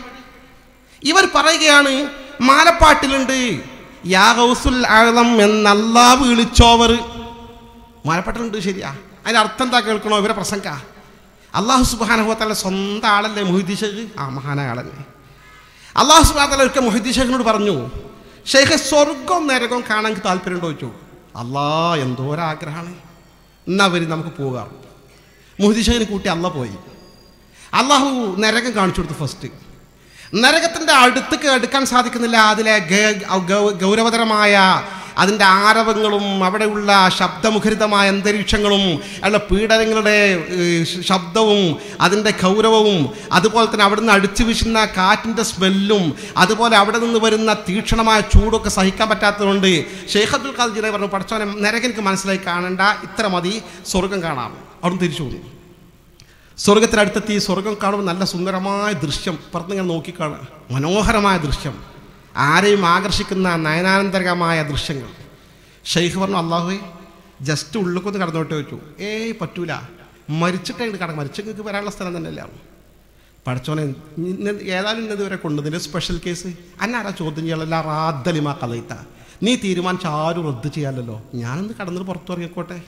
ഇവർ പറയുകയാണ് മാലപ്പാട്ടിലുണ്ട് യാ ഗൗസുൽ ആഴം എന്നല്ലാ വിളിച്ചോവർ മാലപ്പാട്ടിലുണ്ട് ശരിയാ അതിന്റെ അർത്ഥം എന്താ കേൾക്കണോ ഇവരെ പ്രസംഗ അള്ളാഹു സുബാനഹുത്തല്ല സ്വന്തം ആളല്ലേ മൊഹിദ്ദീൻ ഷേഖ് ആ മഹാനായ ആളല്ലേ അള്ളാഹു സുബാനത്തല്ല ഒരിക്കൽ മൊഹിദ്ദീൻ ഷേഖിനോട് പറഞ്ഞു ഷെയ്ഖ് സ്വർഗവും നരകവും കാണാൻ എനിക്ക് താല്പര്യമുണ്ടോ ചോദിച്ചു അല്ലാ എന്തോ ഒരാഗ്രഹമാണ് എന്നാ വരി നമുക്ക് പോകാം മൊഹിദ്ദീൻ ഷേഖിനെ കൂട്ടി അല്ല പോയി അള്ളാഹു നരകം കാണിച്ചു കൊടുത്തു ഫസ്റ്റ് നരകത്തിൻ്റെ അടുത്തേക്ക് അടുക്കാൻ സാധിക്കുന്നില്ല അതിലെ ഗ- ഗൗ- ഗൗരവതരമായ അതിൻ്റെ ആരവങ്ങളും അവിടെയുള്ള ശബ്ദമുഖരിതമായ അന്തരീക്ഷങ്ങളും അതിലെ പീഡനങ്ങളുടെ ഏഹ്, ശ- ശബ്ദവും അതിൻ്റെ ഗൗരവവും അതുപോലെ തന്നെ അവിടെ നിന്ന് അടിച്ചു വീശുന്ന കാറ്റിൻ്റെ സ്മെല്ലും അതുപോലെ അവിടെ നിന്ന് വരുന്ന തീക്ഷണമായ ചൂടൊക്കെ സഹിക്കാൻ പറ്റാത്തതുകൊണ്ട് ഷെയ്ഖ് അബ്ദുൽ ഖാദർ ജില്ല പറഞ്ഞു പഠിച്ചവനെ നരകം എനിക്ക് മനസ്സിലായി കാണണ്ട ഇത്ര മതി സ്വർഗം കാണാം അവിടുന്ന് തിരിച്ചു പോകുന്നു സ്വർഗത്തിനടുത്തെത്തി സ്വർഗം കാണുമ്പോൾ നല്ല സുന്ദരമായ ദൃശ്യം പുറത്തിങ്ങനെ നോക്കിക്കാണുക മനോഹരമായ ദൃശ്യം ആരെയും ആകർഷിക്കുന്ന നയനാനന്തരകമായ ദൃശ്യങ്ങൾ ഷെയ്ഖ് പറഞ്ഞു അള്ളാഹുവേ ജസ്റ്റ് ഉള്ളിക്കൊന്ന് കടന്നോട്ട് വെച്ചു ഏയ് പറ്റൂല മരിച്ചിട്ടേ ഇങ്ങോട്ട് കട മരിച്ചെങ്കിൽ വരാനുള്ള സ്ഥലം തന്നെയല്ലേ ആവും പഠിച്ചോനെ ഇന്ന് ഏതായാലും ഇന്നത് വരെ കൊണ്ടു നിന്റെ സ്പെഷ്യൽ കേസ് അന്നാരാ ചോദ്യം ചെയ്യാനുള്ള റാദ്ദലിമാ കലയിത്ത നീ തീരുമാനിച്ച ആരും റദ്ദ് ചെയ്യാമല്ലോ ഞാനൊന്ന് കടന്നിട്ട് പുറത്തു ഇറങ്ങിക്കോട്ടെ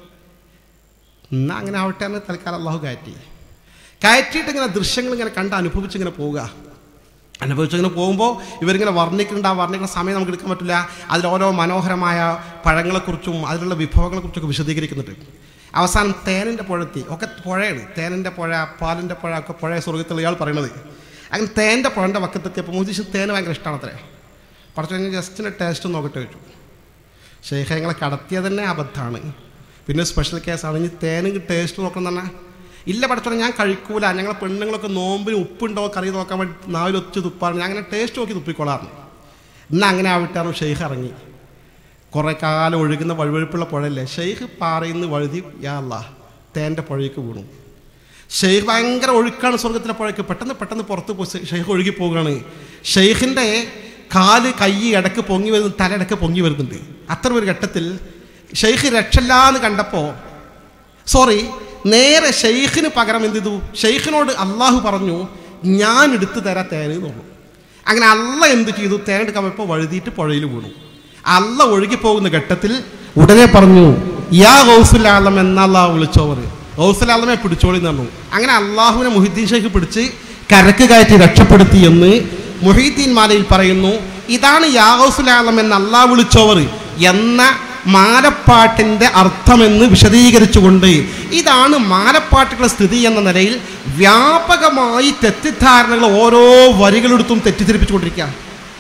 എന്നാ അങ്ങനെ ആവട്ടെ എന്ന് തൽക്കാലം അള്ളാഹു കയറ്റി കയറ്റിയിട്ട് ഇങ്ങനെ ദൃശ്യങ്ങൾ ഇങ്ങനെ കണ്ട് അനുഭവിച്ച് ഇങ്ങനെ പോവുക അനുഭവിച്ചിങ്ങനെ പോകുമ്പോൾ ഇവരിങ്ങനെ വർണ്ണിക്കുന്നുണ്ട് ആ വർണ്ണിക്കുന്ന സമയം നമുക്ക് എടുക്കാൻ പറ്റില്ല അതിൽ ഓരോ മനോഹരമായ പഴങ്ങളെക്കുറിച്ചും അതിലുള്ള വിഭവങ്ങളെക്കുറിച്ചൊക്കെ വിശദീകരിക്കുന്നുണ്ട് അവസാനം തേനിൻ്റെ പുഴത്തി ഒക്കെ പുഴയാണ് തേനിൻ്റെ പുഴ പാലിൻ്റെ പുഴ ഒക്കെ പുഴ സ്വർഗത്തിൽ ഇയാൾ പറയണത് അങ്ങനെ തേൻ്റെ പുഴൻ്റെ വക്കത്തെത്തിയപ്പോൾ മോദിച്ച് തേന് ഭയങ്കര ഇഷ്ടമാണ് അത്രേ കുറച്ച് കഴിഞ്ഞ് ജസ്റ്റിൻ്റെ ടേസ്റ്റ് നോക്കട്ടെ വെച്ചു ഷെയ്ഖ ഞങ്ങളെ കടത്തിയത് തന്നെ അബദ്ധമാണ് പിന്നെ സ്പെഷ്യൽ കേസാണ് ഇനി തേനും ടേസ്റ്റ് നോക്കണം തന്നെ ഇല്ല പഠിച്ചോളെ ഞാൻ കഴിക്കൂല ഞങ്ങളെ പെണ്ണുങ്ങളൊക്കെ നോമ്പിന് ഉപ്പുണ്ടോ കറി നോക്കാൻ വേണ്ടി നാവിലൊച്ച് തുപ്പാണ് ഞാൻ അങ്ങനെ ടേസ്റ്റ് നോക്കി തുപ്പിക്കോളാറുണ്ട് ഇന്ന് അങ്ങനെ ആവിട്ടാണ് ഷെയ്ഖ് ഇറങ്ങി കുറേ കാലം ഒഴുകുന്ന വഴുവഴുപ്പുള്ള പുഴയല്ലേ ഷെയ്ഖ് പാറയിൽ നിന്ന് വഴുതി യാ അല്ലാ തേൻ്റെ പുഴയ്ക്ക് വീണു ഷെയ്ഖ് ഭയങ്കര ഒഴുക്കാണ് സ്വർഗത്തിലെ പുഴയ്ക്ക് പെട്ടെന്ന് പെട്ടെന്ന് പുറത്ത് പോയി ഷെയ്ഖ് ഒഴുകി പോവുകയാണ് ഷെയ്ഖിൻ്റെ കാല് കൈ ഇടക്ക് പൊങ്ങി വരുന്നു തല ഇടക്ക് പൊങ്ങി വരുന്നുണ്ട് അത്ര ഒരു ഘട്ടത്തിൽ ഷെയ്ഖ് രക്ഷല്ലാന്ന് കണ്ടപ്പോൾ സോറി നേരെ ഷെയ്ഖിന് പകരം എന്ത് ചെയ്തു ഷെയ്ഖിനോട് അള്ളാഹു പറഞ്ഞു ഞാൻ എടുത്തു തരാ തേന് എന്നുള്ളൂ അങ്ങനെ അല്ല എന്ത് ചെയ്തു തേനെടുക്കാൻ പോയപ്പോൾ വഴുതിയിട്ട് പുഴയിൽ വീണു അല്ല ഒഴുകി പോകുന്ന ഘട്ടത്തിൽ ഉടനെ പറഞ്ഞു യാ ഗൗസുലാലം എന്ന അള്ളാഹു വിളിച്ചോവർ ഗൗസുലാലമെ പിടിച്ചോളി എന്ന് പറഞ്ഞു അങ്ങനെ അള്ളാഹുവിനെ മുഹിദ്ദീൻ ഷെയ്ഖ് പിടിച്ച് കരക്ക് കയറ്റി രക്ഷപ്പെടുത്തി എന്ന് മുഹീദ്ദീൻ മാലയിൽ പറയുന്നു ഇതാണ് യാഹോസുലാലം എന്ന് അള്ളാഹ് വിളിച്ചോവർ എന്ന മാലപ്പാട്ടിൻ്റെ അർത്ഥമെന്ന് വിശദീകരിച്ചുകൊണ്ട് ഇതാണ് മാലപ്പാട്ടുകളുടെ സ്ഥിതി എന്ന നിലയിൽ വ്യാപകമായി തെറ്റിദ്ധാരണകൾ ഓരോ വരികളെടുത്തും തെറ്റിദ്ധരിപ്പിച്ചുകൊണ്ടിരിക്കുകയാണ്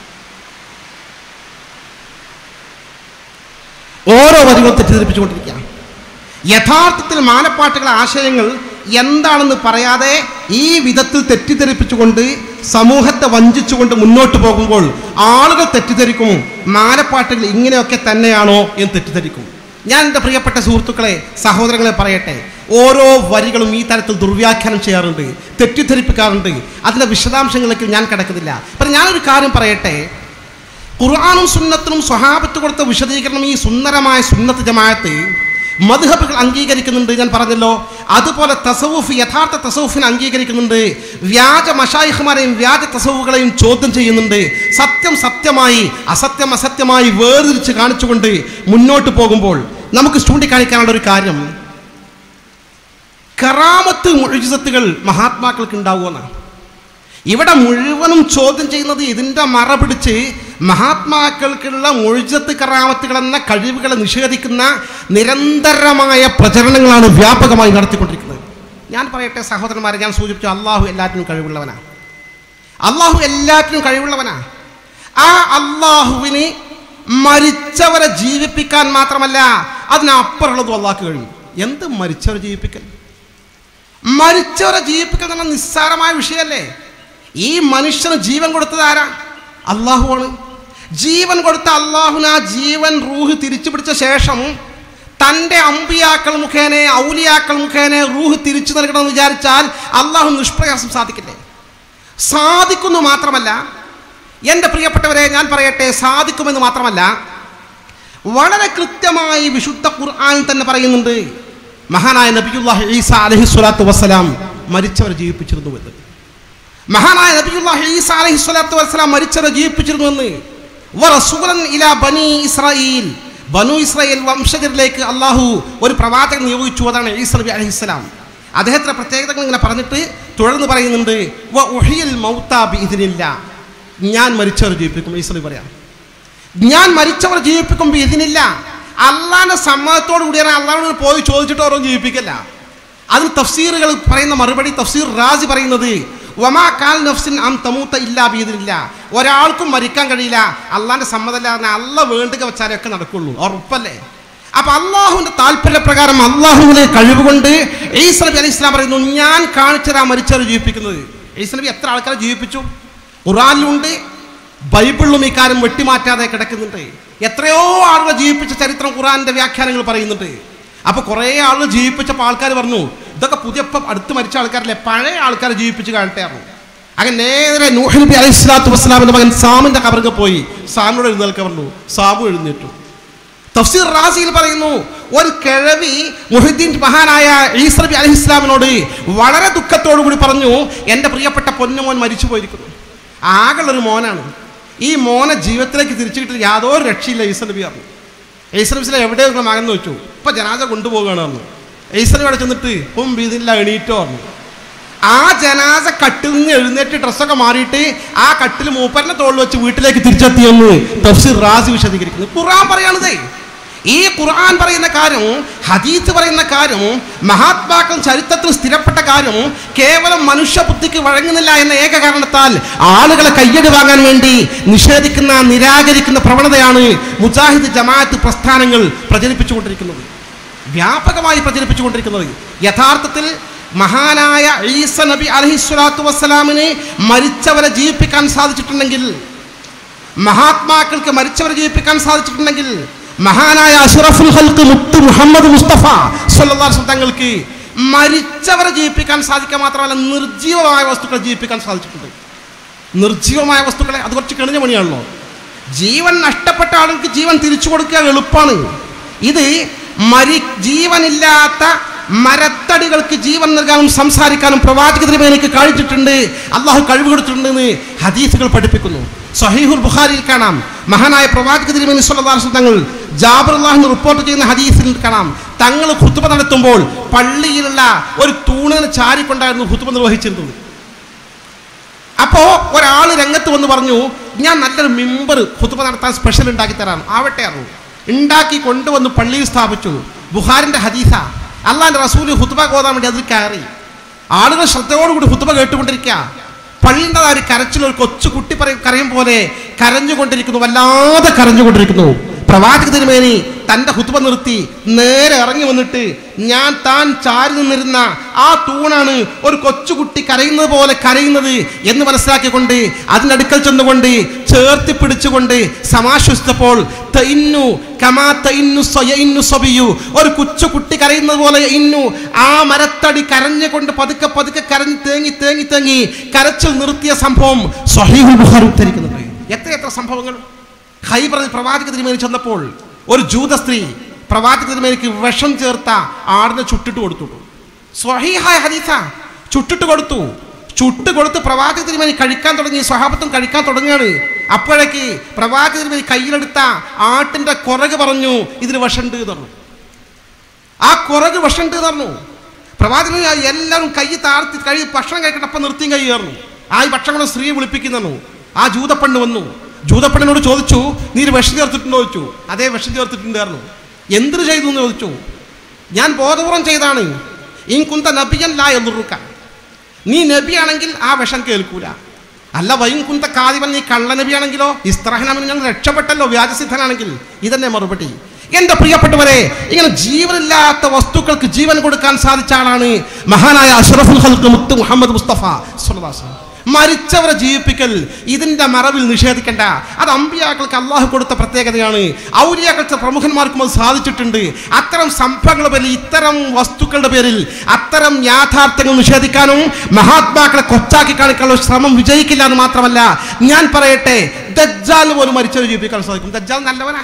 ഓരോ വരികളും തെറ്റിദ്ധരിപ്പിച്ചുകൊണ്ടിരിക്കുകയാണ് യഥാർത്ഥത്തിൽ മാലപ്പാട്ടുകളുടെ ആശയങ്ങൾ എന്താണെന്ന് പറയാതെ ഈ വിധത്തിൽ തെറ്റിദ്ധരിപ്പിച്ചുകൊണ്ട് സമൂഹത്തെ വഞ്ചിച്ചുകൊണ്ട് മുന്നോട്ട് പോകുമ്പോൾ ആളുകൾ തെറ്റിദ്ധരിക്കും മാലപ്പാട്ടുകൾ ഇങ്ങനെയൊക്കെ തന്നെയാണോ എന്ന് തെറ്റിദ്ധരിക്കും ഞാൻ എൻ്റെ പ്രിയപ്പെട്ട സുഹൃത്തുക്കളെ സഹോദരങ്ങളെ പറയട്ടെ ഓരോ വരികളും ഈ തരത്തിൽ ദുർവ്യാഖ്യാനം ചെയ്യാറുണ്ട് തെറ്റിദ്ധരിപ്പിക്കാറുണ്ട് അതിൻ്റെ വിശദാംശങ്ങളിലേക്ക് ഞാൻ കിടക്കുന്നില്ല അപ്പം ഞാനൊരു കാര്യം പറയട്ടെ ഖുർആാനും സുന്നത്തിനും സ്വഹാബത്ത് കൊടുത്ത വിശദീകരണം ഈ സുന്ദരമായ സുന്നത്ത് ജമാഅത്ത് മധുഹബുകൾ അംഗീകരിക്കുന്നുണ്ട് ഞാൻ പറഞ്ഞല്ലോ അതുപോലെ തസവുഫ് യഥാർത്ഥ തസവുഫിനെ അംഗീകരിക്കുന്നുണ്ട് വ്യാജ മഷായിഹ്മാരെയും വ്യാജ തസവുകളെയും ചോദ്യം ചെയ്യുന്നുണ്ട് സത്യം സത്യമായി അസത്യം അസത്യമായി വേർതിരിച്ച് കാണിച്ചുകൊണ്ട് മുന്നോട്ട് പോകുമ്പോൾ നമുക്ക് ചൂണ്ടിക്കാണിക്കാനുള്ള ഒരു കാര്യം കറാമത്ത് മുഴുജിസത്തുകൾ മഹാത്മാക്കൾക്ക് ഉണ്ടാവുമെന്നാണ് ഇവിടെ മുഴുവനും ചോദ്യം ചെയ്യുന്നത് ഇതിൻ്റെ മറ പിടിച്ച് മഹാത്മാക്കൾക്കുള്ള മുഴുജത്ത് കറാമത്തുകൾ എന്ന കഴിവുകളെ നിഷേധിക്കുന്ന നിരന്തരമായ പ്രചരണങ്ങളാണ് വ്യാപകമായി നടത്തിക്കൊണ്ടിരിക്കുന്നത് ഞാൻ പറയട്ടെ സഹോദരന്മാരെ ഞാൻ സൂചിപ്പിച്ചു അള്ളാഹു എല്ലാറ്റിനും കഴിവുള്ളവനാ അള്ളാഹു എല്ലാറ്റിനും കഴിവുള്ളവനാ ആ അള്ളാഹുവിന് മരിച്ചവരെ ജീവിപ്പിക്കാൻ മാത്രമല്ല അതിനപ്പുറമുള്ളതും അള്ളാഹ്ക്ക് കഴിയും എന്ത് മരിച്ചവരെ ജീവിപ്പിക്കൽ മരിച്ചവരെ ജീവിപ്പിക്കൽ എന്ന് പറഞ്ഞാൽ നിസ്സാരമായ വിഷയമല്ലേ ഈ മനുഷ്യന് ജീവൻ കൊടുത്തത് ആരാ അള്ളാഹുവാണ് ജീവൻ കൊടുത്ത അള്ളാഹുന ആ ജീവൻ റൂഹ് തിരിച്ചു പിടിച്ച ശേഷം തൻ്റെ അമ്പിയാക്കൾ മുഖേന ഔലിയാക്കൾ മുഖേന റൂഹ് തിരിച്ചു നൽകണമെന്ന് വിചാരിച്ചാൽ അള്ളാഹു നിഷ്പ്രയാസം സാധിക്കില്ലേ സാധിക്കുന്നു മാത്രമല്ല എൻ്റെ പ്രിയപ്പെട്ടവരെ ഞാൻ പറയട്ടെ സാധിക്കുമെന്ന് മാത്രമല്ല വളരെ കൃത്യമായി വിശുദ്ധ ഖുർആൻ തന്നെ പറയുന്നുണ്ട് മഹാനായ നബിയുല്ലാഹി ഈസ അലഹി സ്വലാത്തു വസ്സലാം മരിച്ചവരെ ജീവിപ്പിച്ചിരുന്നുവെന്ന് മഹാനായ നബിയുല്ലാഹി ഈസ അലൈഹി സ്വലാത്തു വസ്സലാം മരിച്ചവരെ ജീവിപ്പിച്ചിരുന്നുവെന്ന് വറസൂലൻ ഇലാ ബനി ഇസ്രായേൽ ബനു ഇസ്രായേൽ വംശജരിലേക്ക് അള്ളാഹു ഒരു പ്രവാചകൻ നിയോഗിച്ചു അതാണ് ഈസ നബി അലഹിസ്സലാം അദ്ദേഹത്തിന്റെ പ്രത്യേകതകൾ ഇങ്ങനെ പറഞ്ഞിട്ട് തുടർന്ന് പറയുന്നുണ്ട് വ ഉഹിയൽ മൗത്താ ബിഇദ്നില്ല ഞാൻ മരിച്ചവർ ജീവിപ്പിക്കും ഈസ നബി പറയാം ഞാൻ മരിച്ചവർ ജീവിപ്പിക്കുമ്പോൾ ഇതിനില്ല അള്ളാന്റെ സമ്മതത്തോടു കൂടിയാണ് അള്ളാഹോട് പോയി ചോദിച്ചിട്ട് ഓരോ ജീവിപ്പിക്കല്ല അതിന് തഫ്സീറുകൾ പറയുന്ന മറുപടി തഫ്സീർ റാസി പറയുന്നത് വമാ കാൽ നഫ്സിൻ അം തമൂത്ത ഇല്ലാ ബീതിനില്ല ഒരാൾക്കും മരിക്കാൻ കഴിയില്ല അള്ളാന്റെ സമ്മതമില്ലാതെ അല്ല വേണ്ടുക വെച്ചാലേ ഒക്കെ നടക്കുള്ളൂ ഉറപ്പല്ലേ അപ്പൊ അള്ളാഹുവിന്റെ താല്പര്യപ്രകാരം അള്ളാഹുവിന്റെ കഴിവുകൊണ്ട് ഈസ് നബി അലൈഹി ഇസ്ലാം പറയുന്നു ഞാൻ കാണിച്ചതാ മരിച്ചവർ ജീവിപ്പിക്കുന്നത് ഈസ് നബി എത്ര ആൾക്കാരെ ജീവിപ്പിച്ചു ഖുറാനിലുണ്ട് ബൈബിളിലും ഈ കാര്യം വെട്ടിമാറ്റാതെ കിടക്കുന്നുണ്ട് എത്രയോ ആളുകൾ ജീവിപ്പിച്ച ചരിത്രം ഖുറാന്റെ വ്യാഖ്യാനങ്ങൾ പറയുന്നുണ്ട് അപ്പൊ കുറേ ആളുകൾ ജീവിപ്പിച്ചപ്പോൾ ആൾക്കാർ പറഞ്ഞു ഇതൊക്കെ പുതിയ ഇപ്പം അടുത്ത് മരിച്ച ആൾക്കാരല്ലേ പഴയ ആൾക്കാരെ ജീവിപ്പിച്ച് കാണട്ടെ പറഞ്ഞു അങ്ങനെ നേരെ നൂഹ് നബി അലൈഹി സ്വലാത്തു വസ്സലാമിന്റെ മകൻ സാമിന്റെ കബറിൽ പോയി സാമിനോട് എഴുന്നേൽക്കാൻ പറഞ്ഞു സാമു എഴുന്നേറ്റു തഫ്സീർ റാസിയിൽ പറയുന്നു ഒരു കിഴവി മുഹിദ്ദീൻ മഹാനായ ഈസ് നബി അലൈഹി ഇസ്ലാമിനോട് വളരെ ദുഃഖത്തോടു കൂടി പറഞ്ഞു എൻ്റെ പ്രിയപ്പെട്ട പൊന്നുമോൻ മരിച്ചു പോയിരിക്കുന്നു ആകെയുള്ളൊരു മോനാണ് ഈ മോനെ ജീവിതത്തിലേക്ക് തിരിച്ചു കിട്ടില്ല യാതൊരു രക്ഷയില്ല ഈസ് നബി പറഞ്ഞു ഈസ് നബി ഇസ്ലാം എവിടെയാണ് മകൻ എന്ന് വെച്ചു ഇപ്പൊ ജനാജ കൊണ്ടുപോകുകയാണ് പറഞ്ഞു ഈസ് നബി അവിടെ ചെന്നിട്ട് ഇപ്പം ഇതില്ല എണീറ്റോ പറഞ്ഞു ആ ജനാസ കട്ടിൽ നിന്ന് എഴുന്നേറ്റ് ഡ്രസ്സൊക്കെ മാറിയിട്ട് ആ കട്ടിൽ മൂപ്പറിന്റെ തോളിൽ വെച്ച് വീട്ടിലേക്ക് തിരിച്ചെത്തിയെന്ന് തഫ്സീർ റാസി വിശദീകരിക്കുന്നു ഖുർആൻ പറയാണതേ ഈ ഖുർആൻ പറയുന്ന കാര്യം ഹദീത്ത് പറയുന്ന കാര്യം മഹാത്മാക്കൾ ചരിത്രത്തിൽ സ്ഥിരപ്പെട്ട കാര്യം കേവലം മനുഷ്യബുദ്ധിക്ക് വഴങ്ങുന്നില്ല എന്ന ഏക കാരണത്താൽ ആളുകളെ കയ്യടി വാങ്ങാൻ വേണ്ടി നിഷേധിക്കുന്ന നിരാകരിക്കുന്ന പ്രവണതയാണ് മുജാഹിദ് ജമാഅത്ത് പ്രസ്ഥാനങ്ങൾ പ്രചരിപ്പിച്ചുകൊണ്ടിരിക്കുന്നത് വ്യാപകമായി പ്രചരിപ്പിച്ചുകൊണ്ടിരിക്കുന്നത് യഥാർത്ഥത്തിൽ മഹാനായ ഈസ നബി അലഹിസ്വലാത്തു വസ്സലാമിനെ മരിച്ചവരെ ജീവിപ്പിക്കാൻ സാധിച്ചിട്ടുണ്ടെങ്കിൽ മഹാത്മാക്കൾക്ക് മരിച്ചവരെ ജീവിപ്പിക്കാൻ സാധിച്ചിട്ടുണ്ടെങ്കിൽ മഹാനായ അഷറഫുൽ ഹൽക്ക് മുത്ത് മുഹമ്മദ് മുസ്തഫ സല്ലല്ലാഹു അലൈഹി വസല്ലം തങ്ങൾക്ക് മരിച്ചവരെ ജീവിപ്പിക്കാൻ സാധിക്കുക മാത്രമല്ല നിർജീവമായ വസ്തുക്കളെ ജീവിപ്പിക്കാൻ സാധിച്ചിട്ടുണ്ട് നിർജീവമായ വസ്തുക്കളെ അത് കുറച്ച് കിണിഞ്ഞ പണിയാണല്ലോ ജീവൻ നഷ്ടപ്പെട്ട ആളുകൾക്ക് ജീവൻ തിരിച്ചു കൊടുക്കുക എളുപ്പമാണ് ഇത് മരി ജീവനില്ലാത്ത മരത്തടികൾക്ക് ജീവൻ നൽകാനും സംസാരിക്കാനും പ്രവാചക തിരുമേനിക്ക് കഴിച്ചിട്ടുണ്ട് അള്ളാഹു കഴിവ് കൊടുത്തിട്ടുണ്ടെന്ന് ഹദീസുകൾ പഠിപ്പിക്കുന്നു സഹീഹുൽ ബുഖാരിയിൽ കാണാം മഹാനായ പ്രവാചക തിരുമേനി സ്വല്ലാസ് തങ്ങൾ ജാബർ അള്ളാഹിന് റിപ്പോർട്ട് ചെയ്യുന്ന ഹദീസിൽ കാണാം തങ്ങൾ ഖുത്തുബ നടത്തുമ്പോൾ പള്ളിയിലുള്ള ഒരു തൂണിന് ചാരിക്കൊണ്ടായിരുന്നു ഖുത്തുബ നിർവഹിച്ചിരുന്നത് അപ്പോ ഒരാൾ രംഗത്ത് വന്ന് പറഞ്ഞു ഞാൻ നല്ലൊരു മെമ്പർ ഹുത്തുബ നടത്താൻ സ്പെഷ്യൽ ഉണ്ടാക്കി തരാം ആവട്ടെ അറിഞ്ഞു ഉണ്ടാക്കി കൊണ്ടുവന്ന് പള്ളിയിൽ സ്ഥാപിച്ചു ബുഹാരിന്റെ ഹദീസ അള്ളാന്റെ റസൂല് ഹുത്തുബ കോതാൻ വേണ്ടി അതിൽ കയറി ആളുകൾ ശ്രദ്ധയോടുകൂടി ഹുത്തുബ കേട്ടുകൊണ്ടിരിക്കുക പള്ളിൻ്റെ ഒരു കരച്ചിൽ ഒരു കൊച്ചു കുട്ടി പറയും കരയും പോലെ കരഞ്ഞുകൊണ്ടിരിക്കുന്നു വല്ലാതെ കരഞ്ഞുകൊണ്ടിരിക്കുന്നു പ്രവാചക തിരുമേനി തൻ്റെ ഹുത്തുബ നിർത്തി നേരെ ഇറങ്ങി വന്നിട്ട് ഞാൻ താൻ ചാരി നിന്നിരുന്ന ആ തൂണാണ് ഒരു കൊച്ചുകുട്ടി കരയുന്നത് പോലെ കരയുന്നത് എന്ന് മനസ്സിലാക്കിക്കൊണ്ട് അതിൻ്റെ അടുക്കൽ ചെന്നുകൊണ്ട് ചേർത്തി പിടിച്ചുകൊണ്ട് സമാശ്വസിച്ചപ്പോൾ തൈന്നു കമാ തൈന്നു സ്വയഇന്നു സ്വബിയു ഒരു കൊച്ചുകുട്ടി കരയുന്നത് പോലെ ഇന്നു ആ മരത്തടി കരഞ്ഞുകൊണ്ട് പതുക്കെ പതുക്കെ കരഞ്ഞ് തേങ്ങി തേങ്ങി തേങ്ങി കരച്ചിൽ നിർത്തിയ സംഭവം സ്വഹീഹുൽ ബുഖാരി ഉദ്ധരിക്കുന്നുണ്ട് എത്ര എത്ര സംഭവങ്ങൾ ഹൈബർ പ്രവാചക തിരുമേനി ചെന്നപ്പോൾ ഒരു ജൂത സ്ത്രീ പ്രവാചക തിരുമേനിക്ക് വിഷം ചേർത്ത ആടിനെ ചുട്ടിട്ട് കൊടുത്തു സ്വഹീഹായ ഹദീസ ചുട്ടിട്ട് കൊടുത്തു ചുട്ട് കൊടുത്ത് പ്രവാചക തിരുമേനി കഴിക്കാൻ തുടങ്ങി സ്വഹാബത്തും കഴിക്കാൻ തുടങ്ങുകയാണ് അപ്പോഴേക്ക് പ്രവാചക തിരുമേനി കയ്യിലെടുത്ത ആട്ടിന്റെ കുറക് പറഞ്ഞു ഇതിന് വിഷമുണ്ട് എന്ന് പറഞ്ഞു ആ കുറക് വിഷമുണ്ട് എന്ന് പറഞ്ഞു പ്രവാചകൻ എല്ലാവരും കൈ താഴ്ത്തി കൈ ഭക്ഷണം കഴിക്കട്ടെ അപ്പം നിർത്തിയും കൈ കയറുന്നു ആ ഈ ഭക്ഷണം കൊണ്ട് സ്ത്രീയെ വിളിപ്പിക്കുന്നു ആ ജൂതപ്പെണ്ണ് വന്നു ജൂതപ്പെണ്ണിനോട് ചോദിച്ചു നീ ഒരു വിഷം ചേർത്തിട്ടുണ്ടോ ചോദിച്ചു അതേ വിഷം ചേർത്തിട്ടുണ്ടായിരുന്നു എന്തിനു ചെയ്തു എന്ന് ചോദിച്ചു ഞാൻ ബോധപൂർവം ചെയ്താണ് ഇൻ കുന്ത നബിയൻ ലാ എന്നുറുക്ക നീ നബിയാണെങ്കിൽ ആ വിഷം കേൾക്കൂല അല്ല വൈൻ കുന്ത കാതിവൻ നീ കള്ള നബിയാണെങ്കിലോ ഇസ്ത്രഹനാമിന് ഞങ്ങൾ രക്ഷപ്പെട്ടല്ലോ വ്യാജസിദ്ധനാണെങ്കിൽ ഇതന്നെ മറുപടി എന്റെ പ്രിയപ്പെട്ടവരെ ഇങ്ങനെ ജീവനില്ലാത്ത വസ്തുക്കൾക്ക് ജീവൻ കൊടുക്കാൻ സാധിച്ച ആളാണ് മഹാനായ അഷ്റഫുൽ ഹൽക്ക് മുത്ത് മുഹമ്മദ് മുസ്തഫ സ്വല്ലല്ലാഹു അലൈഹി വസല്ലം. മരിച്ചവരെ ജീവിപ്പിക്കൽ ഇതിന്റെ മറവിൽ നിഷേധിക്കേണ്ട അത് അമ്പിയാക്കൾക്ക് അള്ളാഹു കൊടുത്ത പ്രത്യേകതയാണ് ഔലിയാക്കൾക്ക് പ്രമുഖന്മാർക്കും അത് സാധിച്ചിട്ടുണ്ട് അത്തരം സംഭവങ്ങളുടെ പേരിൽ ഇത്തരം വസ്തുക്കളുടെ പേരിൽ അത്തരം യാഥാർത്ഥ്യങ്ങൾ നിഷേധിക്കാനും മഹാത്മാക്കളെ കൊച്ചാക്കി കാണിക്കാനുള്ള ശ്രമം വിജയിക്കില്ല എന്ന് മാത്രമല്ല ഞാൻ പറയട്ടെ ദജ്ജാൽ പോലും മരിച്ചവരെ ജീവിപ്പിക്കാൻ സാധിക്കും ദജ്ജാൽ നല്ലവനാ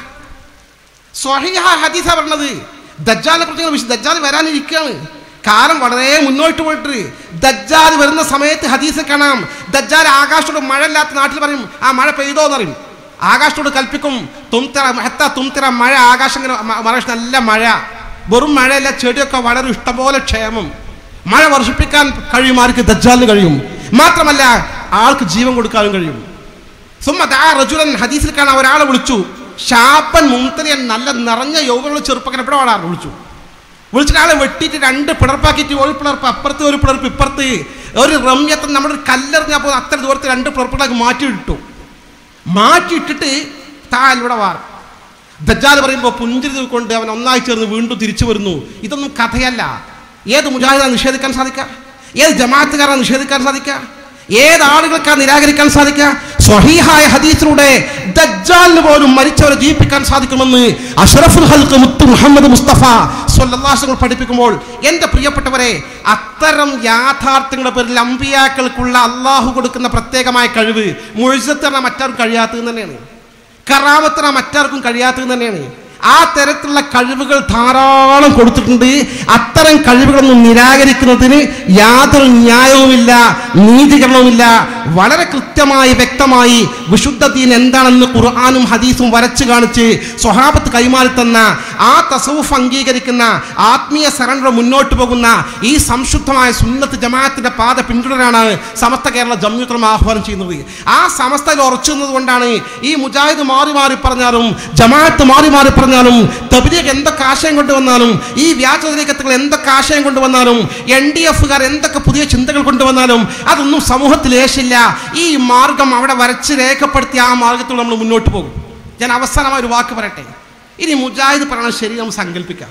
സ്വഹീഹ ഹദീസ പറഞ്ഞത് ദജ്ജാലിനെ കുറിച്ച് വിശ ദജ്ജാൽ വരാനിരിക്കുകയാണ് കാലം വളരെ മുന്നോട്ട് പോയിട്ട് ദജ്ജാൽ വരുന്ന സമയത്ത് ഹദീസ് കാണാം ദജ്ജാൽ ആകാശത്തോട് മഴ ഇല്ലാത്ത നാട്ടിൽ പറയും ആ മഴ പെയ്തോ എന്നറിയും ആകാശത്തോട് കൽപ്പിക്കും തുംതിറ മെഹത്ത തുംതിറ മഴ ആകാശം ഇങ്ങനെ മ- മഴ നല്ല മഴ വെറും മഴയല്ല ചെടിയൊക്കെ വളരെ ഇഷ്ടംപോലെ ക്ഷേമം മഴ വർഷിപ്പിക്കാൻ കഴിയും ആർക്ക് ദജ്ജാലിന് കഴിയും മാത്രമല്ല ആൾക്ക് ജീവൻ കൊടുക്കാനും കഴിയും സുമ്മ ദാ റജുലൻ ഹദീസിൽ കാണാൻ ഒരാളെ വിളിച്ചു ഷാപ്പൻ മുംതലിയൻ നല്ല നിറഞ്ഞ യൗവനുള്ള ചെറുപ്പക്കൻ എവിടെ വാടാ വിളിച്ചു വിളിച്ചിട്ട് ആളെ വെട്ടിയിട്ട് രണ്ട് പിളർപ്പാക്കിയിട്ട് ഒരു പിളർപ്പ് അപ്പുറത്ത് ഒരു പിളർപ്പ് ഇപ്പുറത്ത് ഒരു റമ്യത്തിൽ നമ്മുടെ ഒരു കല്ലെറിഞ്ഞാൽ പോകുന്ന അത്ര ദൂരത്ത് രണ്ട് പിളർപ്പിളാക്കി മാറ്റിയിട്ടു മാറ്റിയിട്ടിട്ട് താൽ ഇവിടെ വാർ ദജ്ജാൽ പറയുമ്പോൾ പുഞ്ചിരി കൊണ്ട് അവൻ ഒന്നായി ചേർന്ന് വീണ്ടും തിരിച്ചു വരുന്നു ഇതൊന്നും കഥയല്ല ഏത് മുജാഹിദാണ് നിഷേധിക്കാൻ സാധിക്കുക ഏത് ജമാഅത്തുകാരാണ് നിഷേധിക്കാൻ സാധിക്കുക ഏത് ആളുകൾക്കാണ് നിരാകരിക്കാൻ സാധിക്കുക സ്വഹീഹായ ഹദീസിലൂടെ ദജ്ജാലിന് പോലും മരിച്ചവരെ ജീവിപ്പിക്കാൻ സാധിക്കുമെന്ന് അഷ്റഫുൽ ഹൽക്ക് മുത്ത് മുഹമ്മദ് മുസ്തഫ സ്വല്ലാസങ്ങൾ പഠിപ്പിക്കുമ്പോൾ എൻ്റെ പ്രിയപ്പെട്ടവരെ അത്തരം യാഥാർത്ഥ്യങ്ങളുടെ പേരിൽ അമ്പിയാക്കൾക്കുള്ള അള്ളാഹു കൊടുക്കുന്ന പ്രത്യേകമായ കഴിവ് മുഴുസത്തറ മറ്റാർക്കും കഴിയാത്തത് തന്നെയാണ് കറാമത്തറ മറ്റാർക്കും കഴിയാത്തത് തന്നെയാണ് ആ തരത്തിലുള്ള കഴിവുകൾ ധാരാളം കൊടുത്തിട്ടുണ്ട് അത്തരം കഴിവുകളൊന്നും നിരാകരിക്കുന്നതിന് യാതൊരു ന്യായവുമില്ല നീതീകരണവുമില്ല വളരെ കൃത്യമായി വ്യക്തമായി വിശുദ്ധ ദീൻ എന്താണെന്ന് ഖുർആാനും ഹദീസും വരച്ചു കാണിച്ച് സ്വഹാബത്ത് കൈമാറി തന്ന ആ തസവുഫ് അംഗീകരിക്കുന്ന ആത്മീയ സറണ്ടർ മുന്നോട്ട് പോകുന്ന ഈ സംശുദ്ധമായ സുന്നത്ത് ജമാഅത്തിന്റെ പാത പിന്തുടരാനാണ് സമസ്ത കേരള ജമ്യൂത്രം ആഹ്വാനം ചെയ്യുന്നത് ആ സമസ്തയിൽ ഉറച്ചു നിന്നത് കൊണ്ടാണ് ഈ മുജാഹിദ് മാറി മാറി പറഞ്ഞാലും ജമാഅത്ത് മാറി മാറി പറഞ്ഞാലും തബിലേക്ക് എന്തൊക്കെ ആശയം കൊണ്ടുവന്നാലും ഈ വ്യാജനീകത്തുകൾ എന്തൊക്കെ ആശയം കൊണ്ടുവന്നാലും എൻ ഡി എഫുകാർ എന്തൊക്കെ പുതിയ ചിന്തകൾ കൊണ്ടുവന്നാലും അതൊന്നും സമൂഹത്തിൽ ഏശില്ല ഈ മാർഗം അവിടെ വരച്ച് രേഖപ്പെടുത്തി ആ മാർഗത്തിൽ നമ്മൾ മുന്നോട്ട് പോകും ഞാൻ അവസാനമായ ഒരു വാക്ക് പറയട്ടെ ഇനി മുജാഹിദ് പറയണത് ശരി നമുക്ക് സങ്കല്പിക്കാം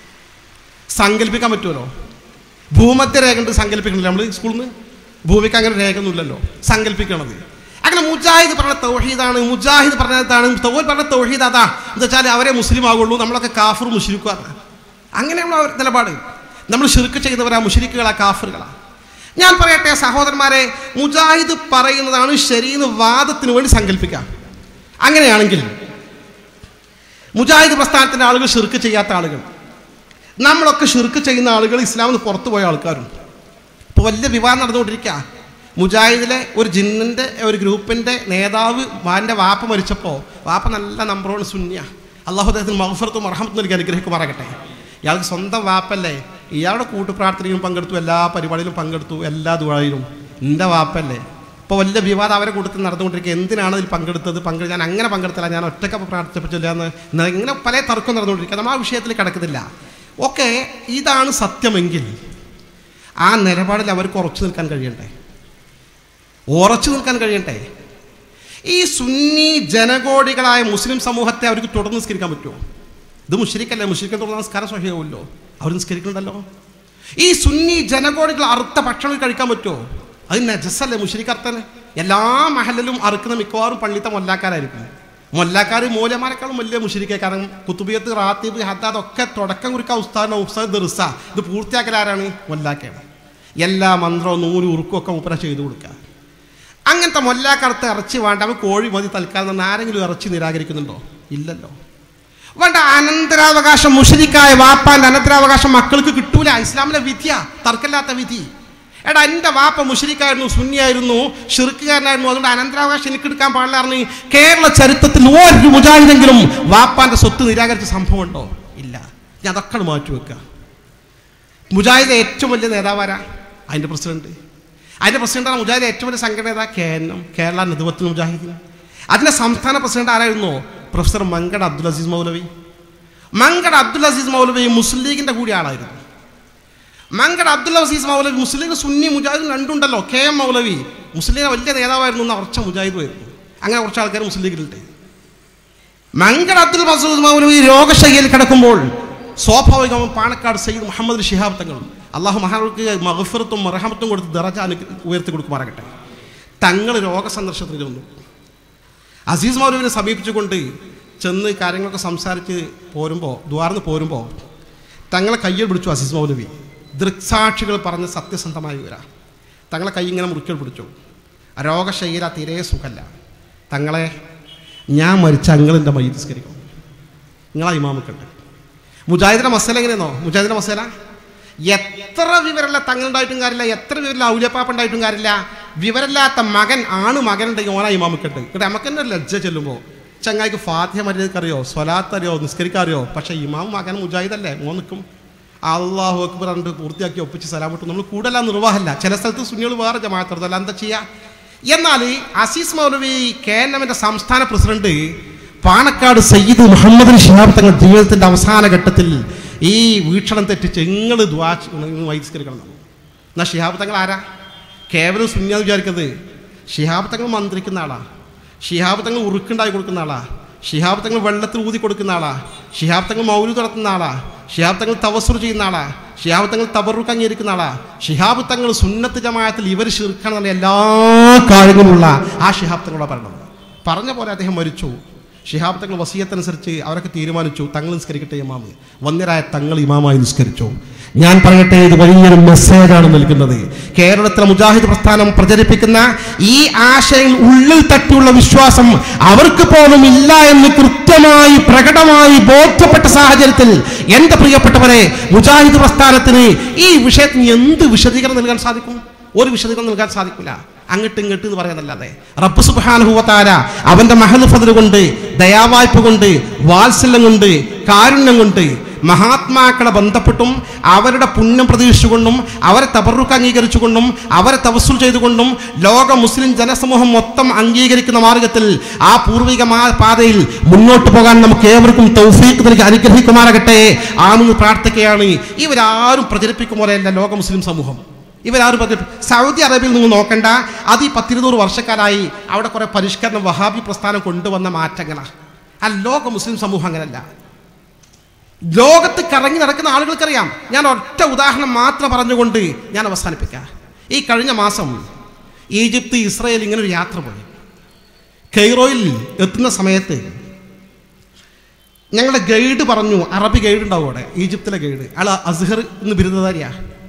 സങ്കല്പിക്കാൻ പറ്റുമല്ലോ ഭൂമധ്യ രേഖ ഉണ്ട് സങ്കല്പിക്കണില്ല നമ്മൾ സ്കൂളിൽ നിന്ന് ഭൂമിക്ക് അങ്ങനെ രേഖ ഒന്നുമില്ലല്ലോ സങ്കല്പിക്കണത് അങ്ങനെ മുജാഹിദ് പറഞ്ഞ തൗഹീദാണ് മുജാഹിദ് പറഞ്ഞതാണ് തൗൽ പറഞ്ഞ തൗഹീദ് അതാ എന്താ വെച്ചാൽ അവരെ മുസ്ലിം ആകുള്ളൂ നമ്മളൊക്കെ കാഫർ മുഷിരിക്കുവാണ് അങ്ങനെയുള്ള ഒരു നിലപാട് നമ്മൾ ഷിർക്ക് ചെയ്യുന്നവരാ മുഷിരിക്കുകളാ കാഫറുകളാ ഞാൻ പറയട്ടെ സഹോദരന്മാരെ മുജാഹിദ് പറയുന്നതാണ് ശരിയെന്ന് വാദത്തിന് വേണ്ടി സങ്കല്പിക്കാം അങ്ങനെയാണെങ്കിൽ മുജാഹിദ് പ്രസ്ഥാനത്തിൻ്റെ ആളുകൾ ഷിർക്ക് ചെയ്യാത്ത ആളുകൾ നമ്മളൊക്കെ ഷിർക്ക് ചെയ്യുന്ന ആളുകൾ ഇസ്ലാമിൽ നിന്ന് പുറത്തു പോയ ആൾക്കാരുണ്ട് ഇപ്പോൾ വലിയ വിവാദം നടന്നുകൊണ്ടിരിക്കുക മുജാഹിദിലെ ഒരു ജിന്നിൻ്റെ ഒരു ഗ്രൂപ്പിൻ്റെ നേതാവ് വാൻ്റെ വാപ്പ മരിച്ചപ്പോൾ വാപ്പ നല്ല നമ്പർ വൺ സുന്യ അള്ളാഹു അദ്ദേഹത്തിന് മഹഫറത്തും അർഹമത്തും നൽകി അനുഗ്രഹിക്കുമാറാകട്ടെ ഇയാൾക്ക് സ്വന്തം വാപ്പല്ലേ ഇയാളുടെ കൂട്ടുപ്രാർത്ഥനയിലും പങ്കെടുത്തു എല്ലാ പരിപാടിയിലും പങ്കെടുത്തു എല്ലാ ദുഴയിലും എൻ്റെ വാപ്പല്ലേ അപ്പോൾ വലിയ വിവാദം അവരെ കൂട്ടത്തിൽ നടന്നുകൊണ്ടിരിക്കുക എന്തിനാണ് ഇതിൽ പങ്കെടുത്തത് പങ്കെടു ഞാൻ അങ്ങനെ പങ്കെടുത്തില്ല ഞാൻ ഒറ്റക്ക് പ്രാർത്ഥിപ്പിച്ചില്ല എന്ന് ന- ഇങ്ങനെ പല തർക്കം നടന്നുകൊണ്ടിരിക്കുക നമ്മൾ ആ വിഷയത്തിൽ കിടക്കുന്നില്ല ഓക്കെ ഇതാണ് സത്യമെങ്കിൽ ആ നിലപാടിൽ അവർക്ക് ഉറച്ചു നിൽക്കാൻ കഴിയണ്ടേ ഉറച്ചു നിൽക്കാൻ കഴിയട്ടെ ഈ സുന്നി ജനകോടികളായ മുസ്ലിം സമൂഹത്തെ അവർക്ക് തുടർന്ന് നിസ്കരിക്കാൻ പറ്റുമോ ഇത് മുഷരിക്കല്ലേ മുഷരിക്കൻ തുടർന്ന് നമസ്കാരം സ്വഹ്യവുമല്ലോ അവർ നിസ്കരിക്കുന്നുണ്ടല്ലോ ഈ സുന്നി ജനകോടികൾ അറുത്ത ഭക്ഷണം കഴിക്കാൻ പറ്റുമോ അത് നജസ്സല്ലേ മുഷരിക്കർത്തന് എല്ലാ മഹലിലും അറുക്കുന്ന മിക്കവാറും പള്ളിത്തെ മൊല്ലാക്കാരായിരിക്കും മൊല്ലാക്കാർ മൂലമാരെക്കാളും വലിയ മുഷരിക്ക കാരണം കുത്തുബിയത്ത് റാത്തീബ് ഹദ്ദാദ് ഒക്കെ തുടക്കം കുറിക്കാൻ ഉസ്താദിനോ ഉസ്താദ് ദർസ ഇത് പൂർത്തിയാക്കൽ ആരാണ് മൊല്ലാക്കയാണ് എല്ലാ മന്ത്രവും നൂല് ഉറുക്കും ഒക്കെ മുപ്പര ചെയ്തു കൊടുക്കുക അങ്ങനത്തെ മൊല്ലാക്കറുത്ത് ഇറച്ചി വേണ്ട അവൻ കോഴി മതി തൽക്കാലം എന്ന് ആരെങ്കിലും ഇറച്ചി നിരാകരിക്കുന്നുണ്ടോ ഇല്ലല്ലോ വേണ്ട അനന്തരാവകാശം മുഷരിക്കായ വാപ്പാന്റെ അനന്തരാവകാശം മക്കൾക്ക് കിട്ടൂല ഇസ്ലാമിലെ വിധിയാ തർക്കമില്ലാത്ത വിധി എടാ എൻ്റെ വാപ്പ മുഷരിക്കായിരുന്നു സുന്നിയായിരുന്നു ഷിർക്കുകാരനായിരുന്നു അതുകൊണ്ട് അനന്തരാവകാശം എനിക്ക് എടുക്കാൻ പാടില്ലായിരുന്നു കേരള ചരിത്രത്തിൽ ഒരു മുജാഹിദെങ്കിലും വാപ്പാന്റെ സ്വത്ത് നിരാകരിച്ച സംഭവം ഉണ്ടോ ഇല്ല ഞാൻ അതൊക്കെ മാറ്റി വെക്കുക മുജാഹിദ് ഏറ്റവും വലിയ നേതാവാരാ അതിൻ്റെ പ്രസിഡന്റ് അതിൻ്റെ പ്രസിഡന്റാണ് മുജാഹിദ് ഏറ്റവും വലിയ സംഘടന ഏതാ കേരളം കേരള നെതുവത്തിൽ മുജാഹിദ് അതിൻ്റെ സംസ്ഥാന പ്രസിഡന്റ് ആരായിരുന്നു പ്രൊഫസർ മങ്കട അബ്ദുൽ അസീസ് മൗലവി മങ്കട അബ്ദുൽ അസീസ് മൗലവി മുസ്ലിം ലീഗിൻ്റെ കൂടി ആളായിരുന്നു മങ്കട അബ്ദുൽ അസീസ് മൗലവി മുസ്ലിം ലീഗ് സുന്നി മുജാഹിദ് രണ്ടുണ്ടല്ലോ കെ എം മൗലവി മുസ്ലിം ലീഗ് വലിയ നേതാവായിരുന്നു എന്ന് ഉറച്ച മുജാഹിദുമായിരുന്നു അങ്ങനെ കുറച്ച് ആൾക്കാർ മുസ്ലിം ലീഗിലുണ്ട് മങ്കട അബ്ദുൽ മസൂദ് മൗലവി രോഗശയ്യയിൽ കിടക്കുമ്പോൾ സ്വാഭാവികവും പാണക്കാട് സയ്യിദ് മുഹമ്മദ് ഷിഹാബ് തങ്ങൾ അള്ളാഹു മഹാർക്ക് മഹഫിറത്തും മറഹമത്തും കൊടുത്ത് ദറജ അനു- ഉയർത്തി കൊടുക്കുമാറാകട്ടെ തങ്ങൾ രോഗസന്ദർശനത്തിന് വന്നു അസീസ് മൗലവിനെ സമീപിച്ചുകൊണ്ട് ചെന്ന് കാര്യങ്ങളൊക്കെ സംസാരിച്ച് പോരുമ്പോൾ ദ്വാർന്ന് പോരുമ്പോൾ തങ്ങളെ കയ്യിൽ പിടിച്ചു അസീസ് മൗലവി ദൃക്സാക്ഷികൾ പറഞ്ഞ് സത്യസന്ധമായ വിവര തങ്ങളെ കൈ ഇങ്ങനെ മുറിക്കൽ പിടിച്ചു രോഗശൈല തീരെ സുഖമല്ല തങ്ങളെ ഞാൻ മരിച്ച അങ്ങളിൻ്റെ മയ്യ നിസ്കരിക്കും നിങ്ങളാ ഇമാമക്കുണ്ട് മുജാഹിദിന്റെ മസല എങ്ങനെയെന്നോ മുജാഹിദിന്റെ മസല എത്ര വിവരമുള്ള തങ്ങളുണ്ടായിട്ടും കാര്യമില്ല എത്ര വിവരമില്ല ഔലിയപ്പാപ്പ ഉണ്ടായിട്ടും കാര്യമില്ല വിവരമില്ലാത്ത മകൻ ആണ് മകനുണ്ടെങ്കിൽ ഓനാ ഇമാമക്കുണ്ട് ഇവിടെ നമുക്ക് തന്നെ ഒരു ലജ്ജ ചെല്ലുമ്പോൾ ചങ്ങായിക്ക് ഫാത്തിഹ മര്യാദക്ക് അറിയോ സ്വലാത്ത് അറിയോ നിസ്കരിക്കാറിയോ പക്ഷേ ഇമാം മകൻ മുജാഹിദല്ലേ മോൻ നിൽക്കും അള്ളാഹു അക്ബർ പറഞ്ഞിട്ട് പൂർത്തിയാക്കി ഒപ്പിച്ച് സലാം വിട്ടു നമ്മൾ കൂടുതലാ നിർവാഹമല്ല ചില സ്ഥലത്ത് സുന്നികൾ വേറെ ജമാഅത്തല്ല എന്താ ചെയ്യുക എന്നാൽ അസീസ് മൗലവി കെ എൻ എമ്മിന്റെ സംസ്ഥാന പ്രസിഡന്റ് പാണക്കാട് സയ്യിദ് മുഹമ്മദ് ഷിഹാബ് തങ്ങൾ ജീവിതത്തിന്റെ അവസാന ഘട്ടത്തിൽ ഈ വീക്ഷണം തെറ്റിച്ച് നിങ്ങൾ വൈസ്കരിക്കണം എന്നാ ഷിഹാബ് തങ്ങൾ ആരാ കേവലം സുന്യാന്ന് വിചാരിക്കുന്നത് ഷിഹാബ് തങ്ങൾ മന്ത്രിക്കുന്ന ആളാ ഷിഹാബ് തങ്ങൾ ഉറുക്കുണ്ടായി കൊടുക്കുന്ന ആളാ ഷിഹാബ് തങ്ങൾ വെള്ളത്തിൽ ഊതി കൊടുക്കുന്ന ആളാ ഷിഹാബ് തങ്ങൾ മൗലു നടത്തുന്ന ആളാ ഷിഹാബ് തങ്ങൾ തവസുർ ചെയ്യുന്ന ആളാ ഷിഹാബ് തങ്ങൾ തബറുക്ക് അംഗീകരിക്കുന്ന ആളാ ഷിഹാബ് തങ്ങൾ സുന്നത്ത് ജമാഅത്തിൽ ഇവർ ഷിർക്കാണെന്ന എല്ലാ കാര്യങ്ങളുമുള്ള ആ ഷിഹാബ് തങ്ങളോട് പറഞ്ഞത് പറഞ്ഞ പോലെ അദ്ദേഹം മരിച്ചു ഷിഹാബ് തങ്ങൾ വസീയത്തനുസരിച്ച് അവരൊക്കെ തീരുമാനിച്ചു തങ്ങൾ നിസ്കരിക്കട്ടെ ഇമാമ് വന്യരായ തങ്ങൾ ഇമാമായി നിസ്കരിച്ചു ഞാൻ പറയട്ടെ ഇത് വലിയൊരു മെസ്സേജാണ് നൽകുന്നത് കേരളത്തിലെ മുജാഹിദ് പ്രസ്ഥാനം പ്രചരിപ്പിക്കുന്ന ഈ ആശയങ്ങൾ ഉള്ളിൽ തട്ടിയുള്ള വിശ്വാസം അവർക്ക് പോലും ഇല്ല എന്ന് കൃത്യമായി പ്രകടമായി ബോധ്യപ്പെട്ട സാഹചര്യത്തിൽ എന്റെ പ്രിയപ്പെട്ടവരെ മുജാഹിദ് പ്രസ്ഥാനത്തിന് ഈ വിഷയത്തിന് എന്ത് വിശദീകരണം നൽകാൻ സാധിക്കും ഒരു വിശദീകരണം നൽകാൻ സാധിക്കില്ല അങ്ങോട്ട് ഇങ്ങോട്ട് എന്ന് പറയാനല്ലാതെ റബ്ബ് സുബാനുഭവത്താര അവന്റെ മഹൽ ഫതിൽ കൊണ്ട് ദയാവായ്പ കൊണ്ട് വാത്സല്യം കൊണ്ട് കാരുണ്യം കൊണ്ട് മഹാത്മാക്കളെ ബന്ധപ്പെട്ടും അവരുടെ പുണ്യം പ്രതീക്ഷിച്ചുകൊണ്ടും അവരെ തബറുക്ക് അംഗീകരിച്ചുകൊണ്ടും അവരെ തവസ്സുൽ ചെയ്തുകൊണ്ടും ലോക മുസ്ലിം ജനസമൂഹം മൊത്തം അംഗീകരിക്കുന്ന മാർഗത്തിൽ ആ പൂർവിക മാ- പാതയിൽ മുന്നോട്ട് പോകാൻ നമുക്ക് ഏവർക്കും തൗഫീഖ് നൽകി അനുഗ്രഹിക്കുമാറാകട്ടെ ആണെന്ന് പ്രാർത്ഥിക്കുകയാണ് ഇവരാരും പ്രചരിപ്പിക്കും പോലെയല്ല ലോക മുസ്ലിം സമൂഹം ഇവരാരും പ്രചരി സൗദി അറേബ്യയിൽ നിങ്ങൾ നോക്കണ്ട അത് ഈ പത്തിരുന്നൂറ് വർഷക്കാരായി അവിടെ കുറെ പരിഷ്കരണം വഹാബി പ്രസ്ഥാനം കൊണ്ടുവന്ന മാറ്റങ്ങളാണ് ആ ലോക മുസ്ലിം സമൂഹം അങ്ങനല്ല ലോകത്ത് കറങ്ങി നടക്കുന്ന ആളുകൾക്കറിയാം ഞാൻ ഒറ്റ ഉദാഹരണം മാത്രം പറഞ്ഞുകൊണ്ട് ഞാൻ അവസാനിപ്പിക്കാം ഈ കഴിഞ്ഞ മാസം ഈജിപ്ത് ഇസ്രായേൽ ഇങ്ങനെ ഒരു യാത്ര പോയി കെയ്റോയിൽ എത്തുന്ന സമയത്ത് ഞങ്ങളുടെ ഗൈഡ് പറഞ്ഞു അറബി ഗൈഡ് ഉണ്ടാവും അവിടെ ഈജിപ്തിലെ ഗൈഡ് അയാൾ അസ്ഹർ എന്ന് ബിരുദധാരിയാ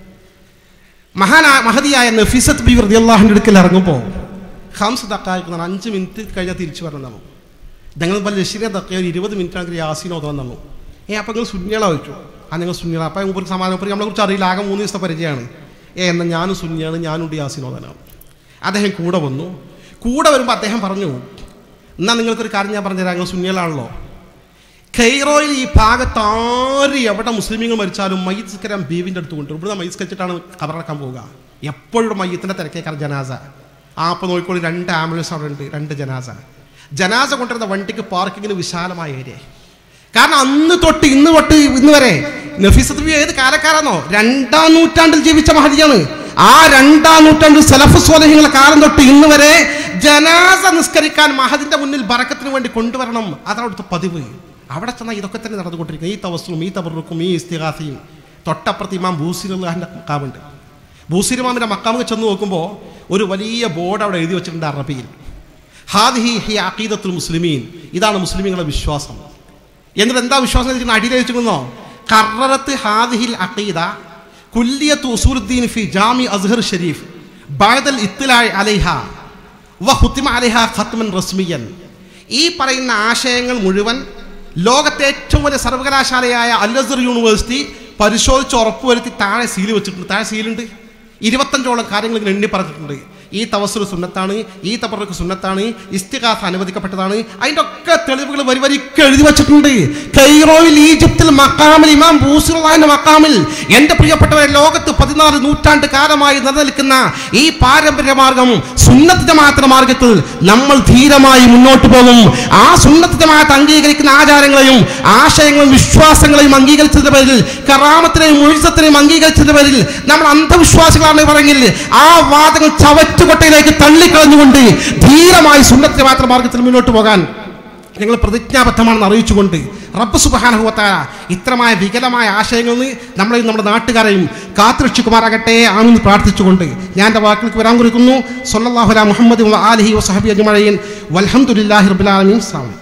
മഹാനാ മഹതിയായ നഫീസത്ത് ബി റദിയല്ലാഹിൻ്റെ അടുക്കൽ ഇറങ്ങുമ്പോൾ ഹംസ് തക്കായിക്കുന്ന അഞ്ച് മിനിറ്റ് കഴിഞ്ഞാൽ തിരിച്ചു വരണം തന്നു ഞങ്ങൾ ഇപ്പോൾ ലഷീനെ തക്കിയ ഒരു ഇരുപത് മിനിറ്റ് ആണെങ്കിൽ യാസീനോ തോന്നാൻ തന്നു ഏ അപ്പം നിങ്ങൾ സുന്യള വെച്ചു ആ നിങ്ങൾ സുന്യള അപ്പം ഉപരി സമാധാനം ഉപരി നമ്മളെ കുറിച്ച് അറിയില്ല ആകെ മൂന്ന് ദിവസത്തെ പരിചയമാണ് ഏ എന്നാൽ ഞാനും സുന്യാണ് ഞാനുണ്ട് യാസീനോദനാണ് അദ്ദേഹം കൂടെ വന്നു കൂടെ വരുമ്പോൾ അദ്ദേഹം പറഞ്ഞു എന്നാൽ നിങ്ങൾക്കൊരു കാര്യം ഞാൻ പറഞ്ഞുതരാം നിങ്ങൾ സുന്യലാണല്ലോ കെയ്റോയിൽ ഈ ഭാഗത്ത് ആര് എവിടെ മുസ്ലിമീങ്ങൾ മരിച്ചാലും മയ്യസ്കരം ബീവിൻ്റെ അടുത്ത് കൊണ്ടുവരും ഇവിടുന്ന് മയ്യസ്കരിച്ചിട്ടാണ് കബറടക്കാൻ പോവുക എപ്പോഴും മയ്യത്തിൻ്റെ തിരക്കേക്കാർ ജനാസ ആ അപ്പോൾ നോക്കിക്കോളി രണ്ട് ആംബുലൻസ് അവിടെ ഉണ്ട് രണ്ട് ജനാസ ജനാസ കൊണ്ടുവരുന്ന വണ്ടിക്ക് പാർക്കിങ്ങിന് വിശാലമായ ഏരിയ കാരണം അന്ന് തൊട്ട് ഇന്ന് തൊട്ട് ഇന്ന് വരെ നഫീസത്ത് ബി ഏത് കാലക്കാരാന്നോ രണ്ടാം നൂറ്റാണ്ടിൽ ജീവിച്ച മഹതിയാണ് ആ രണ്ടാം നൂറ്റാണ്ടിൽ സലഫ് സ്വാലഹിങ്ങളെ കാലം തൊട്ട് ഇന്ന് വരെ ജനാസ നിസ്കരിക്കാൻ മഹദിന്റെ മുന്നിൽ ബറക്കത്തിന് വേണ്ടി കൊണ്ടുവരണം അതാണ് അവിടുത്തെ പതിവ് അവിടെ ചെന്നാൽ ഇതൊക്കെ തന്നെ നടന്നുകൊണ്ടിരിക്കുന്നത് ഈ തവസ്സും ഈ തബറുക്കും ഈ ഇസ്തിഹാസിയും തൊട്ടപ്പുറത്ത് ഇമാം ബൂസിറുള്ളാഹിൻ്റെ മക്കാമുണ്ട് ബൂസിരിമാമിൻ്റെ മക്കാമ് ചെന്ന് നോക്കുമ്പോൾ ഒരു വലിയ ബോർഡ് അവിടെ എഴുതി വെച്ചിട്ടുണ്ട് അറബിയിൽ ഹാദിഹി ഹി അഖീദത്തുൽ മുസ്ലിമീൻ ഇതാണ് മുസ്ലിമീങ്ങളുടെ വിശ്വാസം എന്നിട്ട് എന്താ വിശ്വാസം എന്ന് അടിയിൽ വെച്ചിരുന്നോ കററത്ത് ഹാദിഹിൽ അഖീദ കുല്ലിയത്ത് ഉസൂറുദ്ദീൻ ഫി ജാമി അസ്ഹർ ഷരീഫ് ബഅദൽ ഇത്ലാഇ അലൈഹ വ ഹുത്തിമ അലൈഹ ഖത്മൻ റസ്മിയൻ ഈ പറയുന്ന ആശയങ്ങൾ മുഴുവൻ ലോകത്തെ ഏറ്റവും വലിയ സർവകലാശാലയായ അൽ അസ്ഹർ യൂണിവേഴ്സിറ്റി പരിശോധിച്ച് ഉറപ്പുവരുത്തി താഴെ സീല് വെച്ചിട്ടുണ്ട് താഴെ സീലുണ്ട് ഇരുപത്തഞ്ചോളം കാര്യങ്ങൾ ഇങ്ങനെ എണ്ണി പറഞ്ഞിട്ടുണ്ട് ഈ തവസ്സുൽ സുന്നത്താണ് ഈ തബറക്ക് സുന്നത്താണ് ഇസ്തിഹാസ അനുവദിക്കപ്പെട്ടതാണ് അതിൻ്റെ ഒക്കെ തെളിവുകൾ വരി വരിക്ക് എഴുതി വെച്ചിട്ടുണ്ട് കൈറോയിൽ ഈജിപ്തിൽ മക്കാമിൽ ഇമാം ബൂസുറാന്റെ മക്കാമിൽ എൻ്റെ പ്രിയപ്പെട്ടവരെ ലോകത്ത് പതിനാല് നൂറ്റാണ്ട് കാലമായി നിലനിൽക്കുന്ന ഈ പാരമ്പര്യ മാർഗം സുന്നത്ത് ജമാഅത്തിന്റെ മാർഗത്തിൽ നമ്മൾ ധീരമായി മുന്നോട്ട് പോകും ആ സുന്നത്ത് ജമാഅത്ത് അംഗീകരിക്കുന്ന ആചാരങ്ങളെയും ആശയങ്ങളും വിശ്വാസങ്ങളെയും അംഗീകരിച്ചതിന്റെ പേരിൽ കറാമത്തിനെയും മുഴുസത്തിനെയും അംഗീകരിച്ചതിന്റെ പേരിൽ നമ്മൾ അന്ധവിശ്വാസികളാണ് പറഞ്ഞിൽ ആ വാദങ്ങൾ ചവറ്റുകൊട്ടയിലേക്ക് തള്ളിക്കളഞ്ഞുകൊണ്ട് ധീരമായി സുന്നത്ത് ജമാഅത്തിന്റെ മാർഗത്തിൽ മുന്നോട്ട് പോകാൻ ഞങ്ങൾ പ്രതിജ്ഞാബദ്ധമാണെന്ന് അറിയിച്ചുകൊണ്ട് റബ്ബ് സുബാനഹുവത്തായ ഇത്രമായ വികലമായ ആശയങ്ങളിൽ നിന്ന് നമ്മളെയും നമ്മുടെ നാട്ടുകാരെയും കാത്തുരക്ഷിക്കുമാറാകട്ടെ ആണെന്ന് പ്രാർത്ഥിച്ചുകൊണ്ട് ഞാൻ എൻ്റെ വാക്കുകൾക്ക് വരാൻ കുറിക്കുന്നു സൊല്ലാഹുല മുഹമ്മദ് ആലഹി വസഹബി അജ്മഴയൻ വൽഹമുല്ലാഹി റബുലാലമീൻ സാമി